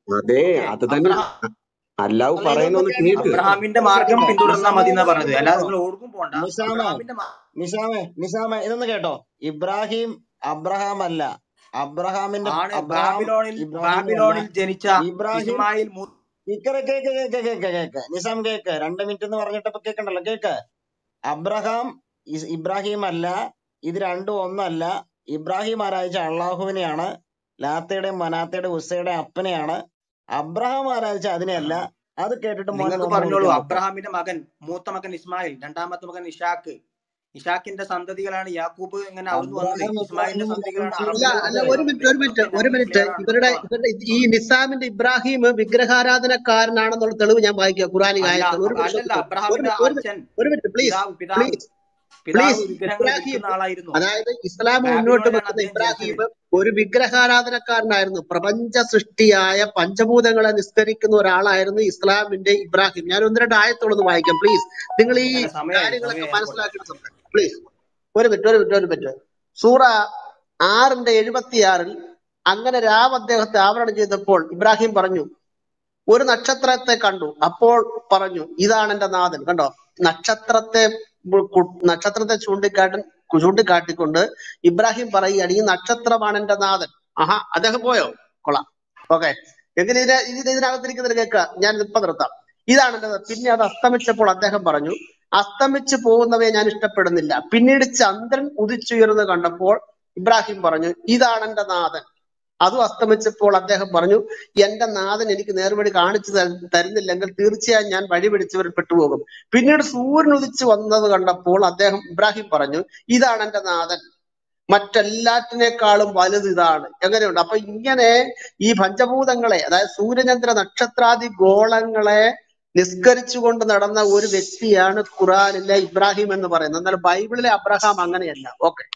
അതെ അത് തന്നെ അബ്രഹാം അല്ലാഹു അല്ല ഇതൊന്ന് പറയുന്നൊന്ന് കേൾക്കട്ടെ കേക്ക് അബ്രഹാമിന്റെ ഇതൊന്ന് മാർഗം കേൾക്കട്ടെ പിന്തുടർന്നാ നിസാമെ മതി എന്നാ ഇതൊന്ന് പറഞ്ഞത് അല്ലാതെ കേട്ടോ നിങ്ങൾ ഓർക്കും പോണ്ട നിസാമെ അബ്രഹാമിന്റെ മാ- നിസാമെ നിസാമെ ഇതൊന്ന് കേട്ടോ ഇബ്രാഹിം അബ്രഹാം അല്ല അബ്രഹാമിന്റെ ആണ് അബ്രഹാം ബാബിലോണിൽ ഇബ്രാഹിമും അല്ല ബാബിലോണിൽ ജനിച്ച ഇബ്രാഹിം ഇസ്മായിൽ മൂ- ഇക്കറെ കേക്ക് കേക്ക് കേക്ക് കേക്ക് നിസാം കേക്ക് രണ്ട് മിനിറ്റ് എന്ന് പറഞ്ഞിട്ടപ്പോ കേക്കണ്ടല്ലോ കേക്ക് അബ്രഹാം ഇസ് ഇബ്രാഹിം അല്ല ഇത് രണ്ടും ഒന്നല്ല ഇബ്രാഹിം ആരാധിച്ച അള്ളാഹുവിനെയാണ് ലാത്തയുടെയും മനാത്തയുടെയും ഉസ്സയുടെയും അപ്പനെയാണ് അബ്രഹാം ആരാധിച്ച അതിനെയല്ല അത് കേട്ടിട്ട് മോൻ നിങ്ങൾക്ക് നോമ്പ് പറഞ്ഞോളൂ മുറിക്കാൻ പറ്റുമോ അബ്രഹാമിന്റെ മകൻ മൂത്ത മകൻ ഇസ്മായിൽ രണ്ടാമത്തെ മകൻ ഇഷാക്ക് ഇഷാക്കിന്റെ സന്തതികളാണ് യാക്കൂബ് ഇങ്ങനെ അവിടുന്ന് വന്നത് അബ്രഹാം ഇസ്മായിലിന്റെ ഇബ്രാഹിം സന്തതികളാണ് രണ്ടും അല്ല അറബികൾ അല്ല അതെ ഒരു മിനിറ്റ് ഒരു മിനിറ്റ് ഇതൊക്കെ ഒരു ഞങ്ങൾക്ക് മിനിറ്റ് ക്ലിയർ ആണ് ഇവരുടെ വ്യക്തമാണ് ഇവരുടെ ഈ നിസാമിന്റെ ഇബ്രാഹിം വിഗ്രഹാരാധനക്കാരനാണെന്നുള്ള തെളിവ് ഞാൻ വായിക്കാം ഖുറാനിക അല്ല ആയത്തുകൾ ഒരു മിനിറ്റ് അല്ലല്ല ശ്രദ്ധിക്കുക ഒരു അബ്രഹാമിന്റെ മിനിറ്റ് ഒരു മിനിറ്റ് അച്ഛൻ ഒരു മിനിറ്റ് പ്ലീസ് പിതാവ് പിതാവ് പ്ലീസ് പിതാവ് പ്ലീസ് വിഗ്രഹങ്ങൾ ഇബ്രാഹിം വിൽക്കുന്ന ആളായിരുന്നു അതായത് ഇസ്ലാം മുന്നോട്ട് ബാബിലോണിലാണ് വെക്കുന്ന അദ്ദേഹം ഇബ്രാഹിം ജനിച്ചത് ഒരു വിഗ്രഹാരാധനക്കാരനായിരുന്നു പ്രപഞ്ച സൃഷ്ടിയായ പഞ്ചഭൂതങ്ങളെ നിസ്കരിക്കുന്ന ഒരാളായിരുന്നു ഇസ്ലാമിന്റെ ഇബ്രാഹിം ഞാൻ ഒന്ന് രണ്ട് ആയത്തോളൊന്ന് വായിക്കാം പ്ലീസ് നിങ്ങൾ ഈ അല്ല സമയമായി കാര്യങ്ങളൊക്കെ സമയമായി ഞാൻ പോട്ടെ മനസ്സിലാക്കിയിട്ട് സംസാരിക്കും പ്ലീസ് ഒരു മിനിറ്റ് ഒരു മിനിറ്റ് ഒരു മിനിറ്റ് സൂറ ആറിന്റെ എഴുപത്തിയാറിൽ അങ്ങനെ രാവ് അദ്ദേഹത്തെ ആവരണം ചെയ്തപ്പോൾ ഇബ്രാഹിം പറഞ്ഞു ഒരു നക്ഷത്രത്തെ കണ്ടു അപ്പോൾ പറഞ്ഞു ഇതാണ് എന്റെ നാഥൻ കണ്ടോ നക്ഷത്രത്തെ ബു- കു- നക്ഷത്രത്തെ ചൂണ്ടിക്കാട്ടി ചൂണ്ടിക്കാട്ടിക്കൊണ്ട് ഇബ്രാഹിം പറയുകയാണ് ഈ നക്ഷത്രമാണ് എന്റെ നാഥൻ ആഹാ അദ്ദേഹം പോയോ കൊള്ളാം ഓക്കെ എന്തിന് ഇതിന് ഇതിന് ഇതിനകത്തിരിക്കുന്നത് കേൾക്കുക ഞാൻ ഇപ്പൊ നിർത്താം ഇതാണ് എന്റെ നാഥൻ. പിന്നെ അത് അസ്തമിച്ചപ്പോൾ അദ്ദേഹം പറഞ്ഞു അസ്തമിച്ചു പോകുന്നവയെ ഞാൻ ഇഷ്ടപ്പെടുന്നില്ല പിന്നീട് ചന്ദ്രൻ ഉദിച്ചുയർന്ന് കണ്ടപ്പോൾ ഇബ്രാഹിം പറഞ്ഞു ഇതാണ് എന്റെ നാഥൻ അതും അസ്തമിച്ചപ്പോൾ അദ്ദേഹം പറഞ്ഞു എന്റെ നാഥൻ എനിക്ക് നേർവഴി കാണിച്ചു തര- തരുന്നില്ലെങ്കിൽ തീർച്ചയായും ഞാൻ വഴി പിടിച്ചവരിൽ പെട്ടുപോകും പിന്നീട് സൂര്യൻ ഉദിച്ചു വന്നത് കണ്ടപ്പോൾ അദ്ദേഹം ഇബ്രാഹിം പറഞ്ഞു ഇതാണ് എന്റെ നാഥൻ മറ്റെല്ലാറ്റിനേക്കാളും വലുത് ഇതാണ് എങ്ങനെയുണ്ട് അപ്പൊ ഇങ്ങനെ ഈ പഞ്ചഭൂതങ്ങളെ അതായത് സൂര്യചന്ദ്ര നക്ഷത്രാദി ഗോളങ്ങളെ നിസ്കരിച്ചുകൊണ്ട് നടന്ന ഒരു വ്യക്തിയാണ് ഖുറാനിലെ ഇബ്രാഹിം എന്ന് പറയുന്നത് എന്നാൽ ബൈബിളിലെ അബ്രഹാം അങ്ങനെയല്ല ഓക്കെ